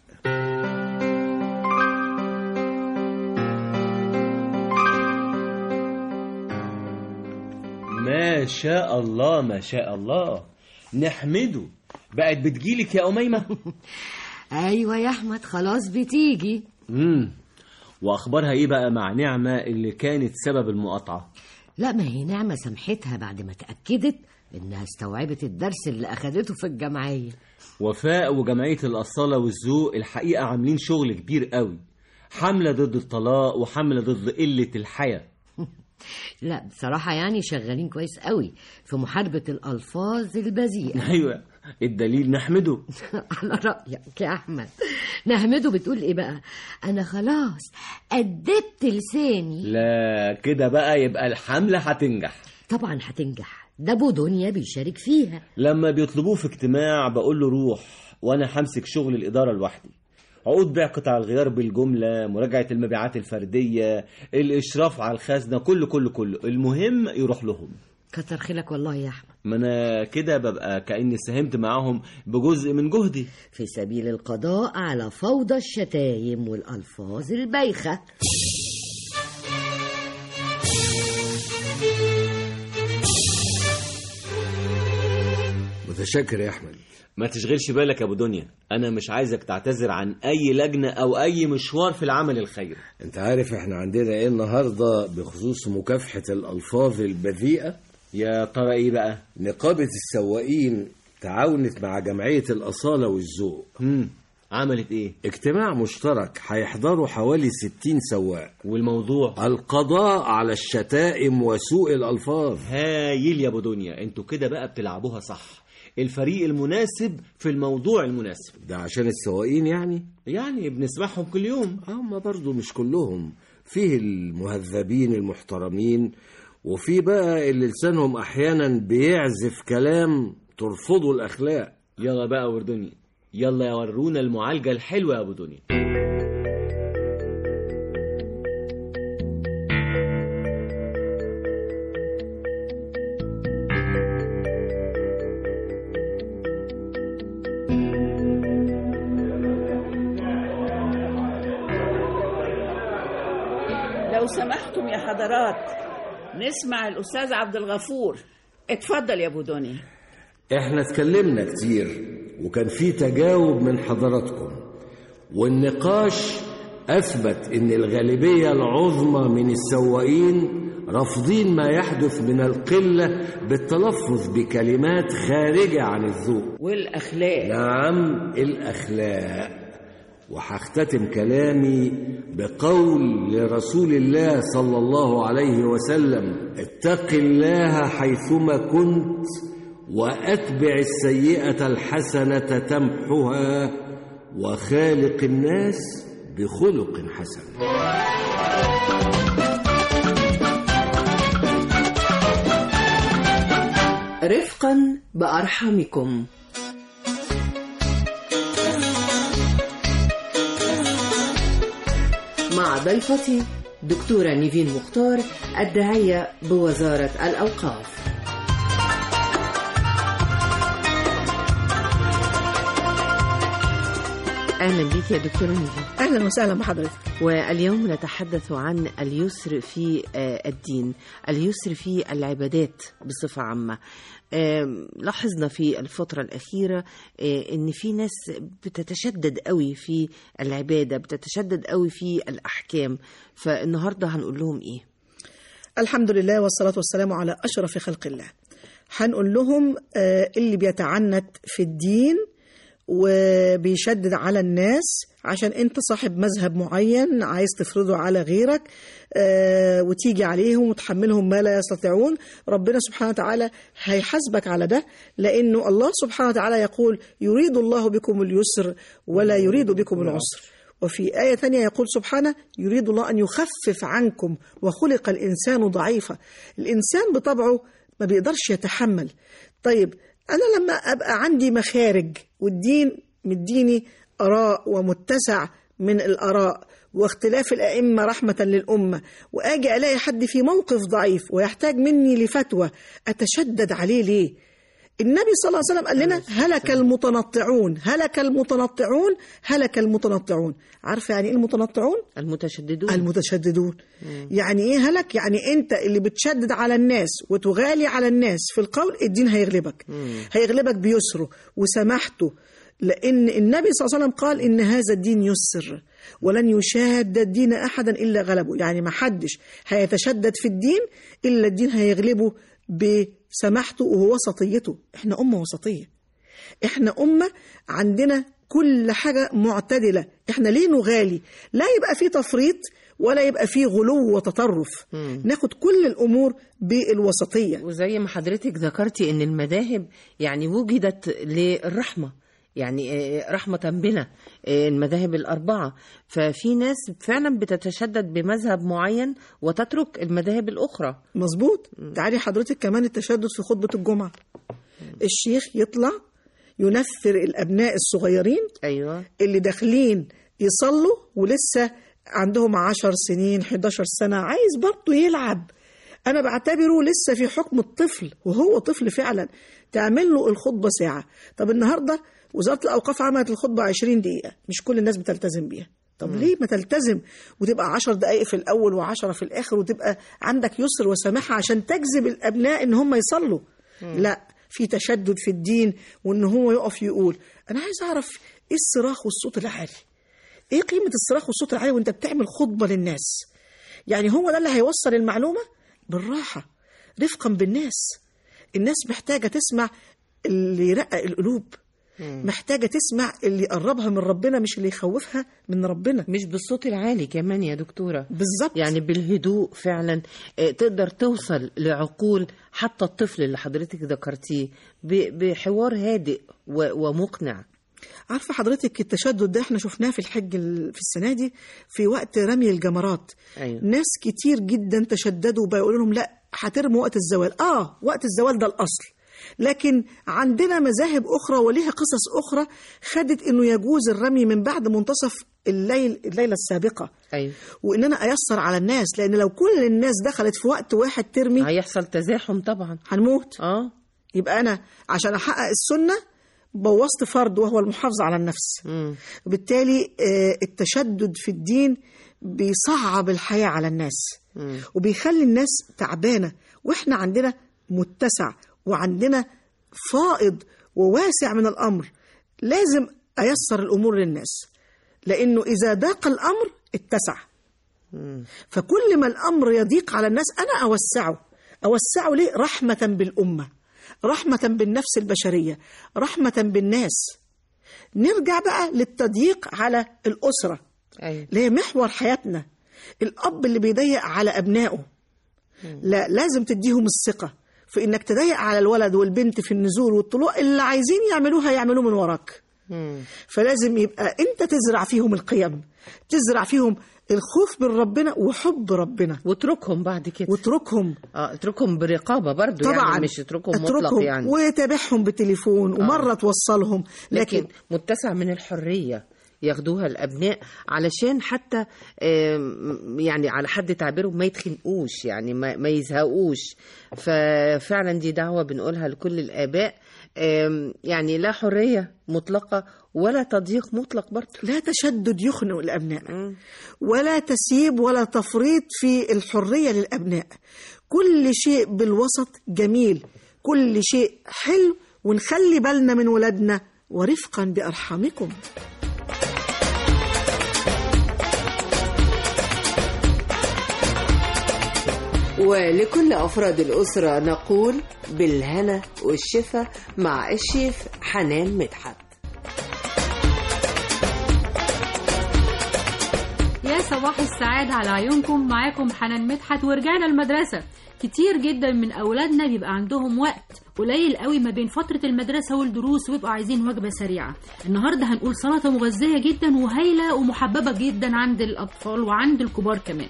ما شاء الله ما شاء الله نحمده بقت بتجيلك يا أميمة ايوه يا احمد خلاص بتيجي امم واخبارها ايه بقى مع نعمة اللي كانت سبب المقاطعة لا ما هي نعمه سامحتها بعد ما اتاكدت انها استوعبت الدرس اللي اخدته في الجمعيه وفاء وجمعية الأصالة والذوق الحقيقة عاملين شغل كبير قوي حملة ضد الطلاق وحملة ضد قلة الحياة لا بصراحه يعني شغالين كويس قوي في محاربه الالفاظ البذيئه أيوة الدليل نحمده على رايك يا احمد نهمده بتقول ايه بقى انا خلاص ادبت لساني لا كده بقى يبقى الحملة هتنجح طبعا هتنجح ده ابو دنيا بيشارك فيها لما بيطلبوه في اجتماع بقول له روح وانا همسك شغل الاداره لوحدي عقود بيع قطع الغيار بالجمله مراجعه المبيعات الفرديه الاشراف على الخزنه كله كله كله المهم يروح لهم كتر خيرك والله يا احمد ما انا كده ببقى كاني ساهمت معاهم بجزء من جهدي في سبيل القضاء على فوضى الشتايم والالفاظ البايخه متشكر يا أحمد ما تشغلش بالك يا ابو دنيا انا مش عايزك تعتذر عن اي لجنه او اي مشوار في العمل الخيري انت عارف احنا عندنا ايه النهارده بخصوص مكافحة الألفاظ البذيئة يا ترى ايه بقى نقابة السواقين تعاونت مع جمعية الأصالة والذوق امم عملت ايه اجتماع مشترك هيحضروا حوالي 60 سواق والموضوع القضاء على الشتائم وسوء الألفاظ هايل يا ابو دنيا انتوا كده بقى بتلعبوها صح الفريق المناسب في الموضوع المناسب ده عشان السواقين يعني يعني بنسمعهم كل يوم هم برضو مش كلهم فيه المهذبين المحترمين وفي بقى اللي لسانهم احيانا بيعزف كلام ترفضه الاخلاق يلا بقى وردوني يلا يا ورونا المعالجه الحلوه يا ابو دنيا لو سمحتم يا حضرات نسمع الأستاذ عبد الغفور اتفضل يا أبو دنيا احنا اتكلمنا كتير وكان في تجاوب من حضراتكم والنقاش اثبت ان الغالبيه العظمى من السواقين رافضين ما يحدث من القله بالتلفظ بكلمات خارجه عن الذوق والأخلاق نعم الاخلاق وهختتم كلامي بقول لرسول الله صلى الله عليه وسلم اتق الله حيثما كنت واتبع السيئه الحسنه تمحها وخالق الناس بخلق حسن رفقا بأرحامكم مع ضيفتي دكتورة نيفين مختار الداعية بوزارة الأوقاف أهلا بك يا دكتورة نيفين أهلا وسهلا بحضرتك واليوم نتحدث عن اليسر في آه، الدين اليسر في العبادات بصفة عامة آم، لاحظنا في الفترة الأخيرة آه، إن في ناس بتتشدد قوي في العبادة بتتشدد قوي في الأحكام فالنهاردة هنقول لهم إيه الحمد لله والصلاة والسلام على أشرف خلق الله هنقول لهم آه، اللي بيتعنت في الدين وبيشدد على الناس عشان انت صاحب مذهب معين عايز تفرضه على غيرك آه، وتيجي عليهم وتحملهم ما لا يستطيعون ربنا سبحانه وتعالى هيحاسبك على ده لانه الله سبحانه وتعالى يقول يريد الله بكم اليسر ولا يريد بكم العسر وفي آية ثانية يقول سبحانه يريد الله أن يخفف عنكم وخلق الإنسان ضعيفا الإنسان بطبعه ما بيقدرش يتحمل طيب انا لما ابقى عندي مخارج والدين مديني اراء ومتسع من الاراء واختلاف الائمه رحمه للامه واجي الاقي حد في موقف ضعيف ويحتاج مني لفتوى اتشدد عليه ليه النبي صلى الله عليه وسلم قال لنا هلك المتنطعون هلك المتنطعون هلك المتنطعون عارفه يعني ايه المتنطعون المتشددون المتشددون يعني ايه هلك يعني انت اللي بتشدد على الناس وتغالي على الناس في القول الدين هيغلبك هيغلبك بيسره وسماحته لان النبي صلى الله عليه وسلم قال ان هذا الدين يسر ولن يشاد الدين احدا الا غلبه يعني ما حدش هيتشدد في الدين الا الدين هيغلبه بسماحته ووسطيته احنا امه وسطيه احنا امه عندنا كل حاجه معتدله احنا ليه نغالي لا يبقى في تفريط ولا يبقى في غلو وتطرف ناخد كل الامور بالوسطيه وزي ما حضرتك ذكرتي ان المذاهب يعني وجدت للرحمه يعني آه، رحمة بنا آه، المذاهب الأربعة ففي ناس فعلا بتتشدد بمذهب معين وتترك المذاهب الأخرى مظبوط تعالي حضرتك كمان التشدد في خطبه الجمعه الشيخ يطلع ينفر الابناء الصغيرين أيوة اللي داخلين يصلوا ولسه عندهم عشر سنين 11 سنة عايز برضه يلعب أنا بعتبره لسه في حكم الطفل وهو طفل فعلا تعمل له الخطبة ساعة طب النهاردة وزارة الأوقاف عملت الخطبة 20 دقيقة مش كل الناس بتلتزم بيها طب ليه ما تلتزم وتبقى عشر دقايق في الأول وعشرة في الآخر وتبقى عندك يسر وسماحة عشان تجذب الأبناء إن هم يصلوا لا في تشدد في الدين وإن هو يقف يقول أنا عايز أعرف إيه الصراخ والصوت العالي ايه قيمه الصراخ والصوت العالي وانت بتعمل خطبه للناس يعني هو ده اللي هيوصل المعلومه بالراحه رفقا بالناس الناس محتاجه تسمع اللي يرقق القلوب محتاجه تسمع اللي يقربها من ربنا مش اللي يخوفها من ربنا مش بالصوت العالي كمان يا دكتورة بالظبط يعني بالهدوء فعلا آه، تقدر توصل لعقول حتى الطفل اللي حضرتك ذكرتيه ب- بحوار هادئ و- ومقنع عارفه حضرتك التشدد ده احنا شفناه في الحج ال- في السنه دي في وقت رمي الجمرات أيوة. ناس كتير جدا تشددوا وبيقولوا لهم لا هترموا وقت الزوال اه وقت الزوال ده الاصل لكن عندنا مذاهب اخرى وليها قصص اخرى خدت انه يجوز الرمي من بعد منتصف الليل الليله السابقه أيوة. وان انا ايسر على الناس لان لو كل الناس دخلت في وقت واحد ترمي هيحصل تزاحم طبعا هنموت اه يبقى انا عشان احقق السنه بوظت فرض وهو المحافظه على النفس وبالتالي آه، التشدد في الدين بيصعب الحياه على الناس وبيخلي الناس تعبانه واحنا عندنا متسع وعندنا فائض وواسع من الامر لازم ايسر الامور للناس لانه اذا ضاق الامر اتسع فكل ما الامر يضيق على الناس انا اوسعه اوسعه ليه رحمه بالامه رحمه بالنفس البشريه رحمه بالناس نرجع بقى للتضييق على الاسره أيوة. اللي هي محور حياتنا الاب اللي بيضيق على ابنائه لا لازم تديهم الثقه في انك تضيق على الولد والبنت في النزول والطلوع اللي عايزين يعملوها يعملوه من وراك فلازم يبقى انت تزرع فيهم القيم تزرع فيهم الخوف من ربنا وحب ربنا واتركهم بعد كده واتركهم اه اتركهم برقابة برضو طبعا يعني مش اتركهم مطلق اتركهم يعني وتابعهم بالتليفون ومره توصلهم لكن لكن متسع من الحرية ياخدوها الأبناء علشان حتى آم، يعني على حد تعبيره ما يتخنقوش يعني ما, ما يزهقوش ففعلا دي دعوة بنقولها لكل الآباء آم، يعني لا حرية مطلقة ولا تضييق مطلق برضه لا تشدد يخنق الابناء ولا تسييب ولا تفريط في الحريه للابناء كل شيء بالوسط جميل كل شيء حلو ونخلي بالنا من ولادنا ورفقا بارحامكم ولكل أفراد الأسرة نقول بالهنا والشفا مع الشيف حنان مدحت يا صباح السعادة على عيونكم معاكم حنان مدحت ورجعنا المدرسة كتير جدا من أولادنا بيبقى عندهم وقت قليل قوي ما بين فترة المدرسة والدروس ويبقوا عايزين وجبة سريعة النهاردة هنقول سلطة مغذية جدا وهايلة ومحببة جدا عند الأطفال وعند الكبار كمان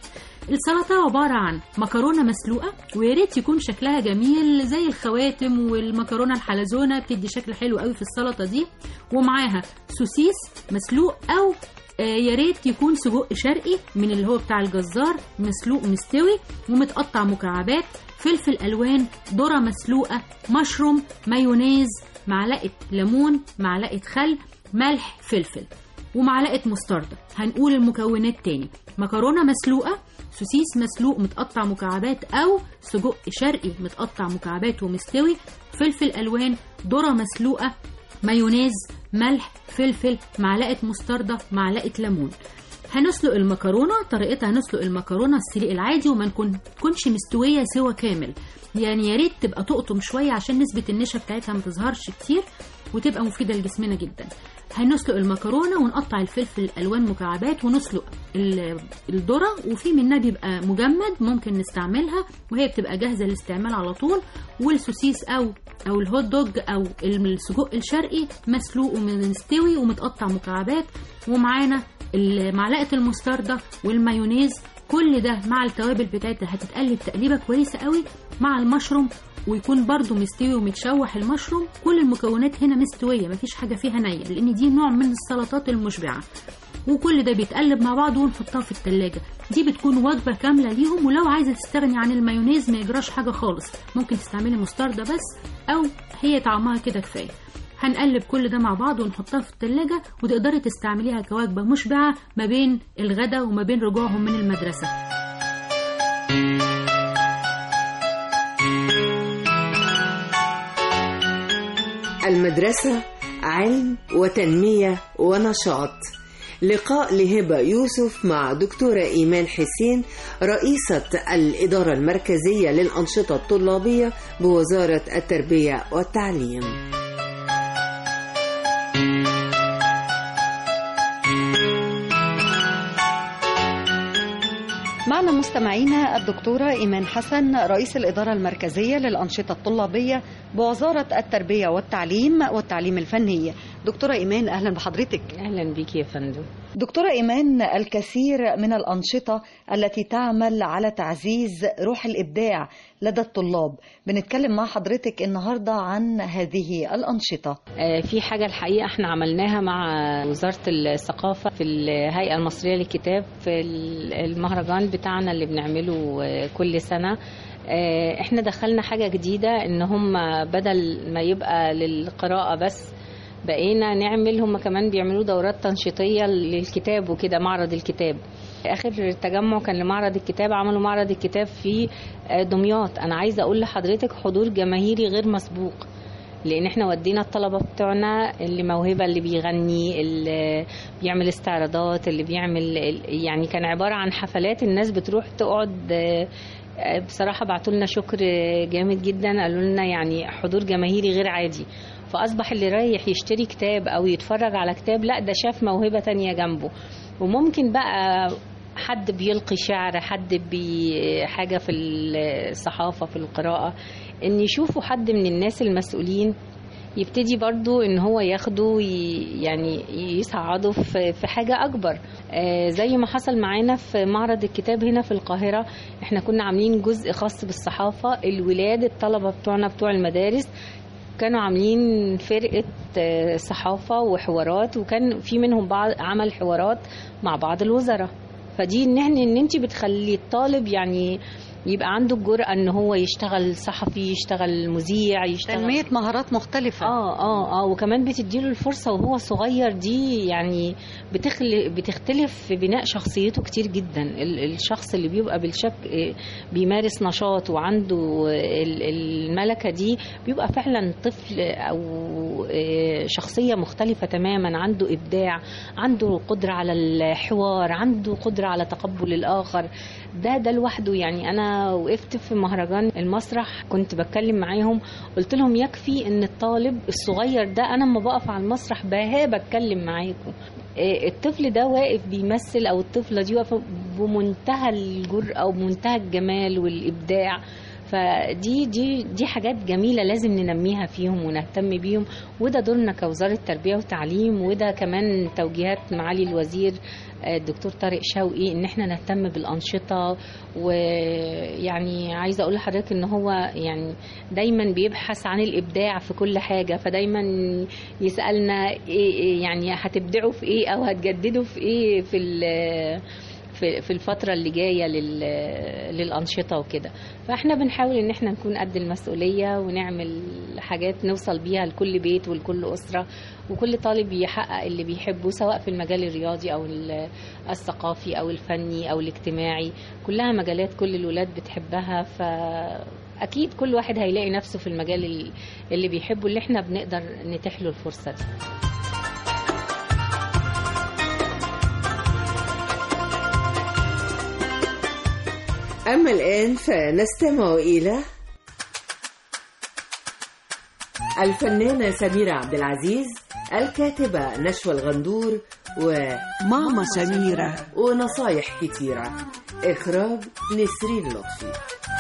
السلطة عبارة عن مكرونة مسلوقة ويا ريت يكون شكلها جميل زي الخواتم والمكرونة الحلزونة بتدي شكل حلو قوي في السلطة دي ومعاها سوسيس مسلوق أو آه، يا ريت يكون سجق شرقي من اللي هو بتاع الجزار مسلوق مستوي ومتقطع مكعبات فلفل الوان ذره مسلوقه مشروم مايونيز معلقه ليمون معلقه خل ملح فلفل ومعلقه مستردة هنقول المكونات تاني مكرونه مسلوقه سوسيس مسلوق متقطع مكعبات او سجق شرقي متقطع مكعبات ومستوي فلفل الوان ذره مسلوقه مايونيز ملح فلفل معلقه مستردة معلقه ليمون هنسلق المكرونه طريقتها هنسلق المكرونه السليق العادي وما نكون تكونش مستويه سوا كامل يعني يا ريت تبقى تقطم شويه عشان نسبه النشا بتاعتها ما تظهرش كتير وتبقى مفيده لجسمنا جدا هنسلق المكرونه ونقطع الفلفل الالوان مكعبات ونسلق ال- الذره وفي منها بيبقى مجمد ممكن نستعملها وهي بتبقى جاهزه للاستعمال على طول والسوسيس او او الهوت دوج او السجق الشرقي مسلوق ومستوي ومتقطع مكعبات ومعانا ال- معلقه المستردة والمايونيز كل ده مع التوابل بتاعتها هتتقلب تقليبه كويسه قوي مع المشروم ويكون برضو مستوي ومتشوح المشروم كل المكونات هنا مستويه مفيش حاجه فيها نيه لان دي نوع من السلطات المشبعه وكل ده بيتقلب مع بعض ونحطها في التلاجة دي بتكون وجبة كاملة ليهم ولو عايزة تستغني عن المايونيز ما يجراش حاجة خالص ممكن تستعملي مستردة بس أو هي طعمها كده كفاية هنقلب كل ده مع بعض ونحطها في التلاجة وتقدري تستعمليها كوجبة مشبعة ما بين الغدا وما بين رجوعهم من المدرسة المدرسة علم وتنمية ونشاط لقاء لهبة يوسف مع دكتورة إيمان حسين رئيسة الإدارة المركزية للأنشطة الطلابية بوزارة التربية والتعليم معنا مستمعينا الدكتورة إيمان حسن رئيس الإدارة المركزية للأنشطة الطلابية بوزارة التربية والتعليم والتعليم الفني دكتورة إيمان أهلا بحضرتك أهلا بك يا فندم دكتورة إيمان الكثير من الأنشطة التي تعمل على تعزيز روح الإبداع لدى الطلاب بنتكلم مع حضرتك النهاردة عن هذه الأنشطة آه، في حاجة الحقيقة احنا عملناها مع وزارة الثقافة في الهيئة المصرية للكتاب في المهرجان بتاعنا اللي بنعمله آه، كل سنة آه، احنا دخلنا حاجة جديدة ان هم بدل ما يبقى للقراءة بس بقينا نعمل هم كمان بيعملوا دورات تنشيطية للكتاب وكده معرض الكتاب اخر تجمع كان لمعرض الكتاب عملوا معرض الكتاب في آه، دمياط انا عايزه اقول لحضرتك حضور جماهيري غير مسبوق لان احنا ودينا الطلبه بتوعنا اللي موهبه اللي بيغني اللي بيعمل استعراضات اللي بيعمل يعني كان عباره عن حفلات الناس بتروح تقعد آه، آه، بصراحه بعتوا لنا شكر آه، جامد جدا قالوا لنا يعني حضور جماهيري غير عادي فاصبح اللي رايح يشتري كتاب او يتفرج على كتاب لا ده شاف موهبه تانية جنبه وممكن بقى حد بيلقي شعر حد بي حاجة في الصحافة في القراءة ان يشوفوا حد من الناس المسؤولين يبتدي برضو ان هو ياخده وي- يعني يساعده في في حاجة اكبر آه، زي ما حصل معانا في معرض الكتاب هنا في القاهرة احنا كنا عاملين جزء خاص بالصحافة الولاد الطلبة بتوعنا بتوع المدارس كانوا عاملين فرقة آه، صحافة وحوارات وكان في منهم بعض عمل حوارات مع بعض الوزراء فدي ان احنا ان انت بتخلي الطالب يعني يبقى عنده الجرأة ان هو يشتغل صحفي يشتغل مذيع يشتغل تنمية مهارات مختلفة اه اه اه وكمان بتديله الفرصة وهو صغير دي يعني بتخل... بتختلف في بناء شخصيته كتير جدا ال- الشخص اللي بيبقى بالشك آه، بيمارس نشاط وعنده ال- الملكة دي بيبقى فعلا طفل او آه، شخصية مختلفة تماما عنده ابداع عنده قدرة على الحوار عنده قدرة على تقبل الاخر ده ده لوحده يعني انا وقفت في مهرجان المسرح كنت بتكلم معاهم قلت لهم يكفي ان الطالب الصغير ده انا لما بقف على المسرح بهاب اتكلم معاكم إيه، الطفل ده واقف بيمثل او الطفله دي واقفه بمنتهى الجرأه وبمنتهى الجمال والابداع فدي دي دي حاجات جميله لازم ننميها فيهم ونهتم بيهم وده دورنا كوزاره تربيه وتعليم وده كمان توجيهات معالي الوزير آه، الدكتور طارق شوقي ان احنا نهتم بالانشطه ويعني عايزه اقول لحضرتك ان هو يعني دايما بيبحث عن الابداع في كل حاجه فدايما يسالنا ايه إيه يعني هتبدعوا في ايه او هتجددوا في ايه في ال- في في الفتره اللي جايه لل- للانشطه وكده فاحنا بنحاول ان احنا نكون قد المسؤوليه ونعمل حاجات نوصل بيها لكل بيت ولكل اسره وكل طالب يحقق اللي بيحبه سواء في المجال الرياضي او ال- الثقافي او الفني او الاجتماعي كلها مجالات كل الولاد بتحبها فاكيد كل واحد هيلاقي نفسه في المجال ال- اللي بيحبه اللي احنا بنقدر نتيح له الفرصه دي أما الآن فنستمع إلى الفنانة سميرة عبد العزيز الكاتبة نشوى الغندور وماما سميرة. ونصايح كتيرة إخراج نسرين لطفي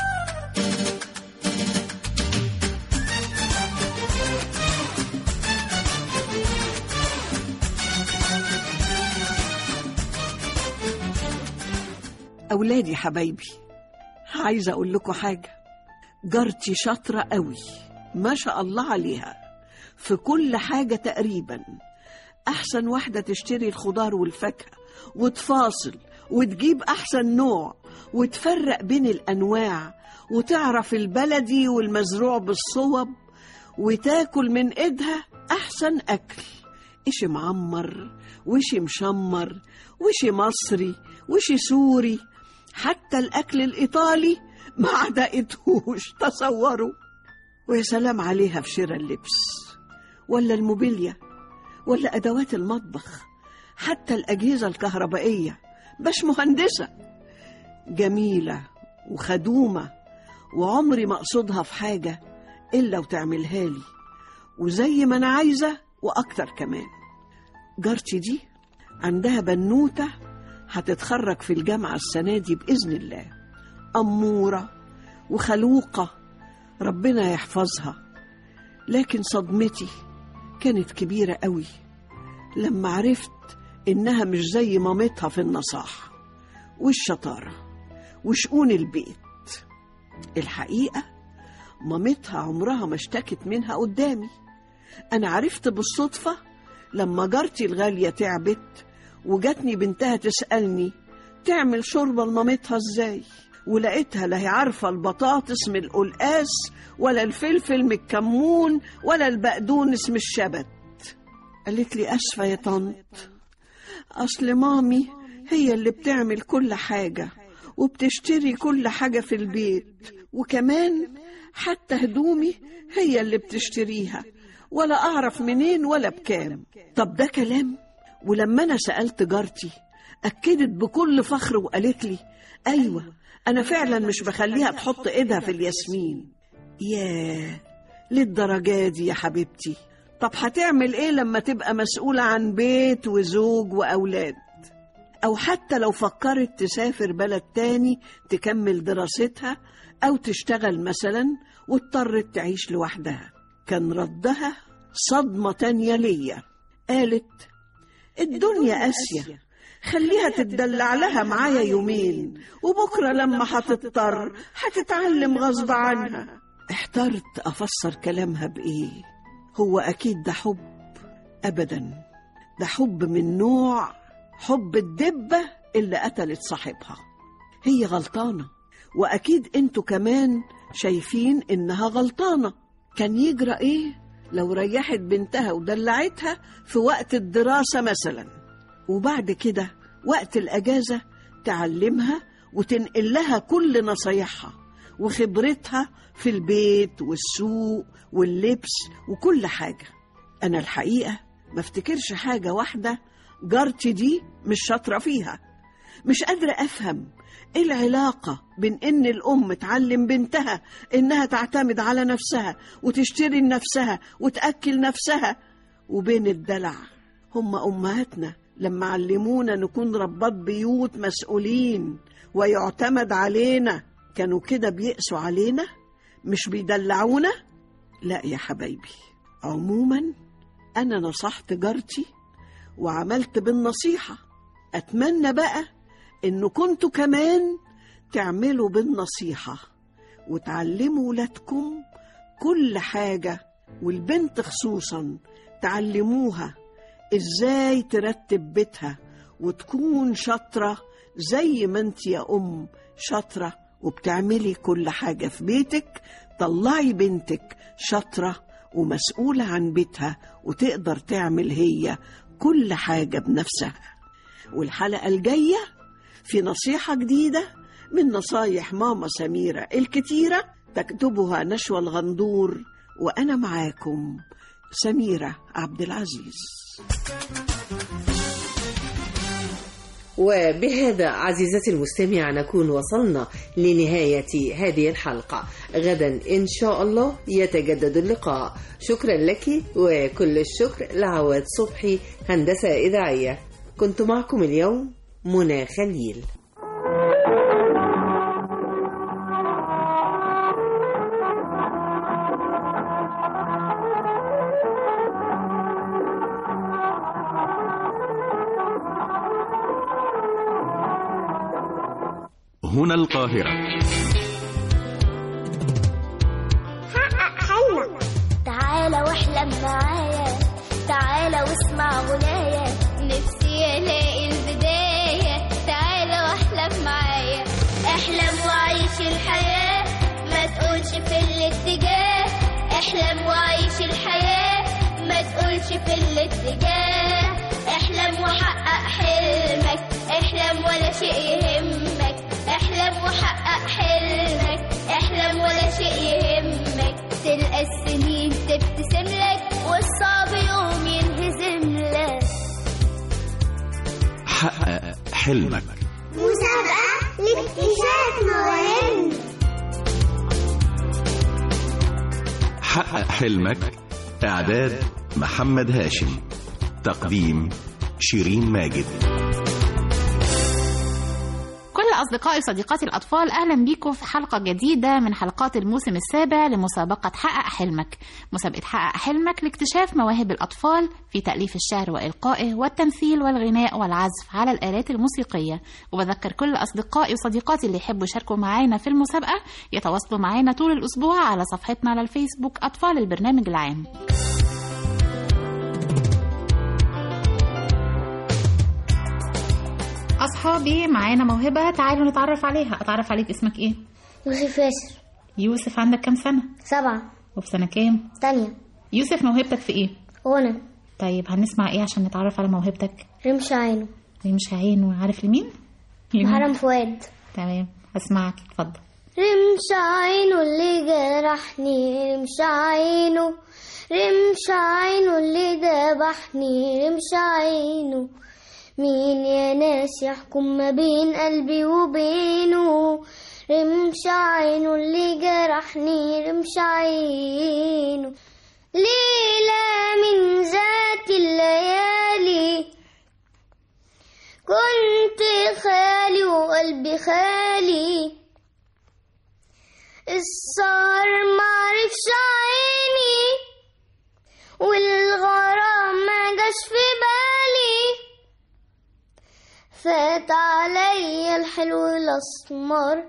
أولادي حبايبي عايزة أقول لكم حاجة جارتي شاطرة قوي ما شاء الله عليها في كل حاجة تقريبا أحسن واحدة تشتري الخضار والفاكهة وتفاصل وتجيب أحسن نوع وتفرق بين الأنواع وتعرف البلدي والمزروع بالصوب وتاكل من إيدها أحسن أكل إشي معمر وشي مشمر وشي مصري وشي سوري حتى الأكل الإيطالي ما عدقتهوش تصوروا ويا سلام عليها في شراء اللبس ولا الموبيليا ولا أدوات المطبخ حتى الأجهزة الكهربائية باش مهندسة جميلة وخدومة وعمري ما أقصدها في حاجة إلا وتعملها لي وزي ما أنا عايزة وأكتر كمان جارتي دي عندها بنوتة هتتخرج في الجامعة السنة دي بإذن الله أمورة وخلوقة ربنا يحفظها لكن صدمتي كانت كبيرة قوي لما عرفت إنها مش زي مامتها في النصاحة والشطارة وشؤون البيت الحقيقة مامتها عمرها ما اشتكت منها قدامي أنا عرفت بالصدفة لما جارتي الغالية تعبت وجاتني بنتها تسألني تعمل شوربة لمامتها ازاي ولقيتها لا هي عارفة البطاطس من القلقاس ولا الفلفل من الكمون ولا البقدونس من الشبت قالت لي أسفة يا طنط أصل مامي هي اللي بتعمل كل حاجة وبتشتري كل حاجة في البيت وكمان حتى هدومي هي اللي بتشتريها ولا أعرف منين ولا بكام طب ده كلام ولما أنا سألت جارتي أكدت بكل فخر وقالت لي أيوة أنا فعلا مش بخليها تحط إيدها في الياسمين ياه للدرجة دي يا حبيبتي طب هتعمل إيه لما تبقى مسؤولة عن بيت وزوج وأولاد أو حتى لو فكرت تسافر بلد تاني تكمل دراستها أو تشتغل مثلا واضطرت تعيش لوحدها كان ردها صدمة تانية ليا قالت الدنيا قاسية خليها تتدلع لها معايا يومين وبكرة لما هتضطر هتتعلم غصب عنها احترت أفسر كلامها بإيه هو أكيد ده حب أبدا ده حب من نوع حب الدبة اللي قتلت صاحبها هي غلطانة وأكيد انتوا كمان شايفين إنها غلطانة كان يجرى إيه لو ريحت بنتها ودلعتها في وقت الدراسة مثلا وبعد كده وقت الأجازة تعلمها وتنقل لها كل نصايحها وخبرتها في البيت والسوق واللبس وكل حاجة أنا الحقيقة ما افتكرش حاجة واحدة جارتي دي مش شاطرة فيها مش قادرة أفهم إيه العلاقة بين إن الأم تعلم بنتها إنها تعتمد على نفسها وتشتري لنفسها وتأكل نفسها وبين الدلع هم أمهاتنا لما علمونا نكون ربات بيوت مسؤولين ويعتمد علينا كانوا كده بيقسوا علينا مش بيدلعونا لا يا حبايبي عموما انا نصحت جارتي وعملت بالنصيحه اتمنى بقى ان كنتوا كمان تعملوا بالنصيحه وتعلموا ولادكم كل حاجه والبنت خصوصا تعلموها ازاي ترتب بيتها وتكون شاطره زي ما انت يا ام شاطره وبتعملي كل حاجه في بيتك طلعي بنتك شاطره ومسؤوله عن بيتها وتقدر تعمل هي كل حاجه بنفسها والحلقه الجايه في نصيحه جديده من نصايح ماما سميره الكتيره تكتبها نشوى الغندور وانا معاكم سميره عبد العزيز وبهذا عزيزتي المستمعة نكون وصلنا لنهاية هذه الحلقة غدا إن شاء الله يتجدد اللقاء شكرا لك وكل الشكر لعواد صبحي هندسة إذاعية كنت معكم اليوم منى خليل هنا القاهرة حقق حلمك تعالى واحلم معايا تعالى واسمع غنايا نفسي الاقي البداية تعالى واحلم معايا احلم وعيش الحياة ما تقولش في الاتجاه احلم وعيش الحياة ما تقولش في الاتجاه احلم وحقق حلمك احلم ولا شيء يهمك احلم وحقق حلمك احلم ولا شيء يهمك تلقى السنين تبتسم لك والصعب يوم ينهزم لك حقق حلمك مسابقة لاكتشاف مواهب حقق حلمك إعداد محمد هاشم تقديم شيرين ماجد كل أصدقائي وصديقاتي الأطفال أهلا بيكم في حلقة جديدة من حلقات الموسم السابع لمسابقة حقق حلمك مسابقة حقق حلمك لاكتشاف مواهب الأطفال في تأليف الشعر وإلقائه والتمثيل والغناء والعزف على الآلات الموسيقية وبذكر كل أصدقائي وصديقاتي اللي يحبوا يشاركوا معانا في المسابقة يتواصلوا معانا طول الأسبوع على صفحتنا على الفيسبوك أطفال البرنامج العام أصحابي معانا موهبة تعالوا نتعرف عليها أتعرف عليك اسمك إيه؟ يوسف ياسر يوسف عندك كام سنة؟ سبعة وفي سنة كام؟ تانية يوسف موهبتك في إيه؟ غنى طيب هنسمع إيه عشان نتعرف على موهبتك؟ رمش عينه رمش عينه عارف لمين؟ محرم فؤاد تمام هسمعك اتفضل رمش عينه اللي جرحني رمش عينه رمش عينه اللي ذبحني رمش عينه مين يا ناس يحكم ما بين قلبي وبينه رمش عينه اللي جرحني رمش عينه ليلة من ذات الليالي كنت خالي وقلبي خالي السهر معرفش عيني والغرام ما جاش في بالي فات عليا الحلو الاسمر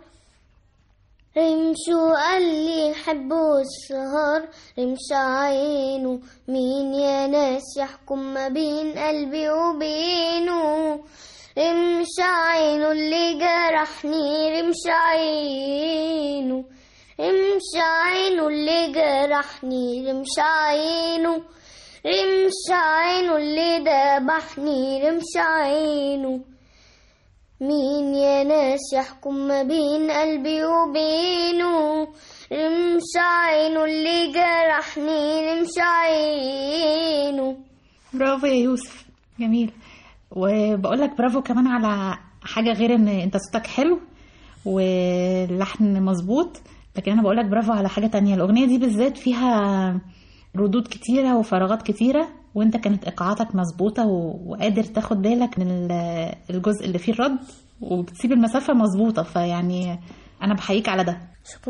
رمشو قال لي حبوا السهر رمش عينه مين يا ناس يحكم ما بين قلبي وبينه رمش عينه اللي جرحني رمش عينه رمش عينه اللي جرحني رمش عينه رمش عينه اللي ذبحني رمش عينه مين يا ناس يحكم ما بين قلبي وبينه رمش عينه اللي جرحني رمش عينه برافو يا يوسف جميل وبقول لك برافو كمان على حاجة غير ان انت صوتك حلو واللحن مظبوط لكن انا بقول لك برافو على حاجة تانية الأغنية دي بالذات فيها ردود كتيرة وفراغات كتيرة وانت كانت ايقاعاتك مظبوطة و- وقادر تاخد بالك من ال- الجزء اللي فيه الرد وبتسيب المسافة مظبوطة فيعني انا بحييك على ده شكرا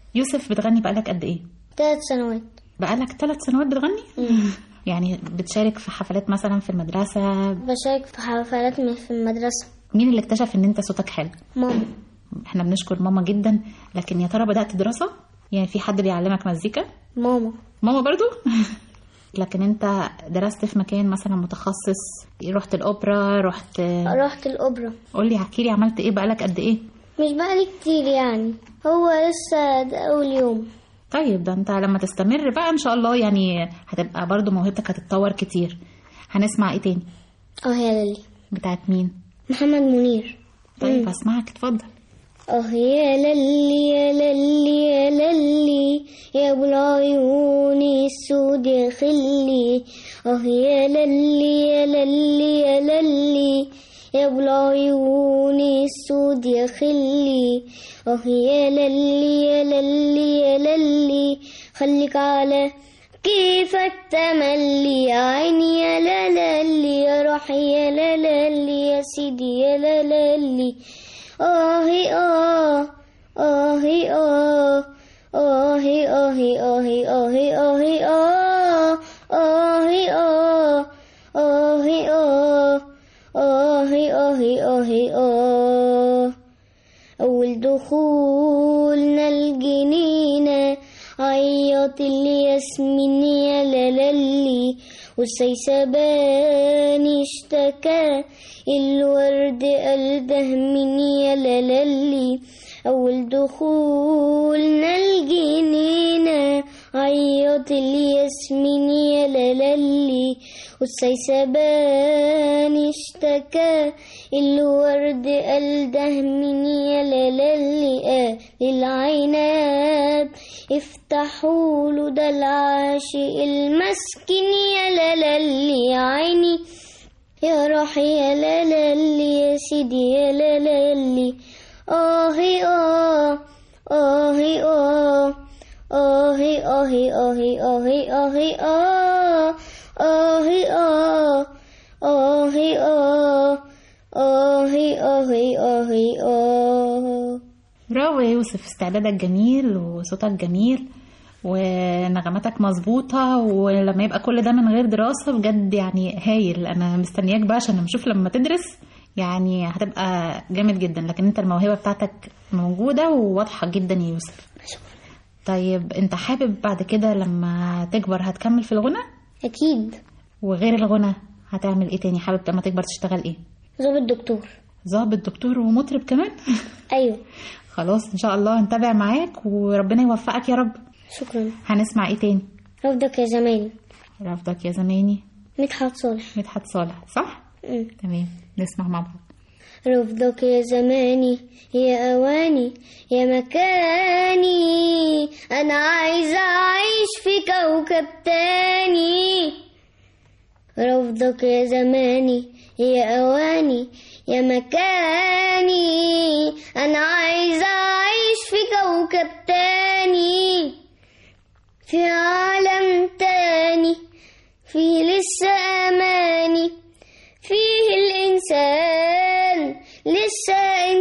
يوسف بتغني بقالك قد ايه ثلاث سنوات بقالك ثلاث سنوات بتغني يعني بتشارك في حفلات مثلا في المدرسة بشارك في حفلات من- في المدرسة مين اللي اكتشف ان انت صوتك حلو ماما احنا بنشكر ماما جدا لكن يا ترى بدأت دراسة يعني في حد بيعلمك مزيكا ماما ماما برضو لكن انت درست في مكان مثلا متخصص رحت الاوبرا رحت رحت الأوبرا قولي احكي لي عملت ايه بقالك قد ايه مش بقالي كتير يعني هو لسه ده أول يوم طيب ده انت لما تستمر بقى ان شاء الله يعني هتبقى برضو موهبتك هتتطور كتير هنسمع ايه تاني اه يا للي بتاعت مين محمد منير طيب هسمعك اتفضل اه يا للي يا للي يا للي يا ابو العيون السود يا خلي اه يا للي يا للي يا للي يا ابو العيون السود يا خلي اه يا للي يا للي يا للي خليك على كيفك تملي يا عيني يا لالي يا روحي يا لالي يا سيدي يا لالي آهي آه آهي آه آهي آهي آهي آهي آهي آه آهي آه آهي آه آهي آهي آهي آه أول دخولنا الجنينة عيط الياسمين يا لالي والسيسبان اشتكى الورد قال ده من يا لالي أول دخولنا الجنينة عيط الياسمين يا لالي والسيسبان اشتكى الورد قال ده من يا لالي آه للعناب افتحوا له ده العاشق المسكين يا لالي يا عيني يا روحي يا لالي يا سيدي يا لالي آهي آه آهي آه آهي آهي آهي آهي آهي آه آهي آه آهي آه آهي آهي آهي آه برافو يا يوسف استعدادك جميل وصوتك جميل ونغماتك مظبوطة ولما يبقى كل ده من غير دراسة بجد يعني هايل أنا مستنياك بقى عشان أشوف لما تدرس يعني هتبقى جامد جدا لكن انت الموهبة بتاعتك موجودة وواضحة جدا يا يوسف طيب انت حابب بعد كده لما تكبر هتكمل في الغنى؟ أكيد وغير الغنى هتعمل ايه تاني حابب لما تكبر تشتغل ايه؟ ظابط دكتور ظابط دكتور ومطرب كمان؟ أيوه خلاص ان شاء الله هنتابع معاك وربنا يوفقك يا رب شكرا هنسمع ايه تاني؟ رفضك يا زماني رفضك يا زماني مدحت صالح مدحت صالح صح؟ مم. تمام نسمع مع بعض رفضك يا زماني يا أواني يا مكاني أنا عايزة أعيش في كوكب تاني رفضك يا زماني يا أواني يا مكاني أنا عايزة أعيش في كوكب تاني في عالم تاني في لسه أماني فيه الإنسان لسه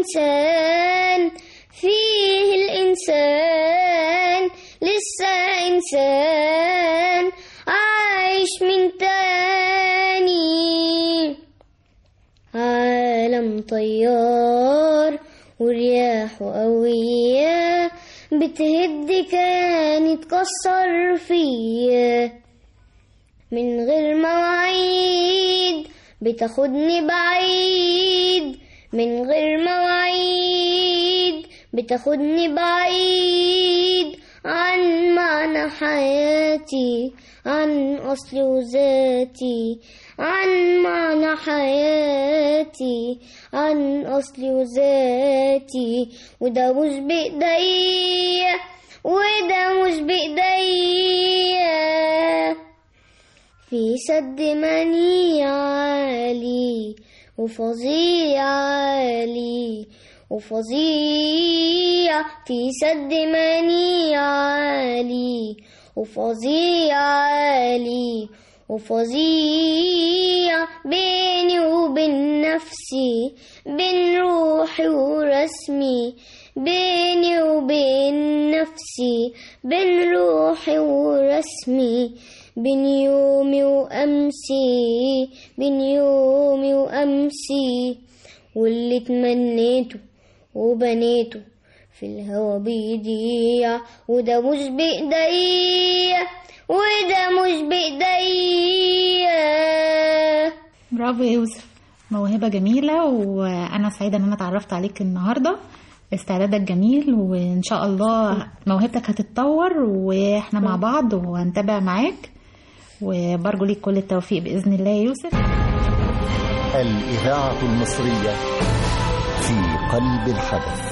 إنسان فيه الإنسان لسه إنسان عايش من تاني عالم طيار ورياح قوية بتهد كان تكسر فيا من غير مواعيد بتاخدني بعيد من غير مواعيد بتاخدني بعيد عن معنى حياتي عن أصلي وذاتي عن معنى حياتي عن أصلي وذاتي وده مش بإيديا وده مش بإيديا في سد مني عالي وفظيع عالي وفظيع في سد مني عالي وفظيع عالي وفظيع بيني وبين نفسي بين روحي ورسمي بيني وبين نفسي بين روحي ورسمي بين يومي وأمسي بين يومي وأمسي واللي تمنيته وبنيته في الهوا بيضيع وده مش بإيديا وده مش بإيديا برافو يا يوسف موهبة جميلة وأنا سعيدة إن أنا اتعرفت عليك النهاردة استعدادك جميل وإن شاء الله موهبتك هتتطور وإحنا مع بعض وهنتابع معاك وبرجو ليك كل التوفيق بإذن الله يا يوسف الإذاعة المصرية في قلب الحدث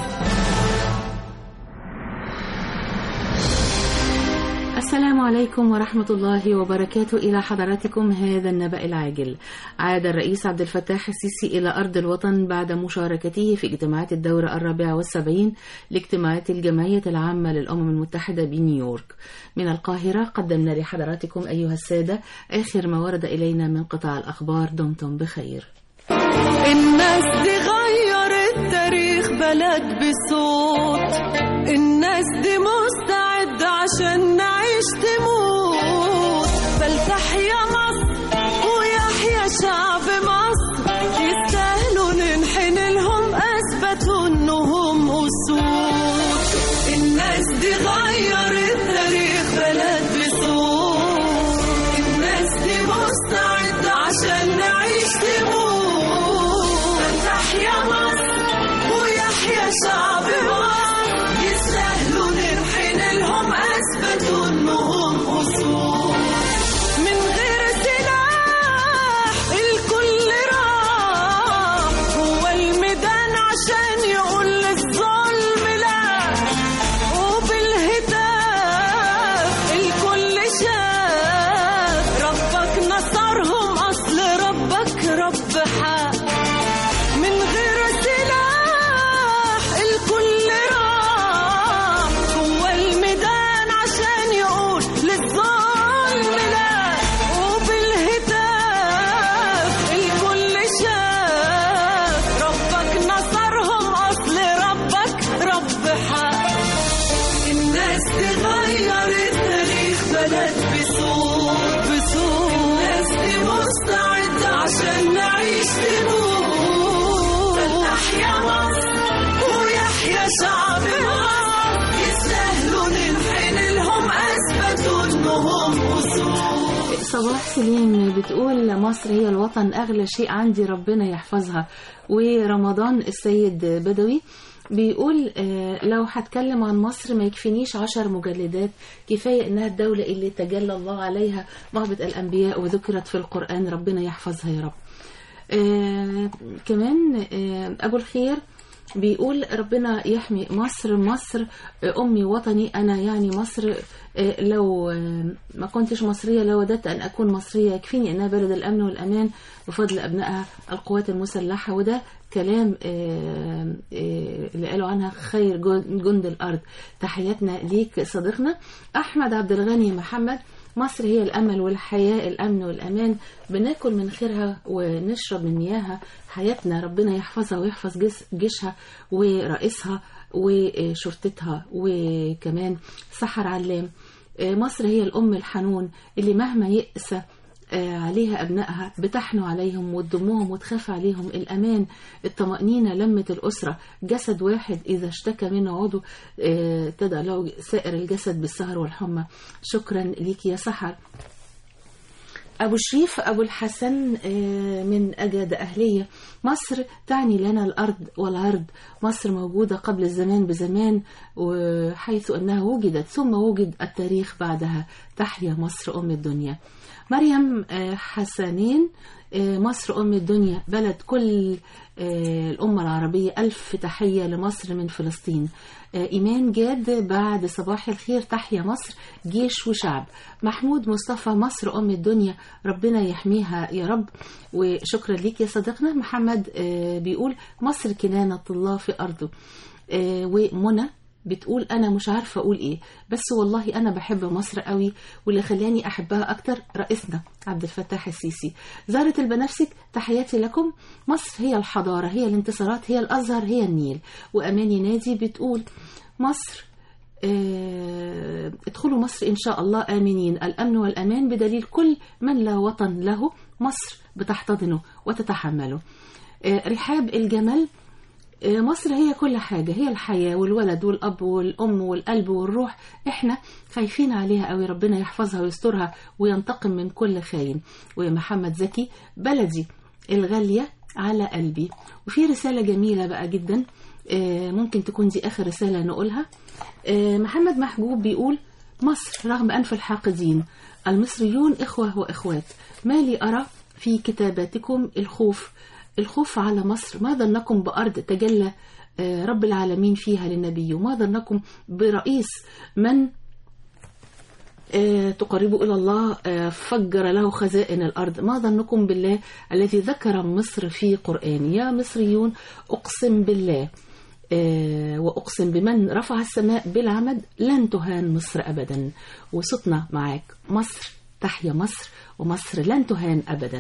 السلام عليكم ورحمة الله وبركاته إلى حضراتكم هذا النبأ العاجل عاد الرئيس عبد الفتاح السيسي إلى أرض الوطن بعد مشاركته في اجتماعات الدورة الرابعة والسبعين لاجتماعات الجمعية العامة للأمم المتحدة بنيويورك من القاهرة قدمنا لحضراتكم أيها السادة آخر ما ورد إلينا من قطاع الأخبار دمتم بخير الناس دي غيرت تاريخ بلد بصوت الناس دي مستعدة عشان نعيش تموت فلتحيا مصر ويحيا شعب مصر يستاهلوا ننحن لهم أثبتوا إنهم أسود الناس دي غيرت تاريخ بلد بصوت الناس دي مستعدة عشان نعيش تموت فلتحيا مصر ويحيا شعب مصر يستاهلوا ننحن لهم أثبتوا إنهم أسود من غير سلاح الكل راح هو الميدان عشان يقول للظلم لا وبالهتاف الكل شاف ربك نصرهم أصل ربك رب حق من غير سلاح الكل راح هو الميدان عشان يقول للظلم لا وبالهتاف الكل شاف ربك نصرهم أصل ربك رب حق الناس تغير التاريخ بلد بصوت بصوت الناس دي مستعدة عشان نعيش تموت فلتحيا مصر ويحيا شعب مصر يستاهلوا ننحن لهم أثبتوا إنهم أسود صباح سليم بتقول مصر هي الوطن أغلى شيء عندي ربنا يحفظها ورمضان السيد بدوي بيقول آه، لو هتكلم عن مصر ما يكفينيش عشر مجلدات كفاية إنها الدولة اللي تجلى الله عليها مهبط الأنبياء وذكرت في القرآن ربنا يحفظها يا رب آه كمان آه أبو الخير بيقول ربنا يحمي مصر مصر آه، أمي وطني أنا يعني مصر آه، لو آه، ما كنتش مصرية لو وددت أن أكون مصرية يكفيني أنها بلد الأمن والأمان بفضل أبنائها القوات المسلحة وده كلام آه، آه، اللي قالوا عنها خير جن- جند الأرض تحياتنا ليك صديقنا أحمد عبد الغني محمد مصر هي الأمل والحياة الأمن والأمان بناكل من خيرها ونشرب من مياهها حياتنا ربنا يحفظها ويحفظ جيش- جيشها ورئيسها وشرطتها وكمان سحر علام آه، مصر هي الأم الحنون اللي مهما يأسى آه، عليها أبنائها بتحنو عليهم وتضمهم وتخاف عليهم الأمان الطمأنينة لمة الأسرة جسد واحد إذا اشتكى منه عضو آه، تدع له سائر الجسد بالسهر والحمى شكرا ليك يا سحر أبو شريف أبو الحسن آه، من أجد أهلية مصر تعني لنا الأرض والعرض مصر موجودة قبل الزمان بزمان وحيث أنها وجدت ثم وجد التاريخ بعدها تحيا مصر أم الدنيا مريم آه، حسنين آه، مصر أم الدنيا بلد كل آه، الأمة العربية ألف تحية لمصر من فلسطين آه، إيمان جاد بعد صباح الخير تحيا مصر جيش وشعب محمود مصطفى مصر أم الدنيا ربنا يحميها يا رب وشكرا ليك يا صديقنا محمد آه، بيقول مصر كنانة الله في أرضه آه، ومنى بتقول أنا مش عارفة أقول إيه بس والله أنا بحب مصر قوي واللي خلاني أحبها أكتر رئيسنا عبد الفتاح السيسي زارة البنفسك تحياتي لكم مصر هي الحضارة هي الانتصارات هي الأزهر هي النيل وأماني نادي بتقول مصر آه، ادخلوا مصر إن شاء الله آمنين الأمن والأمان بدليل كل من لا وطن له مصر بتحتضنه وتتحمله آه، رحاب الجمل آه، مصر هي كل حاجة هي الحياة والولد والأب والأم والقلب والروح إحنا خايفين عليها قوي ربنا يحفظها ويسترها وينتقم من كل خاين ويا محمد زكي بلدي الغالية على قلبي وفي رسالة جميلة بقى جدا آه، ممكن تكون دي آخر رسالة نقولها آه، محمد محجوب بيقول مصر رغم أنف الحاقدين المصريون إخوة وإخوات ما لي أرى في كتاباتكم الخوف الخوف على مصر ما ظنكم بأرض تجلى آه، رب العالمين فيها للنبي وما ظنكم برئيس من آه، تقربوا إلى الله آه، فجر له خزائن الأرض ما ظنكم بالله الذي ذكر مصر في قرآن يا مصريون أقسم بالله آه، وأقسم بمن رفع السماء بالعمد لن تهان مصر أبدا وصوتنا معاك مصر تحيا مصر ومصر لن تهان أبدا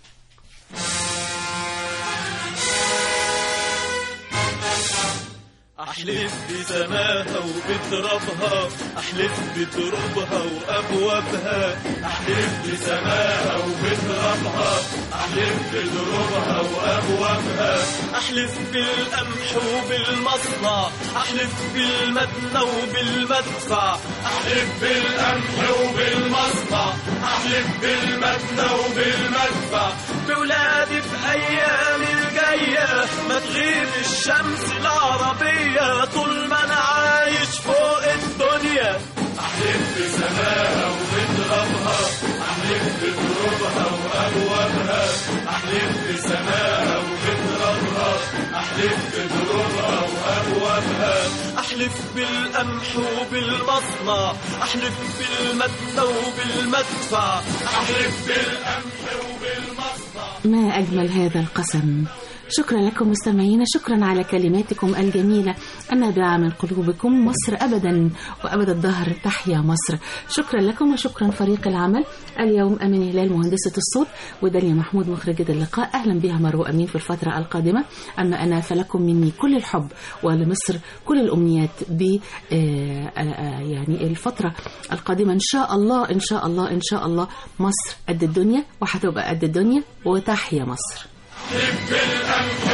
أحلف بسماها وبترابها أحلف بتربها وأبوابها أحلف بسماها وبترابها أحلف بتربها وأبوابها أحلف بالقمح وبالمصنع أحلف بالمدنى وبالمدفع أحلف بالقمح وبالمصنع أحلف بالمدنى وبالمدفع بولادي في أيام الجاية ما تغيب الشمس العربية طول ما أنا عايش فوق الدنيا أحلف بسماها وبترابها أحلف بترابها وأبوابها أحلف بسماها وبترابها أحلف بترابها وأبوابها أحلف بالقمح وبالمصنع أحلف بالمدنى وبالمدفع أحلف بالقمح وبالمصنع ما أجمل هذا القسم شكرا لكم مستمعينا شكرا على كلماتكم الجميلة النابعة من قلوبكم مصر أبدا وأبد الدهر تحيا مصر شكرا لكم وشكرا فريق العمل اليوم أمين هلال مهندسة الصوت وداليا محمود مخرجة اللقاء أهلا بها مروة أمين في الفترة القادمة أما أنا فلكم مني كل الحب ولمصر كل الأمنيات ب آه، آه، آه، يعني الفترة القادمة إن شاء الله إن شاء الله إن شاء الله مصر قد الدنيا وهتبقى قد الدنيا وتحيا مصر أحلف بالقمح